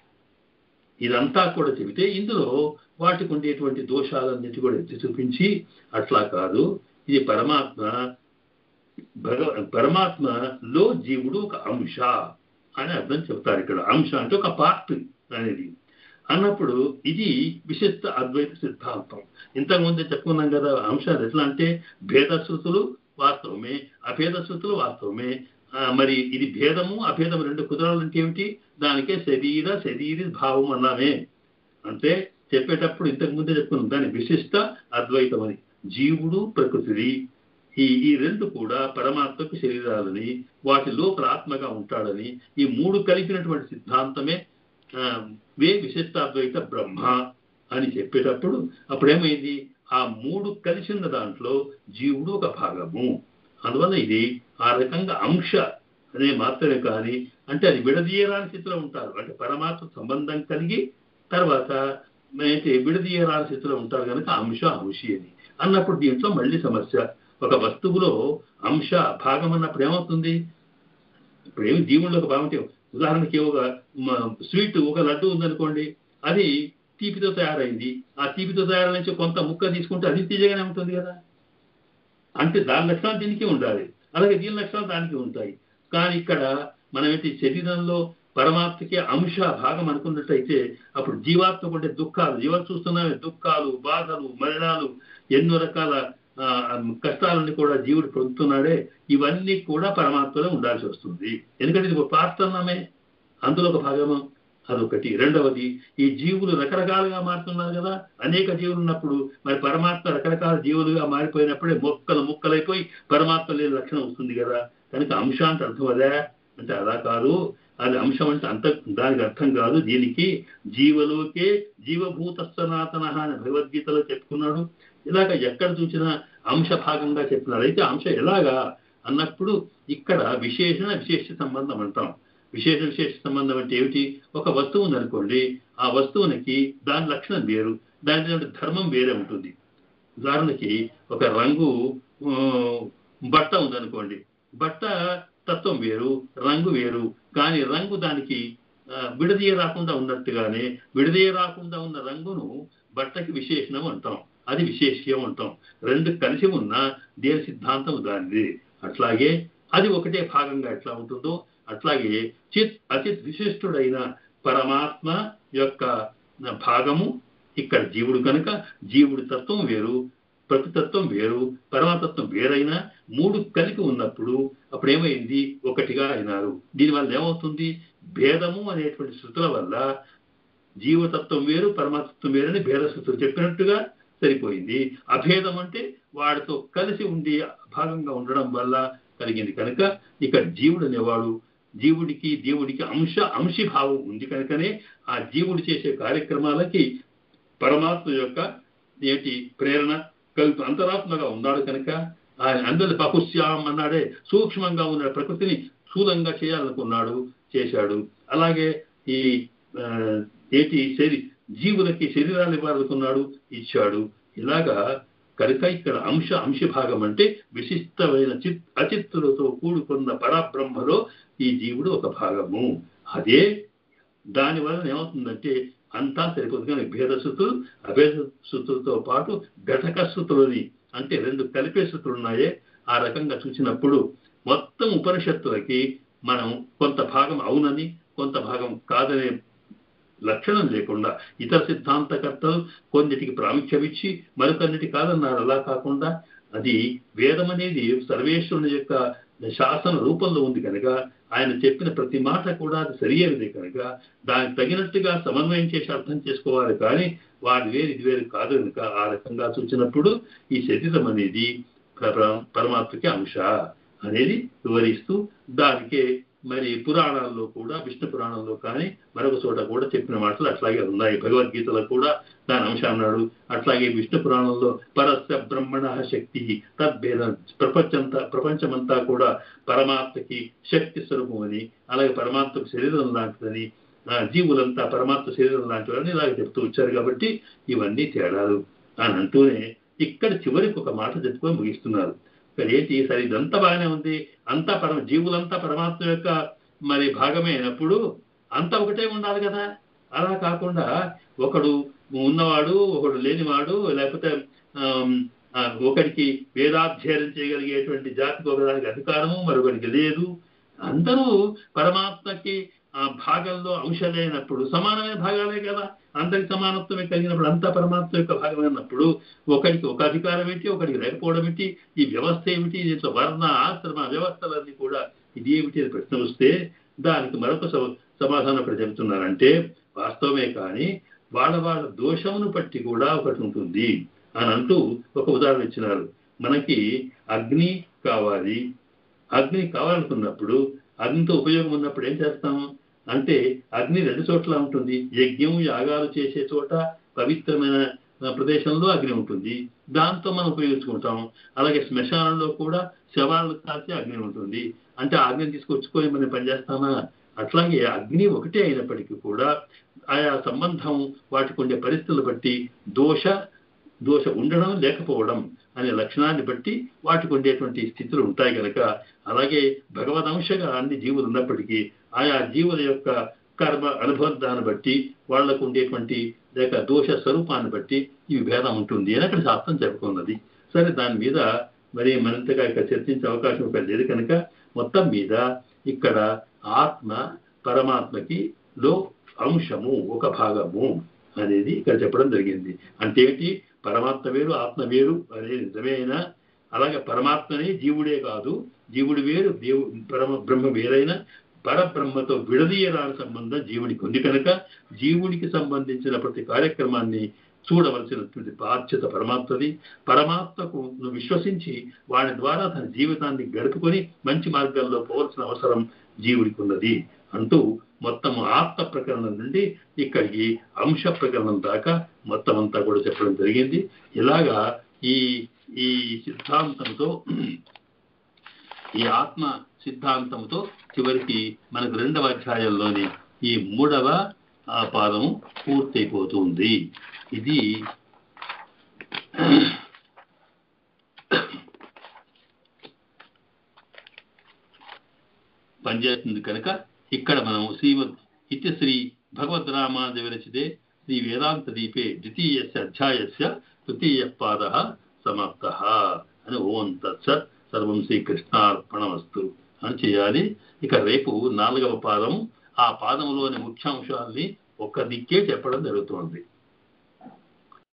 ఇదంతా కూడా చెబితే ఇందులో వాటికి ఉండేటువంటి దోషాలన్నిటి కూడా ఎత్తి చూపించి అట్లా కాదు ఇది పరమాత్మ భగవ పరమాత్మలో జీవుడు ఒక అంశ అని అర్థం చెప్తారు ఇక్కడ అంశ అంటే ఒక పార్ట్ అనేది అన్నప్పుడు ఇది విశిష్ట అద్వైత సిద్ధాంతం ఇంతకుముందే చెప్పుకున్నాం కదా అంశాలు ఎట్లా అంటే భేదశృతులు వాస్తవమే అభేద శృతులు వాస్తవమే ఆ, మరి ఇది భేదము అభేదము రెండు కుదరాలంటే ఏమిటి దానికే శరీర శరీర భావం అన్నామే అంటే చెప్పేటప్పుడు ఇంతకు ముందే చెప్పుకున్నాం దాని విశిష్ట అద్వైతం అని జీవుడు ప్రకృతిది ఈ ఈ రెండు కూడా పరమాత్మకు శరీరాలని వాటి లోపల ఆత్మగా ఉంటాడని ఈ మూడు కలిపినటువంటి సిద్ధాంతమే ఆ, వే విశిష్టాద్వైత బ్రహ్మ అని చెప్పేటప్పుడు అప్పుడేమైంది ఆ మూడు కలిసి ఉన్న దాంట్లో జీవుడు ఒక భాగము అందువల్ల ఇది ఆ రకంగా అంశ అనే మాత్రమే కానీ అంటే అది విడదీయరాని స్థితిలో ఉంటారు అంటే పరమాత్మ సంబంధం కలిగి తర్వాత అయితే విడదీయరాని స్థితిలో ఉంటారు కనుక అంశ అంశి అని అన్నప్పుడు దీంట్లో మళ్ళీ సమస్య ఒక వస్తువులో అంశ భాగం అన్నప్పుడు ఏమవుతుంది ఇప్పుడు ఏమి జీవుల్లో ఒక భాగం అంటే ఉదాహరణకి ఒక మ- స్వీట్ ఒక లడ్డు ఉందనుకోండి అది తీపితో తయారైంది ఆ తీపితో తయారైన నుంచి కొంత ముక్క తీసుకుంటే అది తీయగానే ఉంటుంది కదా అంటే దాని లక్షణాలు దీనికి ఉండాలి అలాగే దీని లక్షణాలు దానికి ఉంటాయి కానీ ఇక్కడ మనం ఏంటి శరీరంలో పరమాత్మకి అంశ భాగం అనుకున్నట్టయితే అప్పుడు జీవాత్మకు ఉండే దుఃఖాలు జీవం చూస్తున్నామే దుఃఖాలు బాధలు మరణాలు ఎన్నో రకాల ఆ, కష్టాలన్నీ కూడా జీవుడు పొందుతున్నాడే ఇవన్నీ కూడా పరమాత్మలో ఉండాల్సి వస్తుంది ఎందుకంటే ఇది ఒక ప్రార్థనమే అందులో ఒక భాగము అదొకటి రెండవది ఈ జీవులు రకరకాలుగా మారుతున్నారు కదా అనేక జీవులు ఉన్నప్పుడు మరి పరమాత్మ రకరకాల జీవులుగా మారిపోయినప్పుడే మొక్కలు ముక్కలైపోయి పరమాత్మ లేని లక్షణం వస్తుంది కదా కనుక అంశ అంటే అర్థం అదే అంటే అలా కాదు అది అంశం అంటే అంత దానికి అర్థం కాదు దీనికి జీవలోకే జీవభూత సనాతన అని భగవద్గీతలో చెప్పుకున్నాడు ఇలాగ ఎక్కడ చూసినా అంశ భాగంగా చెప్పినాడు అయితే అంశ ఎలాగా అన్నప్పుడు ఇక్కడ విశేషణ విశేష సంబంధం అంటాం విశేష విశేష సంబంధం అంటే ఏమిటి ఒక వస్తువు ఉందనుకోండి ఆ వస్తువునికి దాని లక్షణం వేరు దాని ధర్మం వేరే ఉంటుంది ఉదాహరణకి ఒక రంగు ఆ, బట్ట ఉందనుకోండి బట్ట తత్వం వేరు రంగు వేరు కానీ రంగు దానికి ఆ, విడదీయ రాకుండా ఉన్నట్టుగానే విడదీయ రాకుండా ఉన్న రంగును బట్టకి విశేషణం అంటాం అది విశేష్యం అంటాం రెండు కలిసి ఉన్న దేని సిద్ధాంతం దానిది అట్లాగే అది ఒకటే భాగంగా ఎట్లా ఉంటుందో అట్లాగే చిత్ అచిత్ విశిష్టుడైన పరమాత్మ యొక్క భాగము ఇక్కడ జీవుడు కనుక జీవుడి తత్వం వేరు ప్రకృతత్వం వేరు పరమాతత్వం వేరైనా మూడు కలిపి ఉన్నప్పుడు అప్పుడు ఏమైంది ఒకటిగా అయినారు దీనివల్ల ఏమవుతుంది భేదము అనేటువంటి శృతుల వల్ల జీవతత్వం వేరు పరమాతత్వం వేరని భేద శృతులు చెప్పినట్టుగా సరిపోయింది అభేదం అంటే వాడితో కలిసి ఉండి భాగంగా ఉండడం వల్ల కలిగింది కనుక ఇక్కడ జీవుడు అనేవాడు జీవుడికి దేవుడికి అంశ అంశీభావం ఉంది కనుకనే ఆ జీవుడు చేసే కార్యక్రమాలకి పరమాత్మ యొక్క ఏంటి ప్రేరణ కల్ప అంతరాత్మగా ఉన్నాడు కనుక ఆయన అందరి బహుశ్యాం అన్నాడే సూక్ష్మంగా ఉన్న ప్రకృతిని స్థూలంగా చేయాలనుకున్నాడు చేశాడు అలాగే ఈ ఆ, ఏంటి శరీ జీవులకి శరీరాలు ఇవ్వాలనుకున్నాడు ఇచ్చాడు ఇలాగా కనుక ఇక్కడ అంశ అంశ భాగం అంటే విశిష్టమైన చిత్ అచిత్తులతో కూడుకున్న పరబ్రహ్మలో ఈ జీవుడు ఒక భాగము అదే దాని వలన ఏమవుతుందంటే అంతా సరిపోతుంది కానీ భేద శృతులు అభేద శృతులతో పాటు ఘటక శృతులని అంటే రెండు కలిపే శృతులు ఉన్నాయే ఆ రకంగా చూసినప్పుడు మొత్తం ఉపనిషత్తులకి మనం కొంత భాగం అవునని కొంత భాగం కాదనే లక్షణం లేకుండా ఇతర సిద్ధాంతకర్తలు కొన్నిటికి ప్రాముఖ్యం ఇచ్చి మరికొన్నిటి కాదన్నారు అలా కాకుండా అది వేదం అనేది సర్వేశ్వరుని యొక్క శాసన రూపంలో ఉంది కనుక ఆయన చెప్పిన ప్రతి మాట కూడా అది సరియైనది కనుక దానికి తగినట్టుగా సమన్వయం చేసి అర్థం చేసుకోవాలి కానీ వాడి వేరు ఇది వేరు కాదు కనుక ఆ రకంగా చూసినప్పుడు ఈ శరీరం అనేది పర- పరమాత్మకి అంశ అనేది వివరిస్తూ దానికే మరి పురాణాల్లో కూడా విష్ణు పురాణంలో కానీ మరొక చోట కూడా చెప్పిన మాటలు అట్లాగే ఉన్నాయి భగవద్గీతలో కూడా దాని అంశం అన్నాడు అట్లాగే విష్ణు పురాణంలో పరస్య బ్రహ్మణ శక్తి తద్భేద ప్రపంచంతా ప్రపంచమంతా కూడా పరమాత్మకి శక్తి స్వరూపం అని అలాగే పరమాత్మకు శరీరం లాంటిదని ఆ, జీవులంతా పరమాత్మ శరీరం లాంటివని ఇలాగే చెప్తూ వచ్చారు కాబట్టి ఇవన్నీ తేడాలు అని అంటూనే ఇక్కడ చివరికి ఒక మాట చెప్పుకొని ముగిస్తున్నారు ఇక్కడ ఏంటి సరే ఇదంతా బాగానే ఉంది అంతా పరమ జీవులంతా పరమాత్మ యొక్క మరి భాగమే అయినప్పుడు అంతా ఒకటే ఉండాలి కదా అలా కాకుండా ఒకడు ఉన్నవాడు ఒకడు లేనివాడు లేకపోతే ఆమ్, ఆ, ఒకడికి వేదాధ్యయనం చేయగలిగేటువంటి జాతికి ఒకదానికి అధికారము మరొకరికి లేదు అందరూ పరమాత్మకి ఆ భాగంలో అంశలేనప్పుడు సమానమైన భాగాలే కదా అందరికి సమానత్వమే కలిగినప్పుడు అంతా పరమాత్మ యొక్క భాగమైనప్పుడు ఒకరికి ఒక అధికారం ఏంటి ఒకరికి లేకపోవడం ఏంటి ఈ వ్యవస్థ ఏమిటి దీంట్లో వర్ణ ఆశ్రమ వ్యవస్థలన్నీ కూడా ఇది ఏమిటి అని ప్రశ్న వస్తే దానికి మరొక సమ- సమాధానం ఇక్కడ చెబుతున్నారంటే వాస్తవమే కానీ వాళ్ళ వాళ్ళ దోషమును బట్టి కూడా ఒకటి ఉంటుంది అని అంటూ ఒక ఉదాహరణ ఇచ్చినారు మనకి అగ్ని కావాలి అగ్ని కావాలనుకున్నప్పుడు అగ్నితో ఉపయోగం ఉన్నప్పుడు ఏం చేస్తాము అంటే అగ్ని రెండు చోట్ల ఉంటుంది యజ్ఞం యాగాలు చేసే చోట పవిత్రమైన ఆ, ప్రదేశంలో అగ్ని ఉంటుంది దాంతో మనం ఉపయోగించుకుంటాం అలాగే శ్మశానంలో కూడా శవాలను కాల్చి అగ్ని ఉంటుంది అంటే ఆ అగ్నిని తీసుకొచ్చుకొని మనం పనిచేస్తామా అట్లాగే అగ్ని ఒకటే అయినప్పటికీ కూడా ఆయా సంబంధం వాటికి ఉండే పరిస్థితులు బట్టి దోష దోష ఉండడం లేకపోవడం అనే లక్షణాన్ని బట్టి వాటికి ఉండేటువంటి స్థితులు ఉంటాయి కనుక అలాగే భగవదంశగా అన్ని జీవులు ఉన్నప్పటికీ ఆయా జీవుల యొక్క కర్మ అనుబంధాన్ని బట్టి వాళ్లకు ఉండేటువంటి లేక దోష స్వరూపాన్ని బట్టి ఈ భేదం ఉంటుంది అని అక్కడ శాస్త్రం చెప్పుకున్నది సరే దాని మీద మరి మరింతగా ఇక్కడ చర్చించే అవకాశం ఇక్కడ లేదు కనుక మొత్తం మీద ఇక్కడ ఆత్మ పరమాత్మకి లో అంశము ఒక భాగము అనేది ఇక్కడ చెప్పడం జరిగింది అంటే ఏంటి పరమాత్మ వేరు ఆత్మ వేరు అనేది నిజమేనా అలాగే పరమాత్మనే జీవుడే కాదు జీవుడు వేరు దేవు పరమ బ్రహ్మ వేరైన పరబ్రహ్మతో విడదీయరాని సంబంధం జీవుడికి ఉంది కనుక జీవుడికి సంబంధించిన ప్రతి కార్యక్రమాన్ని చూడవలసినటువంటి బాధ్యత పరమాత్మది పరమాత్మకు నువ్వు విశ్వసించి వాడి ద్వారా తన జీవితాన్ని గడుపుకొని మంచి మార్గంలో పోవలసిన అవసరం జీవుడికి ఉన్నది అంటూ మొత్తం ఆత్మ ప్రకరణం నుండి ఇక్కడికి అంశ ప్రకరణం దాకా మొత్తం అంతా కూడా చెప్పడం జరిగింది ఇలాగా ఈ ఈ సిద్ధాంతంతో ఈ ఆత్మ సిద్ధాంతంతో చివరికి మనకు రెండవ అధ్యాయంలోని ఈ మూడవ ఆ పాదము పూర్తయిపోతుంది ఇది పనిచేస్తుంది కనుక ఇక్కడ మనం శ్రీమద్ ఇతి శ్రీ భగవద్ రామానుజ విరచితే శ్రీ వేదాంత దీపే ద్వితీయస్య అధ్యాయస్య తృతీయ పాద సమాప్త అని ఓం తత్సత్ సర్వం శ్రీకృష్ణార్పణమస్తు అని చేయాలి ఇక రేపు నాలుగవ పాదం ఆ పాదంలోని ముఖ్యాంశాల్ని ఒక్క దిక్కే చెప్పడం జరుగుతుంది